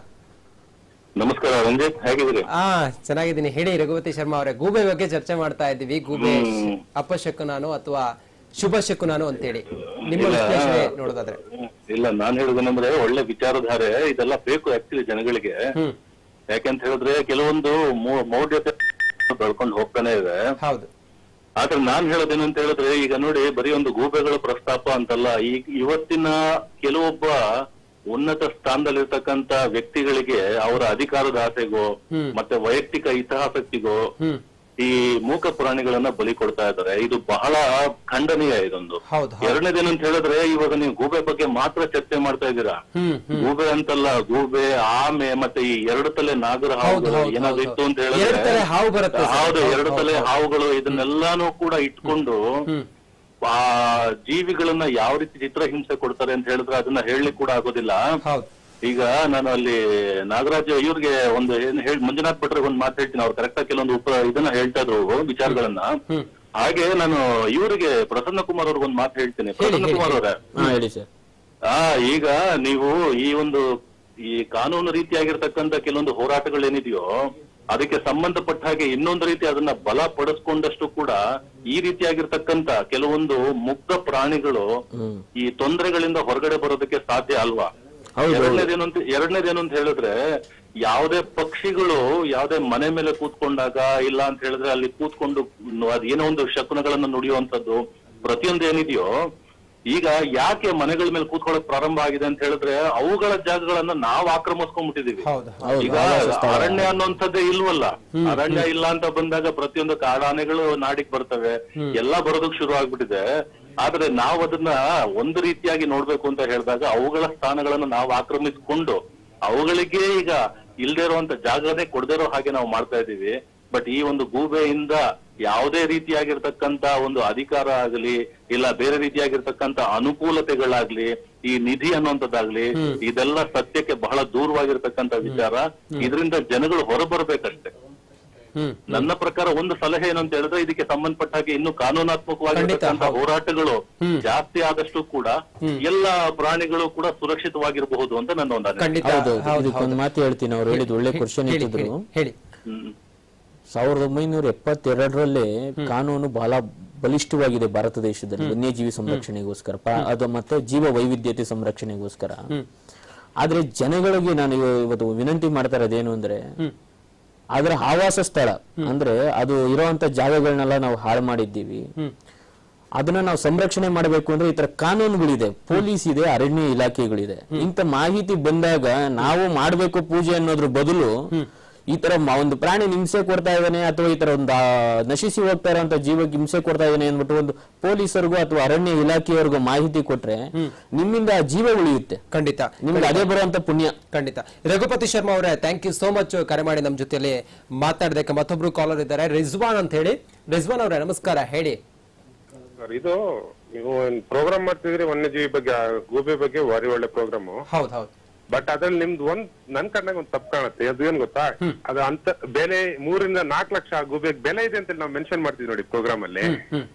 ನಮಸ್ಕಾರ ರಂಜಿತ್ ಹೇಗಿದ್ದೀರಿ ಆ ಚೆನ್ನಾಗಿದ್ದೀನಿ ಹೇಳಿ ರಘುಪತಿ ಶರ್ಮಾ ಅವರೇ ಗೂಬೆ ಬಗ್ಗೆ ಚರ್ಚೆ ಮಾಡ್ತಾ ಇದ್ದೀವಿ ಗೂಬೆ ಅಪಶಕುನಾನು ಅಥವಾ ಶುಭ ಶಕುನಾನು ಅಂತೇಳಿ ನಿಮ್ಮ ಇಲ್ಲ. ವಿಶ್ಲೇಷಣೆ ನೋಡೋದಾದ್ರೆ ಇಲ್ಲ ನಾನ್ ಹೇಳುದೇನಂದ್ರೆ ಒಳ್ಳೆ ವಿಚಾರಧಾರೆ ಇದೆಲ್ಲ ಬೇಕು ಆಕ್ಚುಲಿ ಜನಗಳಿಗೆ ಯಾಕೆಂತ ಹೇಳಿದ್ರೆ ಕೆಲವೊಂದು ಮೌ- ಮೌಢ್ಯತೆ ಬೆಳ್ಕೊಂಡು ಹೋಗ್ತಾನೆ ಇದೆ ಹೌದು ಆದ್ರೆ ನಾನ್ ಹೇಳೋದೇನಂತ ಹೇಳಿದ್ರೆ ಈಗ ನೋಡಿ ಬರೀ ಒಂದು ಗೂಬೆಗಳ ಪ್ರಸ್ತಾಪ ಅಂತಲ್ಲ ಈಗ ಇವತ್ತಿನ ಕೆಲವೊಬ್ಬ ಉನ್ನತ ಸ್ಥಾನದಲ್ಲಿರ್ತಕ್ಕಂತ ವ್ಯಕ್ತಿಗಳಿಗೆ ಅವರ ಅಧಿಕಾರದ ಆಸೆಗೋ ಮತ್ತೆ ವೈಯಕ್ತಿಕ ಹಿತಾಸಕ್ತಿಗೋ ಈ ಮೂಕ ಪ್ರಾಣಿಗಳನ್ನ ಬಲಿ ಕೊಡ್ತಾ ಇದ್ದಾರೆ ಇದು ಬಹಳ ಖಂಡನೀಯ ಇದೊಂದು ಹೌದು ಹೌದು ಎರಡನೇದೇನಂತ ಹೇಳಿದ್ರೆ ಇವಾಗ ನೀವು ಗೂಬೆ ಬಗ್ಗೆ ಮಾತ್ರ ಚರ್ಚೆ ಮಾಡ್ತಾ ಇದ್ದೀರಾ ಹ್ಮ್ ಗೂಬೆ ಅಂತಲ್ಲ ಗೂಬೆ ಆಮೆ ಮತ್ತೆ ಈ ಎರಡು ತಲೆ ನಾಗರ ಹೌದು, ಹಾವುಗಳು ಹೌದು, ಏನಾದ್ರು ಹೌದು. ಇತ್ತು ಅಂತ ಎರಡು ಹೇಳಿದ್ರೆ ತಲೆ ಹಾವು ಬರುತ್ತೆ ಸರ್. ಹೌದು ಹೌದು, ಎರಡು ಹೌದು, ತಲೆ ಹೌದು. ಹಾವುಗಳು ಇದನ್ನೆಲ್ಲಾನು ಕೂಡ ಇಟ್ಕೊಂಡು ಆ ಜೀವಿಗಳನ್ನ ಯಾವ ರೀತಿ ಚಿತ್ರಹಿಂಸೆ ಕೊಡ್ತಾರೆ ಅಂತ ಹೇಳಿದ್ರೆ ಅದನ್ನ ಹೇಳಲಿಕ್ಕೆ ಕೂಡ ಆಗೋದಿಲ್ಲ ಹೌದು ಈಗ ನಾನು ಅಲ್ಲಿ ನಾಗರಾಜ್ ಇವ್ರಿಗೆ ಒಂದು ಏನ್ ಹೇಳಿ ಮಂಜುನಾಥ್ ಭಟ್ರಿಗೆ ಒಂದು ಮಾತು ಹೇಳ್ತೀನಿ ಅವ್ರು ಕರೆಕ್ಟ್ ಆಗಿ ಕೆಲವೊಂದು ಉಪ ಇದನ್ನ ಹೇಳ್ತಾ ಇದ್ರು ವಿಚಾರಗಳನ್ನ ಹಾಗೆ ನಾನು ಇವರಿಗೆ ಪ್ರಸನ್ನ ಕುಮಾರ್ ಅವ್ರಿಗೆ ಒಂದು ಮಾತು ಹೇಳ್ತೀನಿ ಪ್ರಸನ್ನ ಕುಮಾರ್ ಅವರೇ ಹಾ ಹೇಳಿ ಸರ್ ಆ ಈಗ ನೀವು ಈ ಒಂದು ಈ ಕಾನೂನು ರೀತಿಯಾಗಿರ್ತಕ್ಕಂಥ ಕೆಲವೊಂದು ಹೋರಾಟಗಳೇನಿದೆಯೋ ಅದಕ್ಕೆ ಸಂಬಂಧಪಟ್ಟ ಹಾಗೆ ಇನ್ನೊಂದು ರೀತಿ ಅದನ್ನ ಬಲ ಪಡಿಸ್ಕೊಂಡಷ್ಟು ಕೂಡ ಈ ರೀತಿಯಾಗಿರ್ತಕ್ಕಂಥ ಕೆಲವೊಂದು ಮುಗ್ಧ ಪ್ರಾಣಿಗಳು ಈ ತೊಂದರೆಗಳಿಂದ ಹೊರಗಡೆ ಬರೋದಕ್ಕೆ ಸಾಧ್ಯ ಅಲ್ವಾ ಹೌದು. ಎರಡನೇದೇನು ಅಂತ ಎರಡನೇದೇನು ಅಂತ ಹೇಳಿದ್ರೆ ಯಾವುದೇ ಪಕ್ಷಿಗಳು ಯಾವುದೇ ಮನೆ ಮೇಲೆ ಕೂತ್ಕೊಂಡಾಗ ಇಲ್ಲ ಅಂತ ಹೇಳಿದ್ರೆ ಅಲ್ಲಿ ಕೂತ್ಕೊಂಡು ಅದ್ ಏನೋ ಒಂದು ಶಕುನಗಳನ್ನ ನುಡಿಯುವಂತದ್ದು ಪ್ರತಿಯೊಂದು ಏನಿದೆಯೋ ಈಗ ಯಾಕೆ ಮನೆಗಳ ಮೇಲೆ ಕೂತ್ಕೊಳ್ಳೋಕ್ ಪ್ರಾರಂಭ ಆಗಿದೆ ಅಂತ ಹೇಳಿದ್ರೆ ಅವುಗಳ ಜಾಗಗಳನ್ನ ನಾವು ಆಕ್ರಮಿಸ್ಕೊಂಡ್ಬಿಟ್ಟಿದೀವಿ ಹೌದು ಈಗ ಅರಣ್ಯ ಅನ್ನುವಂಥದ್ದೇ ಇಲ್ವಲ್ಲ ಅರಣ್ಯ ಇಲ್ಲ ಅಂತ ಬಂದಾಗ ಪ್ರತಿಯೊಂದು ಕಾಡಾನೆಗಳು ನಾಡಿಗೆ ಬರ್ತವೆ ಎಲ್ಲ ಬರೋದಕ್ ಶುರು ಆಗ್ಬಿಟ್ಟಿದೆ ಆದ್ರೆ ನಾವು ಅದನ್ನ ಒಂದು ರೀತಿಯಾಗಿ ನೋಡ್ಬೇಕು ಅಂತ ಹೇಳಿದಾಗ ಅವುಗಳ ಸ್ಥಾನಗಳನ್ನ ನಾವು ಆಕ್ರಮಿಸಿಕೊಂಡು ಅವುಗಳಿಗೆ ಈಗ ಇಲ್ದೇ ಇರುವಂತ ಜಾಗನೇ ಕೊಡದೇ ಇರೋ ಹಾಗೆ ನಾವು ಮಾಡ್ತಾ ಇದೀವಿ ಬಟ್ ಈ ಒಂದು ಗೂಬೆಯಿಂದ ಯಾವುದೇ ರೀತಿಯಾಗಿರ್ತಕ್ಕಂತ ಒಂದು ಅಧಿಕಾರ ಆಗಲಿ ಇಲ್ಲ ಬೇರೆ ರೀತಿಯಾಗಿರ್ತಕ್ಕಂತ ಅನುಕೂಲತೆಗಳಾಗ್ಲಿ ಈ ನಿಧಿ ಅನ್ನುವಂಥದ್ದಾಗ್ಲಿ ಇದೆಲ್ಲ ಸತ್ಯಕ್ಕೆ ಬಹಳ ದೂರವಾಗಿರ್ತಕ್ಕಂತ ವಿಚಾರ ಇದರಿಂದ ಜನಗಳು ಹೊರಬರ್ಬೇಕಷ್ಟೇ ಹ್ಮ್ ನನ್ನ ಪ್ರಕಾರ ಒಂದು ಸಲಹೆ ಏನು ಅಂತ ಹೇಳಿದ್ರೆ ಇದಕ್ಕೆ ಸಂಬಂಧಪಟ್ಟ ಹಾಗೆ ಇನ್ನು ಕಾನೂನಾತ್ಮಕವಾಗಿರ್ತಕ್ಕಂಥ ಹೋರಾಟಗಳು ಜಾಸ್ತಿ ಆದಷ್ಟು ಕೂಡ ಎಲ್ಲ ಪ್ರಾಣಿಗಳು ಕೂಡ ಸುರಕ್ಷಿತವಾಗಿರಬಹುದು ಅಂತ ನನ್ನ ಒಂದು ಅನಿಸಿಕೆ. ಖಂಡಿತ ಹೌದು ಹೌದು ಇದಕ್ಕೊಂದು ಮಾತು ಹೇಳ್ತೀನಿ ಅವ್ರು ಹೇಳಿದ್ ಒಳ್ಳೆ ಕ್ವಶನ್ ಹೇಳಿ ಇಟ್ಟಿದ್ರು ಹೇಳಿ, ಹೇಳಿ ಹ್ಮ್ ಸಾವಿರದ ಒಂಬೈನೂರ ಎಪ್ಪತ್ತೆರಡರಲ್ಲೇ ಕಾನೂನು ಬಹಳ ಬಲಿಷ್ಠವಾಗಿದೆ ಭಾರತ ದೇಶದಲ್ಲಿ ವನ್ಯಜೀವಿ ಸಂರಕ್ಷಣೆಗೋಸ್ಕರ ಪ- ಅದು ಮತ್ತೆ ಜೀವ ವೈವಿಧ್ಯತೆ ಸಂರಕ್ಷಣೆಗೋಸ್ಕರ ಆದ್ರೆ ಜನಗಳಿಗೆ ನಾನು ಇವ- ಇವತ್ತು ವಿನಂತಿ ಮಾಡ್ತಾ ಇರೋದೇನು ಅಂದ್ರೆ ಅದರ ಆವಾಸ ಸ್ಥಳ ಅಂದ್ರೆ ಅದು ಇರುವಂತ ಜಾಗಗಳನ್ನೆಲ್ಲ ನಾವು ಹಾಳು ಮಾಡಿದ್ದೀವಿ ಅದನ್ನ ನಾವು ಸಂರಕ್ಷಣೆ ಮಾಡಬೇಕು ಅಂದ್ರೆ ಈ ತರ ಕಾನೂನುಗಳಿದೆ ಪೊಲೀಸ್ ಇದೆ ಅರಣ್ಯ ಇಲಾಖೆಗಳಿದೆ ಇಂತ ಮಾಹಿತಿ ಬಂದಾಗ ನಾವು ಮಾಡ್ಬೇಕು ಪೂಜೆ ಅನ್ನೋದ್ರ ಬದಲು ಈ ತರ ಮ- ಒಂದು ಪ್ರಾಣಿ ಹಿಂಸೆ ಕೊಡ್ತಾ ಇದ್ದಾನೆ ಅಥವಾ ಈ ತರ ಒಂದು ಆ, ನಶಿಸಿ ಹೋಗ್ತಾ ಇರೋಂತ ಜೀವಕ್ಕೆ ಹಿಂಸೆ ಕೊಡ್ತಾ ಇದ್ದಾನೆ ಅಂದ್ಬಿಟ್ಟು ಒಂದು ಪೊಲೀಸರಿಗೂ ಅಥವಾ ಅರಣ್ಯ ಇಲಾಖೆಯವರಿಗೂ ಮಾಹಿತಿ ಕೊಟ್ರೆ ನಿಮ್ಮಿಂದ ಆ ಜೀವ ಉಳಿಯುತ್ತೆ ಖಂಡಿತ ನಿಮ್ಗೆ ಅದೇ ಬರುವಂತ ಪುಣ್ಯ ಖಂಡಿತ ರಘುಪತಿ ಶರ್ಮಾ ಅವರೇ ಥ್ಯಾಂಕ್ ಯು ಸೋ ಮಚ್ ಕರೆ ಮಾಡಿ ನಮ್ಮ ಜೊತೆಯಲ್ಲಿ ಮಾತಾಡೋದಕ್ಕೆ ಮತ್ತೊಬ್ರು ಕಾಲರ್ ಇದ್ದಾರೆ ರಿಜ್ವಾನ್ ಅಂತ ಹೇಳಿ ರಿಜ್ವಾನ್ ಅವರೇ ನಮಸ್ಕಾರ ಹೇಳಿ ಸರ್ ಇದು ನೀವು ಪ್ರೋಗ್ರಾಮ್ ಮಾಡ್ತಿದ್ರಿ ವನ್ಯಜೀವಿ ಬಗ್ಗೆ ಆ ಗೂಬೆ ಬಗ್ಗೆ ಭಾರಿ ಒಳ್ಳೆ ಪ್ರೋಗ್ರಾಮ್ ಹೌದು ಹೌದು ಬಟ್ ಅದ್ರಲ್ಲಿ ನಿಮ್ದು ಒಂದ್ ನನ್ ಕಣ್ಣಾಗ ಒಂದ್ ತಪ್ಪು ಕಾಣುತ್ತೆ ಅದು ಏನ್ ಗೊತ್ತಾ ಅದು ಅಂತ ಬೆಲೆ ಮೂರಿಂದ ನಾಲ್ಕು ಲಕ್ಷ ಆ ಗೂಬೆಗೆ ಬೆಲೆ ಇದೆ ಅಂತ ನಾವು ಮೆನ್ಷನ್ ಮಾಡ್ತೀವಿ ನೋಡಿ ಪ್ರೋಗ್ರಾಮ್ ಅಲ್ಲಿ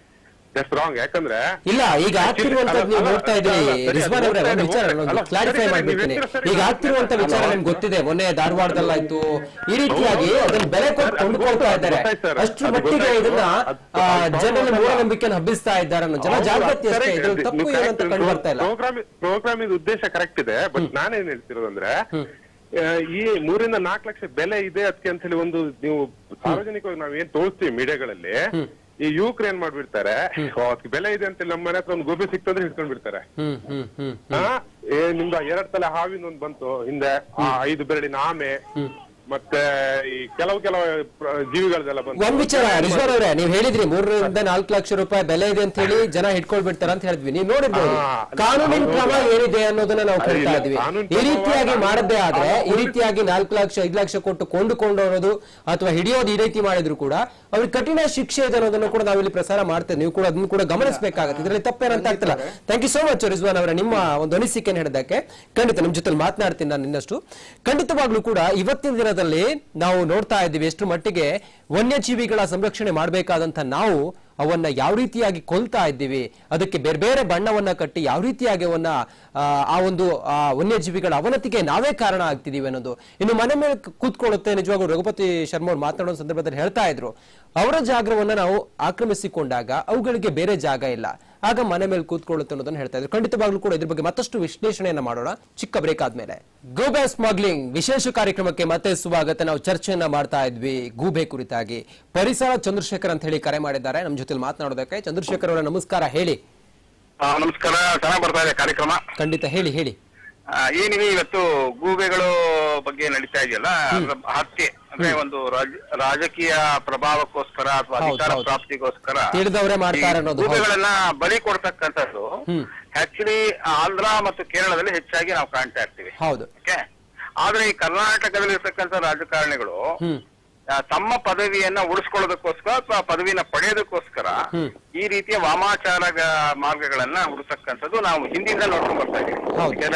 ಜಸ್ಟ್ ರಾಂಗ್ ಯಾಕಂದ್ರೆ ಇಲ್ಲ ಈಗ ಆಗ್ತಿರುವಂತದ್ದು ನೀವು ಅಲ್ಲ, ನೋಡ್ತಾ ಇದ್ರಿ ಅಲ್ಲ, ಸರಿ, ರಿಜ್ವಾನ್ ಅವರೇ ಅದು ಒಂದು ವಿಚಾರ ಹೋಗ್ತಾ ಇದೆ. ಅಲ್ಲ, ಕ್ಲಾರಿಫೈ ಸರಿ, ಸರಿ, ಮಾಡ್ಬಿಡ್ತೀನಿ ನೀವು ಹೇಳ್ತೀರಾ ಈಗ ಸರಿ. ಆಗ್ತಿರುವಂತ ವಿಚಾರ ಅಲ್ಲ, ನಿಮ್ಗೆ ಗೊತ್ತಿದೆ ಮೊನ್ನೆ ಧಾರವಾಡದಲ್ಲಾಯ್ತು ಈ ರೀತಿಯಾಗಿ ಅದನ್ನ ಬೆಲೆ ಕೊಟ್ಟು ಅದು ಕೊಂಡ್ಕೊಳ್ತಾ ಇದ್ದಾರೆ ಗೊತ್ತಾಯ್ತು ಸರ್. ಅಷ್ಟರ ಅದು ಮಟ್ಟಿಗೆ ಗೊತ್ತಾಯ್ತು. ಇದನ್ನ ಅದು ಆ, ಅದು ಜನರಲ್ಲಿ ಹೌದು. ಮೂಢನಂಬಿಕೆಯನ್ನು ಹಬ್ಬಿಸ್ತಾ ಇದ್ದಾರೆ ಅನ್ನೋ ಜನ ಜಾಗೃತಿ ಅಷ್ಟೇ ಇದ್ರಲ್ಲಿ ತಪ್ಪು ಏನಂತ ಕಂಡು ಬರ್ತಾ ಇಲ್ಲ ಪ್ರೋಗ್ರಾಮ್ ಪ್ರೋಗ್ರಾಮ್ ಇದು ಉದ್ದೇಶ ಕರೆಕ್ಟ್ ಇದೆ ಬಟ್ ನಾನೇನ್ ಹೇಳ್ತಿರೋದಂದ್ರೆ ಆ, ಈ ಮೂರಿಂದ ನಾಲ್ಕು ಲಕ್ಷ ಬೆಲೆ ಇದೆ ಅದಕ್ಕೆ ಅಂತ ಹೇಳಿ ಒಂದು ನೀವು ಸಾರ್ವಜನಿಕವಾಗಿ ನಾವ್ ಏನ್ ತೋರಿಸ್ತೀವಿ ಮೀಡಿಯಾಗಳಲ್ಲಿ ಈ ಯುವಕರು ಏನ್ ಮಾಡ್ಬಿಡ್ತಾರೆ ಓ, ಅದಕ್ಕೆ ಬೆಲೆ ಇದೆ ಅಂತ ನಮ್ಮ ಮನೆ ಹತ್ರ ಒಂದು ಗೋಬಿ ಸಿಕ್ತಂದ್ರೆ ಹಿಡ್ಕೊಂಡ್ ಬಿಡ್ತಾರೆ ಹ್ಮ್ ಹ್ಮ್ ಹ್ಮ್ ಆ, ಏ ನಿಮ್ದು ಎರಡ್ ತಲೆ ಹಾವಿನ ಒಂದ್ ಬಂತು ಹಿಂದೆ ಆ ಐದು ಬೆರಳಿನ ಆಮೆ ಮತ್ತೆ ಈ ಕೆಲವು ಕೆಲವು ಪ್ರ- ಜೀವಿಗಳದೆಲ್ಲ ಬಂತು ಒಂದ್ ವಿಚಾರ ರಿಜ್ವಾನ್ ಅವರೇ ನೀವು ಹೇಳಿದ್ರಿ ಮೂರರಿಂದ ನಾಲ್ಕು ಲಕ್ಷ ರೂಪಾಯಿ ಬೆಲೆ ಇದೆ ಅಂತ ಹೇಳಿ ಜನ ಹಿಡ್ಕೊಳ್ಬಿಡ್ತಾರ ಅಂತ ಹೇಳಿದ್ವಿ ನೀವು ನೋಡಿರ್ಬೋದು ಹಾ. ಕಾನೂನಿನ ಹೌದು. ಕ್ರಮ ಏನಿದೆ ಅನ್ನೋದನ್ನ ನಾವು ಅದಿಲ್ಲ. ಕೇಳ್ತಾ ಇದ್ವಿ ಕಾನೂನು ಈ ರೀತಿಯಾಗಿ ಕ್ರಮವಾಗಿ ಮಾಡದೇ ಆದ್ರೆ ಈ ಅದು ರೀತಿಯಾಗಿ ನಾಲ್ಕು ಲಕ್ಷ ಐದು ಲಕ್ಷ ಕೊಟ್ಟು ಕೊಂಡುಕೊಂಡೋರೋದು ಅಥವಾ ಹಿಡಿಯೋದು ಈ ರೀತಿ ಮಾಡಿದ್ರು ಕೂಡ ಅವ್ರಿಗೆ ಕಠಿಣ ಶಿಕ್ಷೆ ಇದೆ ಅನ್ನೋದನ್ನು ಕೂಡ ನಾವಿಲ್ಲಿ ಪ್ರಸಾರ ಮಾಡ್ತೇವೆ ನೀವು ಕೂಡ ಅದನ್ನು ಕೂಡ ಗಮನಿಸಬೇಕಾಗುತ್ತೆ ಇದರಲ್ಲಿ ತಪ್ಪೇನಂತ ಆಗ್ತಿಲ್ಲ thank you so much Rizwan ಅವರ ನಿಮ್ಮ ಒಂದು ಅನಿಸಿಕೆಯನ್ನು ಹೇಳಿದ್ದಕ್ಕೆ ಖಂಡಿತ ನಿಮ್ ಜೊತೆ ಮಾತನಾಡ್ತೀನಿ ನಾನು ಇನ್ನಷ್ಟು ಖಂಡಿತವಾಗ್ಲೂ ಕೂಡ ಇವತ್ತಿನ ದಿನದಲ್ಲಿ ನಾವು ನೋಡ್ತಾ ಇದ್ದೀವಿ ಎಷ್ಟು ಮಟ್ಟಿಗೆ ವನ್ಯಜೀವಿಗಳ ಸಂರಕ್ಷಣೆ ಮಾಡಬೇಕಾದಂತ ನಾವು ಅವನ್ನ ಯಾವ ರೀತಿಯಾಗಿ ಕೊಲ್ತಾ ಇದ್ದೀವಿ ಅದಕ್ಕೆ ಬೇರೆ ಬೇರೆ ಬಣ್ಣವನ್ನ ಕಟ್ಟಿ ಯಾವ ರೀತಿಯಾಗಿ ಅವನ್ನ ಆ, ಆ ಒಂದು ಆ ವನ್ಯಜೀವಿಗಳ ಅವನತಿಗೆ ನಾವೇ ಕಾರಣ ಆಗ್ತಿದೀವಿ ಅನ್ನೋದು ಇನ್ನು ಮನೆ ಮೇಲೆ ಕೂತ್ಕೊಳ್ಳುತ್ತೆ ನಿಜವಾಗ್ಲೂ ರಘುಪತಿ ಶರ್ಮಾ ಅವ್ರು ಮಾತನಾಡೋ ಸಂದರ್ಭದಲ್ಲಿ ಹೇಳ್ತಾ ಇದ್ರು ಅವರ ಜಾಗವನ್ನ ನಾವು ಆಕ್ರಮಿಸಿಕೊಂಡಾಗ ಅವುಗಳಿಗೆ ಬೇರೆ ಜಾಗ ಇಲ್ಲ ಆಗ ಮನೆ ಮೇಲೆ ಕೂತ್ಕೊಳ್ಳುತ್ತೆ ಅನ್ನೋದನ್ನ ಹೇಳ್ತಾ ಇದ್ರು ಖಂಡಿತವಾಗ್ಲೂ ಕೂಡ ಇದ್ರ ಬಗ್ಗೆ ಮತ್ತಷ್ಟು ವಿಶ್ಲೇಷಣೆಯನ್ನ ಮಾಡೋಣ ಚಿಕ್ಕ ಬ್ರೇಕ್ ಆದ್ಮೇಲೆ ಗೂಬೆ ಸ್ಮಗ್ಲಿಂಗ್ ವಿಶೇಷ ಕಾರ್ಯಕ್ರಮಕ್ಕೆ ಮತ್ತೆ ಸ್ವಾಗತ ನಾವು ಚರ್ಚೆಯನ್ನ ಮಾಡ್ತಾ ಇದ್ವಿ ಗೂಬೆ ಕುರಿತಾಗಿ ಪರಿಸರ ಚಂದ್ರಶೇಖರ್ ಅಂತ ಹೇಳಿ ಕರೆ ಮಾಡಿದ್ದಾರೆ ನಮ್ಮ ಜೊತೆ ಮಾತನಾಡೋದಕ್ಕೆ ಚಂದ್ರಶೇಖರ್ ಅವರ ನಮಸ್ಕಾರ ಹೇಳಿ ಆ, ನಮಸ್ಕಾರ ಚೆನ್ನಾಗಿ ಬರ್ತಾ ಇದೆ ಕಾರ್ಯಕ್ರಮ ಖಂಡಿತ ಹೇಳಿ ಹೇಳಿ ಆ, ಏನಿದೆ ಇವತ್ತು ಗೂಬೆಗಳು ಬಗ್ಗೆ ನಡೀತಾ ಇದೆಯಲ್ಲ ಅದ್ರ ಹತ್ಯೆ ಅಂದ್ರೆ ಒಂದು ರಾಜ- ರಾಜಕೀಯ ಪ್ರಭಾವಕ್ಕೋಸ್ಕರ ಅಥವಾ ಹೌದು, ಅಧಿಕಾರ ಹೌದು. ಪ್ರಾಪ್ತಿಗೋಸ್ಕರ ತಿಳಿದವರೇ ಈ ಮಾಡ್ತಾರೆ ಅನ್ನೋದು ಹೌದು. ಗೂಬೆಗಳನ್ನ ಬಲಿ ಕೊಡ್ತಕ್ಕಂಥದ್ದು ಆಕ್ಚುಲಿ ಆಂಧ್ರ ಮತ್ತು ಕೇರಳದಲ್ಲಿ ಹೆಚ್ಚಾಗಿ ನಾವು ಕಾಣ್ತಾ ಇರ್ತೀವಿ ಹೌದು ಓಕೆ ಆದ್ರೆ ಈ ಕರ್ನಾಟಕದಲ್ಲಿ ಇರ್ತಕ್ಕಂಥ ರಾಜಕಾರಣಿಗಳು ಹ್ಮ್ ಆ, ತಮ್ಮ ಪದವಿಯನ್ನ ಉಳಿಸ್ಕೊಳ್ಳೋದಕ್ಕೋಸ್ಕರ ಅಥವಾ ಪದವಿನ ಪಡೆಯೋದಕ್ಕೋಸ್ಕರ ಈ ರೀತಿಯ ವಾಮಾಚಾರ ಗ- ಮಾರ್ಗಗಳನ್ನ ಹುಡುಕ್ತಕ್ಕಂಥದ್ದು ನಾವು ಹಿಂದಿಂದ ನೋಡ್ಕೊಂಡ್ ಬರ್ತಾ ಇದೀವಿ ಹೌದು. ಯಾಕಂದ್ರೆ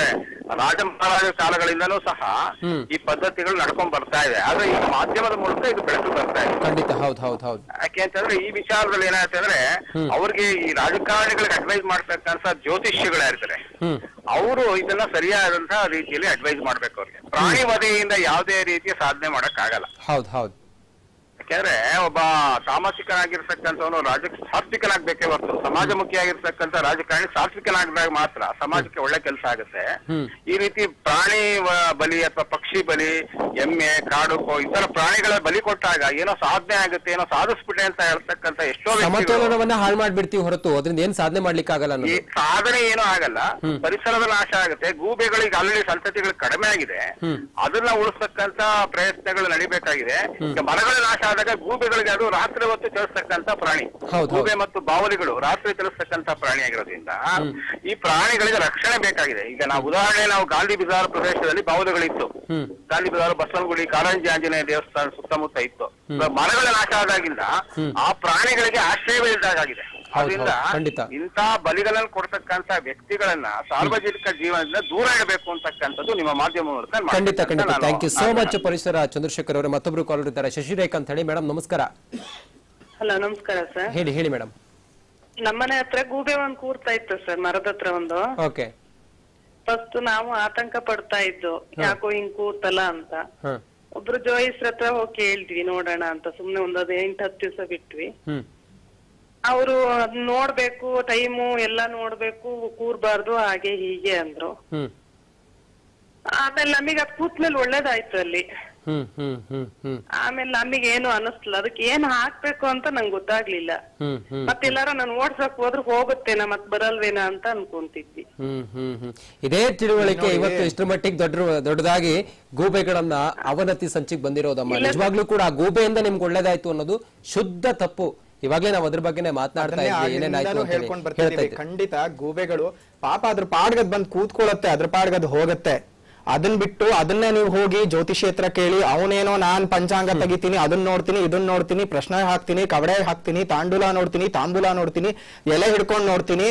ರಾಜ ಮಹಾರಾಜ ಕಾಲಗಳಿಂದನೂ ಸಹ ಈ ಪದ್ಧತಿಗಳು ನಡ್ಕೊಂಡ್ ಬರ್ತಾ ಇದೆ ಆದ್ರೆ ಈ ಮಾಧ್ಯಮದ ಮೂಲಕ ಇದು ಬೆಳೆದು ಬರ್ತಾ ಇದೆ ಖಂಡಿತ ಹೌದು ಹೌದು ಹೌದು ಯಾಕೆ ಅಂತಂದ್ರೆ ಈ ವಿಚಾರದಲ್ಲಿ ಏನಾಗುತ್ತೆ ಅಂದ್ರೆ ಅವ್ರಿಗೆ ಈ ರಾಜಕಾರಣಿಗಳಿಗೆ ಅಡ್ವೈಸ್ ಮಾಡ್ತಕ್ಕಂತ ಜ್ಯೋತಿಷ್ಯಗಳು ಇರ್ತಾರೆ ಹ್ಮ್ ಅವರು ಇದನ್ನ ಸರಿಯಾದಂತಹ ರೀತಿಯಲ್ಲಿ ಅಡ್ವೈಸ್ ಮಾಡ್ಬೇಕು ಅವ್ರಿಗೆ ಪ್ರಾಣಿ ವಧೆಯಿಂದ ಯಾವುದೇ ರೀತಿಯ ಸಾಧನೆ ಮಾಡಕ್ ಆಗಲ್ಲ ಹೌದು ಹೌದು ಯಾಕೆಂದ್ರೆ ಒಬ್ಬ ಸಾಮಾಜಿಕನಾಗಿರ್ತಕ್ಕಂಥವನು ರಾಜ ಸಾತ್ವಿಕನಾಗ್ಬೇಕೇ ಹೊರತು ಸಮಾಜಮುಖಿಯಾಗಿರ್ತಕ್ಕಂಥ ರಾಜಕಾರಣಿ ಸಾತ್ವಿಕನಾಗಿದ್ದಾಗ ಮಾತ್ರ ಸಮಾಜಕ್ಕೆ ಒಳ್ಳೆ ಕೆಲಸ ಆಗುತ್ತೆ ಈ ರೀತಿ ಪ್ರಾಣಿ ವ- ಬಲಿ ಅಥವಾ ಪಕ್ಷಿ ಬಲಿ ಎಮ್ಮೆ ಕಾಡು ಕೋ ಇತರ ಪ್ರಾಣಿಗಳ ಬಲಿ ಕೊಟ್ಟಾಗ ಏನೋ ಸಾಧನೆ ಆಗುತ್ತೆ ಏನೋ ಸಾಧಿಸ್ಬಿಟ್ಟೆ ಅಂತ ಹೇಳ್ತಕ್ಕಂಥ ಎಷ್ಟೋ ವ್ಯಕ್ತಿಗಳು ಸಮತೋಲನವನ್ನ ಹಾಳು ಮಾಡ್ಬಿಡ್ತೀವಿ ಹೊರತು ಅದರಿಂದ ಏನ್ ಸಾಧನೆ ಮಾಡ್ಲಿಕ್ಕೆ ಆಗಲ್ಲ ಈ ಅನ್ನೋದು ಸಾಧನೆ ಏನೂ ಆಗಲ್ಲ ಪರಿಸರದ ನಾಶ ಆಗುತ್ತೆ ಗೂಬೆಗಳಿಗೆ ಆಲ್ರೆಡಿ ಸಂತತಿಗಳು ಕಡಿಮೆ ಆಗಿದೆ ಅದನ್ನ ಉಳಿಸ್ತಕ್ಕಂತ ಪ್ರಯತ್ನಗಳು ನಡಿಬೇಕಾಗಿದೆ ಈಗ ಮರಗಳ ನಾಶ ಆದಾಗ ಗೂಬೆಗಳಿಗೆ ಅದು ರಾತ್ರಿ ಹೊತ್ತು ಚಲಿಸ್ತಕ್ಕಂತ ಪ್ರಾಣಿ ಹೌದು. ಗೂಬೆ ಮತ್ತು ಬಾವಲಿಗಳು ರಾತ್ರಿ ಚಲಿಸ್ತಕ್ಕಂತ ಪ್ರಾಣಿ ಆಗಿರೋದ್ರಿಂದ ಈ ಪ್ರಾಣಿಗಳಿಗೆ ರಕ್ಷಣೆ ಬೇಕಾಗಿದೆ ಈಗ ನಾವು ಉದಾಹರಣೆ ನಾವು ಗಾಂಧಿ ಬಿಜಾರ್ ಪ್ರದೇಶದಲ್ಲಿ ಬಾವಲಿಗಳಿತ್ತು ಗಾಂಧಿ ಬಿಜಾರ್ ಬಸವನಗುಡಿ ಕಾರಂಜಿ ಆಂಜನೇಯ ದೇವಸ್ಥಾನ ಸುತ್ತಮುತ್ತ ಇತ್ತು ಇವಾಗ ಮರಗಳ ನಾಶ ಆದಾಗಿಂದ ಆ ಪ್ರಾಣಿಗಳಿಗೆ ಆಶ್ರಯವೇ ಇಲ್ದಾಗಿದೆ ಅದರಿಂದ ಖಂಡಿತ. ಇಂಥ ಬಲಿಗಳನ್ನು ಕೊಡ್ತಕ್ಕಂತ ವ್ಯಕ್ತಿಗಳನ್ನ ಸಾರ್ವಜನಿಕ ಜೀವನದಿಂದ ದೂರ ಇಡಬೇಕು ಅಂತಕ್ಕಂಥದ್ದು ನಿಮ್ಮ ಮಾಧ್ಯಮ ಮೂಲಕ ನಾನು ಖಂಡಿತ ಮಾಡ್ತಕ್ಕಂಥ ಖಂಡಿತ ನಾನು thank you so Asha much ಪರಿಸರ ಚಂದ್ರಶೇಖರ್ ಅವರೇ ಮತ್ತೊಬ್ರು ಕಾಲರ್ ಇದ್ದಾರೆ ಶಶಿರೇಖ್ ಅಂತ ಹೇಳಿ ಮೇಡಮ್ ನಮಸ್ಕಾರ ಹಲೋ ನಮಸ್ಕಾರ ಸರ್ ಹೇಳಿ ಹೇಳಿ ಮೇಡಮ್ ನಮ್ಮನೆ ಹತ್ರ ಗೂಬೆ ಒಂದ್ ಕೂರ್ತಾ ಇತ್ತು ಸರ್ ಮರದ ಹತ್ರ ಒಂದು ಓಕೆ ಫಸ್ಟ್ ನಾವು ಆತಂಕ ಪಡ್ತಾ ಇದ್ದು ಯಾಕೋ ಹಿಂಗ್ ಕೂರ್ತಲ್ಲ ಅಂತ ಹ ಒಬ್ರು ಜೋಯಿಸ್ರ ಹತ್ರ ಹೋಗಿ ಕೇಳಿದ್ವಿ ನೋಡೋಣ ಅಂತ ಸುಮ್ನೆ ಒಂದ್ ಎಂಟ್ ಹತ್ತು ದಿವಸ ಬಿಟ್ವಿ ಹ್ಮ್ ಅವರು ನೋಡ್ಬೇಕು ಟೈಮು ಎಲ್ಲ ನೋಡ್ಬೇಕು ಕೂರ್ಬಾರ್ದು ಹಾಗೆ ಹೀಗೆ ಅಂದ್ರು ಹ್ಮ್ ಆಮೇಲೆ ನಮಗೆ ಅದ್ ಕೂತ್ಮೇಲೆ ಒಳ್ಳೇದಾಯ್ತು ಅಲ್ಲಿ ಹ್ಮ್ ಹ್ಮ್ ಹ್ಮ್ ಹ್ಮ್ ಆಮೇಲೆ ನಮಗೆ ಏನು ಅನಿಸ್ಲಿಲ್ಲ ಅದಕ್ಕೆ ಏನ್ ಹಾಕ್ಬೇಕು ಅಂತ ನಂಗೆ ಗೊತ್ತಾಗ್ಲಿಲ್ಲ ಹ್ಮ್ ಹ್ಮ್ ಮತ್ತೆ ಎಲ್ಲಾರ ನಾನು ಓಡ್ಸಕ್ ಹೋದ್ರೆ ಹೋಗುತ್ತೇನ ಮತ್ ಬರಲ್ವೇನಾ ಅಂತ ಅನ್ಕೊಂತಿದ್ವಿ ಹ್ಮ್ ಹ್ಮ್ ಹ್ಮ್ ಇದೇ ತಿಳುವಳಿಕೆ ಇವತ್ತು ಇಷ್ಟರ ಮಟ್ಟಿಗೆ ದೊಡ್ಡ ದೊಡ್ಡದಾಗಿ ಗೂಬೆಗಳನ್ನ ಅವನತಿ ಸಂಚಿಗೆ ಬಂದಿರೋದಮ್ಮ ನಿಜವಾಗ್ಲೂ ಕೂಡ ಆ ಗೂಬೆಯಿಂದ ನಿಮ್ಗೆ ಒಳ್ಳೇದಾಯ್ತು ಅನ್ನೋದು ಶುದ್ಧ ತಪ್ಪು ಇವಾಗಲೇ ನಾವು ಅದ್ರ ಬಗ್ಗೆನೇ ಮಾತನಾಡ್ತಾ ಅದನ್ನೇ ಇದ್ವಿ ಏನೇನಾಯ್ತು ಆಗ್ಲಿಂದಾನು ಅಂತ ಹೇಳಿ ಹೇಳ್ಕೊಂಡ್ ಹೇಳ್ತಾ ಬರ್ತಿದೀವಿ ಇದ್ವಿ ಖಂಡಿತ ಗೂಬೆಗಳು ಪಾಪ ಅದ್ರ ಪಾಡ್ಗದ್ ಬಂದ್ ಕೂತ್ಕೊಳ್ಳುತ್ತೆ ಅದ್ರ ಪಾಡ್ಗದ್ ಹೋಗತ್ತೆ ಅದನ್ ಬಿಟ್ಟು ಅದನ್ನೇ ನೀವು ಹೋಗಿ ಜ್ಯೋತಿಷಿ ಹತ್ರ ಕೇಳಿ ಅವನೇನೋ ನಾನ್ ಪಂಚಾಂಗ ತೆಗಿತೀನಿ ಅದನ್ನ ನೋಡ್ತೀನಿ ಇದನ್ನ ನೋಡ್ತೀನಿ ಪ್ರಶ್ನೆ ಹಾಕ್ತೀನಿ ಕವಡೆ ಹಾಕ್ತೀನಿ ತಾಂಡೂಲ ನೋಡ್ತೀನಿ ತಾಂಬೂಲ ನೋಡ್ತೀನಿ ಎಲೆ ಹಿಡ್ಕೊಂಡ್ ನೋಡ್ತೀನಿ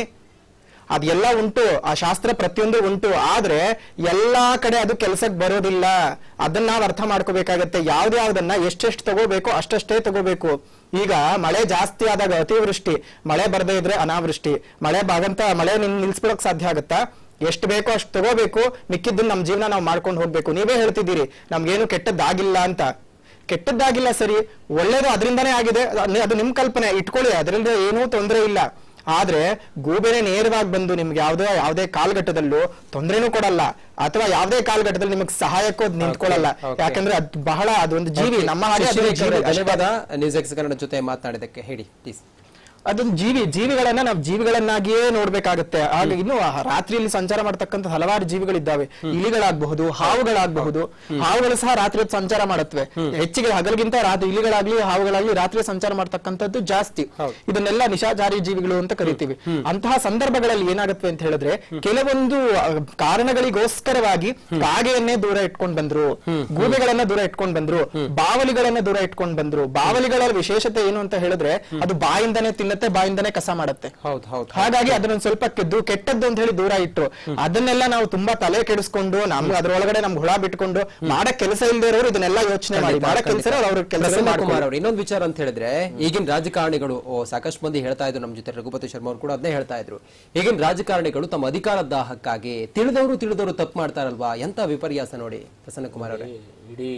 ಅದೆಲ್ಲ ಉಂಟು ಆ ಶಾಸ್ತ್ರ ಪ್ರತಿಯೊಂದು ಉಂಟು ಆದ್ರೆ ಎಲ್ಲಾ ಕಡೆ ಅದು ಕೆಲ್ಸಕ್ಕೆ ಬರೋದಿಲ್ಲ ಅದನ್ನ ನಾವ್ ಅರ್ಥ ಮಾಡ್ಕೋಬೇಕಾಗತ್ತೆ ಯಾವ್ದ್ಯಾವ್ದನ್ನ ಎಷ್ಟೆಷ್ಟು ತಗೋಬೇಕು ಅಷ್ಟಷ್ಟೇ ತಗೋಬೇಕು ಈಗ ಮಳೆ ಜಾಸ್ತಿ ಆದಾಗ ಅತಿವೃಷ್ಟಿ ಮಳೆ ಬರ್ದೇ ಇದ್ರೆ ಅನಾವೃಷ್ಟಿ ಮಳೆ ಬಾಗಂತ ಮಳೆ ನಿಲ್ ನಿಲ್ಸ್ಬಿಡಕ್ ಸಾಧ್ಯ ಆಗುತ್ತಾ ಎಷ್ಟು ಬೇಕೋ ಅಷ್ಟು ತಗೋಬೇಕು ಮಿಕ್ಕಿದ್ದನ್ನ ನಮ್ ಜೀವನ ನಾವು ಮಾಡ್ಕೊಂಡು ಹೋಗ್ಬೇಕು ನೀವೇ ಹೇಳ್ತಿದ್ದೀರಿ ನಮ್ಗೇನು ಕೆಟ್ಟದ್ದಾಗಿಲ್ಲ ಅಂತ ಕೆಟ್ಟದ್ದಾಗಿಲ್ಲ ಸರಿ ಒಳ್ಳೇದು ಅದರಿಂದಾನೇ ಆಗಿದೆ ಅದ್- ಅದು ನಿಮ್ ಕಲ್ಪನೆ ಇಟ್ಕೊಳ್ಳಿ ಅದರಿಂದ ಏನೂ ತೊಂದರೆ ಇಲ್ಲ ಆದ್ರೆ ಗೂಬೆನೆ ನೇರವಾಗಿ ಬಂದು ನಿಮ್ಗೆ ಯಾವ್ದೋ ಯಾವ್ದೇ ಕಾಲ್ಘಟ್ಟದಲ್ಲೂ ತೊಂದರೆನೂ ಕೊಡಲ್ಲ ಅಥವಾ ಯಾವ್ದೇ ಕಾಲ್ಘಟ್ಟದಲ್ಲಿ ನಿಮಗೆ ಸಹಾಯಕ್ಕೂ ಅದ್ ನಿಂತ್ಕೊಳ್ಳಲ್ಲ okay. ಯಾಕಂದ್ರೆ ಅದ್ ಬಹಳ ಅದೊಂದು ಜೀವಿ ನಮ್ಮ ಹಾಗೆ ಅದೊಂದು ಶಶಿರೇಖ್ ಅವರೇ, ಜೀವಿ ಅಷ್ಟೇ. ಧನ್ಯವಾದ ನ್ಯೂಸ್ ಎಕ್ಸ್ ಕನ್ನಡ ಜೊತೆ ಮಾತನಾಡಿದಕ್ಕೆ ಹೇಳಿ ಪ್ಲೀಸ್ ಅದೊಂದು ಜೀವಿ ಜೀವಿಗಳನ್ನ ನಾವು ಜೀವಿಗಳನ್ನಾಗಿಯೇ ನೋಡ್ಬೇಕಾಗತ್ತೆ ಆಗ ಇನ್ನು ಆ ರಾತ್ರಿಯಲ್ಲಿ ಸಂಚಾರ ಮಾಡ್ತಕ್ಕಂಥ ಹಲವಾರು ಜೀವಿಗಳಿದ್ದಾವೆ ಇಲಿಗಳಾಗಬಹುದು ಹಾವುಗಳಾಗಬಹುದು ಹಾವುಗಳು ಸಹ ರಾತ್ರಿ ಹೊತ್ತು ಸಂಚಾರ ಮಾಡತ್ವೆ ಹೆಚ್ಚಿಗೆ ಹಗಲಿಗಿಂತ ರಾತ್ರಿ ಇಲಿಗಳಾಗ್ಲಿ ಹಾವುಗಳಾಗ್ಲಿ ರಾತ್ರಿ ಸಂಚಾರ ಮಾಡ್ತಕ್ಕಂಥದ್ದು ಜಾಸ್ತಿ ಇದನ್ನೆಲ್ಲ ನಿಶಾಚಾರಿ ಜೀವಿಗಳು ಅಂತ ಕರಿತೀವಿ ಅಂತಹ ಸಂದರ್ಭಗಳಲ್ಲಿ ಏನಾಗತ್ವೆ ಅಂತ ಹೇಳಿದ್ರೆ ಕೆಲವೊಂದು ಆ, ಕಾರಣಗಳಿಗೋಸ್ಕರವಾಗಿ ಕಾಗೆಯನ್ನೇ ದೂರ ಇಟ್ಕೊಂಡ್ ಬಂದ್ರು ಗೂಬೆಗಳನ್ನ ದೂರ ಇಟ್ಕೊಂಡ್ ಬಂದ್ರು ಬಾವಲಿಗಳನ್ನ ದೂರ ಇಟ್ಕೊಂಡ್ ಬಂದ್ರು ಬಾವಲಿಗಳ ವಿಶೇಷತೆ ಏನು ಅಂತ ಹೇಳಿದ್ರೆ ಅದು ಬಾಯಿಂದನೇ ತಿನ್ನತ್ತೆ ಬಾಯಿಂದನೇ ಕಸ ಮಾಡತ್ತೆ ಹೌದು ಹೌದು ಹಾಗಾಗಿ ಅದನ್ನ ಸ್ವಲ್ಪ ಕೆದ್ದು ಕೆಟ್ಟದ್ದು ಅಂತ ಹೇಳಿ ದೂರ ಇಟ್ರು ಅದನ್ನೆಲ್ಲ ನಾವು ತುಂಬಾ ತಲೆ ಕೆಡಿಸ್ಕೊಂಡು ನಮ್ಗೆ ಅದ್ರೊಳಗಡೆ ನಮ್ಗೆ ಹುಳ ಬಿಟ್ಕೊಂಡು ಮಾಡಕ್ ಕೆಲಸ ಇಲ್ದೇ ಇರೋರು ಇದನ್ನೆಲ್ಲ ಯೋಚನೆ ಮಾಡಿ ಮಾಡಕ್ ಕೆಲಸ ಅವ್ರ ಕೆಲಸ ಪ್ರಸನ್ನ ಕುಮಾರ್ ಅವರು ಇನ್ನೊಂದು ವಿಚಾರ ಅಂತ ಹೇಳಿದ್ರೆ ಈಗಿನ ರಾಜಕಾರಣಿಗಳು ಓ ಸಾಕಷ್ಟು ಮಂದಿ ಹೇಳ್ತಾ ಇದ್ರು ನಮ್ಮ ಜೊತೆ ರಘುಪತಿ ಶರ್ಮಾ ಅವರು ಕೂಡ ಅದನ್ನೇ ಹೇಳ್ತಾ ಇದ್ರು ಈಗಿನ ರಾಜಕಾರಣಿಗಳು ತಮ್ಮ ಅಧಿಕಾರದ ದಾಹಕ್ಕಾಗಿ ತಿಳಿದವರು ತಿಳಿದವರು ತಪ್ಪು ಮಾಡ್ತಾರಲ್ವಾ ಎಂತ ವಿಪರ್ಯಾಸ ನೋಡಿ ಪ್ರಸನ್ನ ಕುಮಾರ್ ಅವರೇ ಇಡೀ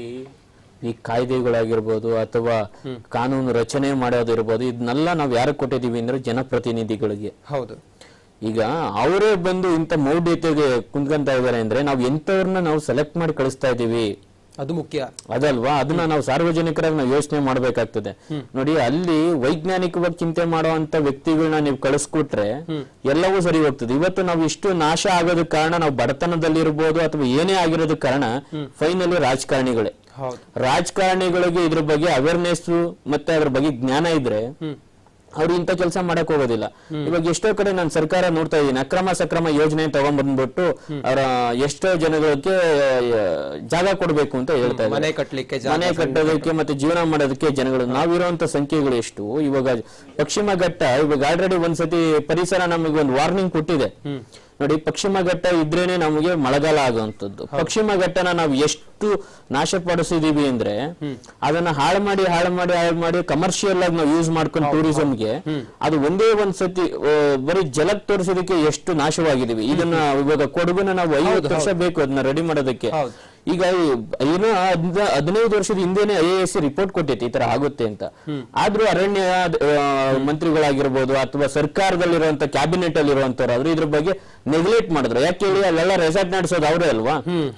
ಈ ಕಾಯ್ದೆಗಳಾಗಿರ್ಬೋದು ಅಥವಾ ಕಾನೂನು ರಚನೆ ಮಾಡೋದಿರ್ಬೋದು ಇದನ್ನೆಲ್ಲ ನಾವು ಯಾರಿಗೆ ಕೊಟ್ಟಿದೀವಿ ಅಂದ್ರೆ ಜನಪ್ರತಿನಿಧಿಗಳಿಗೆ ಹೌದು ಈಗ ಅವರೇ ಬಂದು ಇಂಥ ಮೌಢ್ಯತೆಗೆ ಕುಂತ್ಕೊಂತ ಇದಾರೆ ಅಂದ್ರೆ ನಾವು ಎಂತವ್ರನ್ನ ನಾವು ಸೆಲೆಕ್ಟ್ ಮಾಡಿ ಕಳಿಸ್ತಾ ಇದೀವಿ ಅದು ಮುಖ್ಯ ಅದಲ್ವಾ ಅದನ್ನ ನಾವು ಸಾರ್ವಜನಿಕರಾಗಿ ನಾವು ಯೋಚನೆ ಮಾಡ್ಬೇಕಾಗ್ತದೆ ನೋಡಿ ಅಲ್ಲಿ ವೈಜ್ಞಾನಿಕವಾಗಿ ಚಿಂತೆ ಮಾಡುವಂತ ವ್ಯಕ್ತಿಗಳನ್ನ ನೀವು ಕಳಿಸ್ಕೊಟ್ರೆ ಎಲ್ಲವೂ ಸರಿ ಹೋಗ್ತದೆ ಇವತ್ತು ನಾವು ಇಷ್ಟು ನಾಶ ಆಗೋದಕ್ಕೆ ಕಾರಣ ನಾವು ಬಡತನದಲ್ಲಿರ್ಬೋದು ಅಥವಾ ಏನೇ ಆಗಿರೋದಕ್ಕೆ ಕಾರಣ ಫೈನಲಿ ರಾಜಕಾರಣಿಗಳೇ ಹೌದು ರಾಜಕಾರಣಿಗಳಿಗೆ ಇದ್ರ ಬಗ್ಗೆ ಅವೇರ್ನೆಸ್ ಮತ್ತೆ ಅದ್ರ ಬಗ್ಗೆ ಜ್ಞಾನ ಇದ್ರೆ ಅವ್ರು ಇಂಥ ಕೆಲಸ ಮಾಡಕ್ ಹೋಗೋದಿಲ್ಲ ಇವಾಗ ಎಷ್ಟೋ ಕಡೆ ನಾನು ಸರ್ಕಾರ ನೋಡ್ತಾ ಇದ್ದೀನಿ ಅಕ್ರಮ ಸಕ್ರಮ ಯೋಜನೆ ತಗೊಂಡ್ಬಂದ್ಬಿಟ್ಟು ಅವರ ಎಷ್ಟೋ ಜನಗಳಿಗೆ ಆ, ಜಾಗ ಕೊಡ್ಬೇಕು ಅಂತ ಹೇಳ್ತಾ ಮನೆ ಇದ್ದಾರೆ ಕಟ್ಲಿಕ್ಕೆ ಜಾಗ ಮನೆ ಕಟ್ಟೋದಕ್ಕೆ ಮತ್ತೆ ಜೀವನ ಮಾಡೋದಕ್ಕೆ ಜನಗಳು ನಾವಿರುವಂತ ಸಂಖ್ಯೆಗಳು ಎಷ್ಟು ಇವಾಗ ಪಶ್ಚಿಮ ಘಟ್ಟ ಇವಾಗ ಆಲ್ರೆಡಿ ಒಂದ್ಸತಿ ಪರಿಸರ ನಮಗೆ ಒಂದು ವಾರ್ನಿಂಗ್ ಕೊಟ್ಟಿದೆ ನೋಡಿ ಪಶ್ಚಿಮ ಘಟ್ಟ ಇದ್ರೇನೆ ನಮಗೆ ಮಳೆಗಾಲ ಆಗುವಂತದ್ದು ಪಶ್ಚಿಮ ಘಟ್ಟನ ನಾವು ಎಷ್ಟು ನಾಶಪಡಿಸಿದೀವಿ ಅಂದ್ರೆ ಅದನ್ನ ಹಾಳು ಮಾಡಿ ಹಾಳು ಮಾಡಿ ಹಾಳು ಮಾಡಿ ಕಮರ್ಷಿಯಲ್ ಆಗಿ ನಾವು ಯೂಸ್ ಮಾಡ್ಕೊಂಡು ಟೂರಿಸಂಗೆ ಅದು ಒಂದೇ ಒಂದ್ ಸತಿ ಆ, ಬರೀ ಜಲಕ್ ತೋರಿಸೋದಕ್ಕೆ ಎಷ್ಟು ನಾಶವಾಗಿದೀವಿ ಇದನ್ನ ಇವಾಗ ಕೊಡಗುನ ನಾವು ಐವತ್ತು ವರ್ಷ ಬೇಕು ಅದನ್ನ ರೆಡಿ ಮಾಡೋದಕ್ಕೆ ಹೌದು. ಈಗ ಈ- ಏನೋ ಹದ್ನ- ಹದಿನೈದು ವರ್ಷದ ಹಿಂದೆನೆ ಐ ಎಸ್ ರಿಪೋರ್ಟ್ ಕೊಟ್ಟೈತಿ ಈ ತರ ಆಗುತ್ತೆ ಅಂತ ಆದ್ರೂ ಅರಣ್ಯ ಆ, ಮಂತ್ರಿಗಳಾಗಿರ್ಬೋದು ಅಥವಾ ಸರ್ಕಾರದಲ್ಲಿರುವಂತ ಕ್ಯಾಬಿನೆಟ್ ಅಲ್ಲಿ ಇರುವಂತವ್ರು ಆದ್ರೂ ಇದ್ರ ಬಗ್ಗೆ ನೆಗ್ಲೆಕ್ಟ್ ಮಾಡಿದ್ರು ಯಾಕೆ ಹೇಳಿ ಅಲ್ಲೆಲ್ಲ ರೆಸಾರ್ಟ್ ನಡೆಸೋದು ಅವರೇ ಅಲ್ವಾ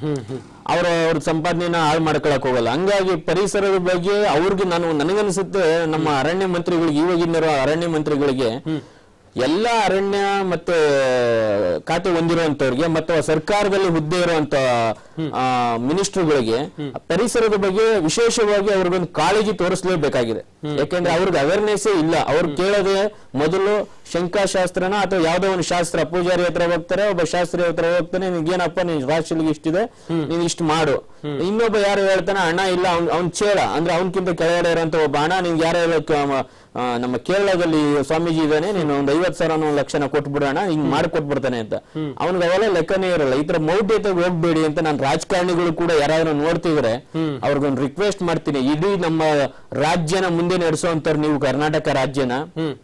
ಅವ್ರ ಅವ್ರ ಸಂಪಾದನೆನ ಹಾಳು ಮಾಡ್ಕೊಳಕ್ ಹೋಗಲ್ಲ ಹಂಗಾಗಿ ಪರಿಸರದ ಬಗ್ಗೆ ಅವ್ರಿಗೆ ನಾನು ನನಗನ್ಸುತ್ತೆ ನಮ್ಮ ಅರಣ್ಯ ಮಂತ್ರಿಗಳಿಗೆ ಇವಾಗಿನ ಅರಣ್ಯ ಮಂತ್ರಿಗಳಿಗೆ ಎಲ್ಲ ಅರಣ್ಯ ಮತ್ತೆ ಖಾತೆ ಹೊಂದಿರುವಂತವ್ರಿಗೆ ಮತ್ತು ಸರ್ಕಾರದಲ್ಲಿ ಹುದ್ದೆ ಇರುವಂತ ಮಿನಿಸ್ಟರ್ಗಳಿಗೆ ಪರಿಸರದ ಬಗ್ಗೆ ವಿಶೇಷವಾಗಿ ಅವ್ರಿಗೊಂದು ಕಾಳಜಿ ತೋರಿಸಲೇಬೇಕಾಗಿದೆ ಯಾಕೆಂದ್ರೆ ಅವ್ರಿಗೆ ಅವೇರ್ನೆಸ್ ಇಲ್ಲ ಅವ್ರು ಕೇಳೋದೇ ಮೊದಲು ಶಂಕಾಶಾಸ್ತ್ರನ ಅಥವಾ ಯಾವ್ದೋ ಒಂದು ಶಾಸ್ತ್ರ ಪೂಜಾರಿ ಹತ್ರ ಹೋಗ್ತಾರೆ ಒಬ್ಬ ಶಾಸ್ತ್ರಿ ಹತ್ರ ಹೋಗ್ತಾನೆ ನಿನ್ಗೇನಪ್ಪ ನೀನ್ ರಾಶಿಲಿಗೆ ಇಷ್ಟಿದೆ ನೀನ್ ಇಷ್ಟು ಮಾಡು ಇನ್ನೊಬ್ಬ ಯಾರು ಹೇಳ್ತಾನೆ ಅಣ್ಣ ಇಲ್ಲ ಅವ್ನ್ ಅವ್ನ್ ಚೇಳ ಅಂದ್ರೆ ಅವನ್ಕಿಂತ ಕೆಳಗಡೆ ಇರೋಂತ ಒಬ್ಬ ಅಣ್ಣ ನಿನ್ಗೆ ಯಾರು ಹೇಳಕ್ ಆ, ನಮ್ಮ ಕೇರಳದಲ್ಲಿ ಸ್ವಾಮೀಜಿ ಇದ್ದಾನೆ ನೀನು ಒಂದ್ ಐವತ್ ಸಾವಿರ ಒಂದು ಲಕ್ಷನ ಕೊಟ್ಬಿಡೋಣ ಹಿಂಗ್ ಮಾಡ್ಕೊಟ್ಬಿಡ್ತಾನೆ ಅಂತ ಅವ್ನಿಗೆ ಅವೆಲ್ಲ ಲೆಕ್ಕನೇ ಇರಲ್ಲ ಈ ತರ ಮೌಢ್ಯತೆಗೆ ಹೋಗ್ಬೇಡಿ ಅಂತ ನಾನು ರಾಜಕಾರಣಿಗಳು ಕೂಡ ಯಾರಾದ್ರೂ ನೋಡ್ತಿದ್ರೆ ಅವ್ರಿಗೊಂದು ರಿಕ್ವೆಸ್ಟ್ ಮಾಡ್ತೀನಿ ಇಡೀ ನಮ್ಮ ರಾಜ್ಯನ ಮುಂದೆ ನಡೆಸುವಂತವ್ರು ನೀವು ಕರ್ನಾಟಕ ರಾಜ್ಯನ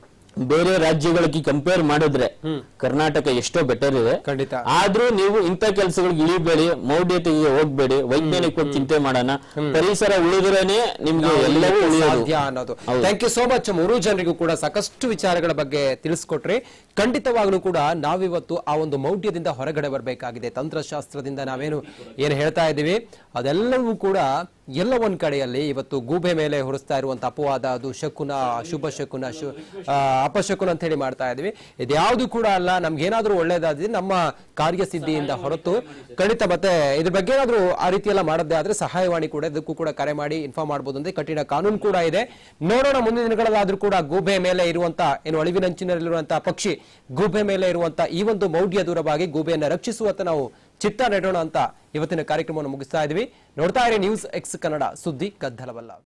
ಬೇರೆ ರಾಜ್ಯಗಳಿಗೆ ಕಂಪೇರ್ ಮಾಡಿದ್ರೆ ಕರ್ನಾಟಕ ಎಷ್ಟೋ ಬೆಟರ್ ಇದೆ ಖಂಡಿತ. ಆದ್ರೂ ನೀವು ಇಂಥ ಕೆಲಸಗಳಿಗೆ ಇಳಿಬೇಡಿ ಮೌಢ್ಯತೆಗೆ ಹೋಗ್ಬೇಡಿ ವೈಜ್ಞಾನಿಕವಾಗಿ ಚಿಂತೆ ಮಾಡೋಣ ಪರಿಸರ ಉಳಿದ್ರೇನೆ ನಿಮ್ಗೆ ಎಲ್ಲವೂ ಉಳಿಯೋದು ಸಾಧ್ಯ ಅನ್ನೋದು ಹೌದು. ಥ್ಯಾಂಕ್ ಯು ಸೋ ಮಚ್ ಮೂರು ಜನರಿಗೂ ಕೂಡ ಸಾಕಷ್ಟು ವಿಚಾರಗಳ ಬಗ್ಗೆ ತಿಳಿಸ್ಕೊಟ್ರಿ ಖಂಡಿತವಾಗ್ಲೂ ಕೂಡ ನಾವಿವತ್ತು ಆ ಒಂದು ಮೌಢ್ಯದಿಂದ ಹೊರಗಡೆ ಬರಬೇಕಾಗಿದೆ ತಂತ್ರಶಾಸ್ತ್ರದಿಂದ ನಾವೇನು ಏನು ಹೇಳ್ತಾ ಇದ್ದೀವಿ ಅದೆಲ್ಲವೂ ಕೂಡ ಎಲ್ಲ ಒಂದ್ ಕಡೆಯಲ್ಲಿ ಇವತ್ತು ಗೂಬೆ ಮೇಲೆ ಹೊರಿಸ್ತಾ ಇರುವಂತ ಅಪವಾದ ಅದು ಶಕುನ ಶುಭ ಶಕುನ ಶು ಆ, ಅಪಶಕುನ ಅಂತ ಹೇಳಿ ಮಾಡ್ತಾ ಇದ್ವಿ ಇದ್ಯಾವುದು ಕೂಡ ಅಲ್ಲ ನಮ್ಗೆ ಏನಾದ್ರೂ ಒಳ್ಳೇದಾದ್ರೆ ನಮ್ಮ ಕಾರ್ಯಸಿದ್ಧಿಯಿಂದ ಹೊರತು ಖಂಡಿತ ಮತ್ತೆ ಇದ್ರ ಬಗ್ಗೆ ಏನಾದ್ರೂ ಆ ರೀತಿ ಎಲ್ಲ ಮಾಡದೇ ಆದ್ರೆ ಸಹಾಯವಾಣಿ ಕೂಡ ಇದಕ್ಕೂ ಕೂಡ ಕರೆ ಮಾಡಿ ಇನ್ಫಾರ್ಮ್ ಮಾಡಬಹುದು ಅಂದ್ರೆ ಕಠಿಣ ಕಾನೂನು ಕೂಡ ಇದೆ ನೋಡೋಣ ಮುಂದಿನ ದಿನಗಳಲ್ಲಾದ್ರೂ ಕೂಡ ಗೂಬೆ ಮೇಲೆ ಇರುವಂತ ಏನು ಅಳಿವಿನಂಚಿನಲ್ಲಿರುವಂತಹ ಪಕ್ಷಿ ಗೂಬೆ ಮೇಲೆ ಇರುವಂತ ಈ ಒಂದು ಮೌಢ್ಯ ದೂರವಾಗಿ ಗೂಬೆಯನ್ನ ರಕ್ಷಿಸುವತ್ತ ನಾವು ಚಿತ್ತ ನೆಡೋಣ ಅಂತ ಇವತ್ತಿನ ಕಾರ್ಯಕ್ರಮವನ್ನು ಮುಗಿಸ್ತಾ ಇದ್ವಿ ನೋಡ್ತಾ ಇರಿ ನ್ಯೂಸ್ ಎಕ್ಸ್ ಕನ್ನಡ ಸುದ್ದಿ ಗದ್ದಲವಲ್ಲ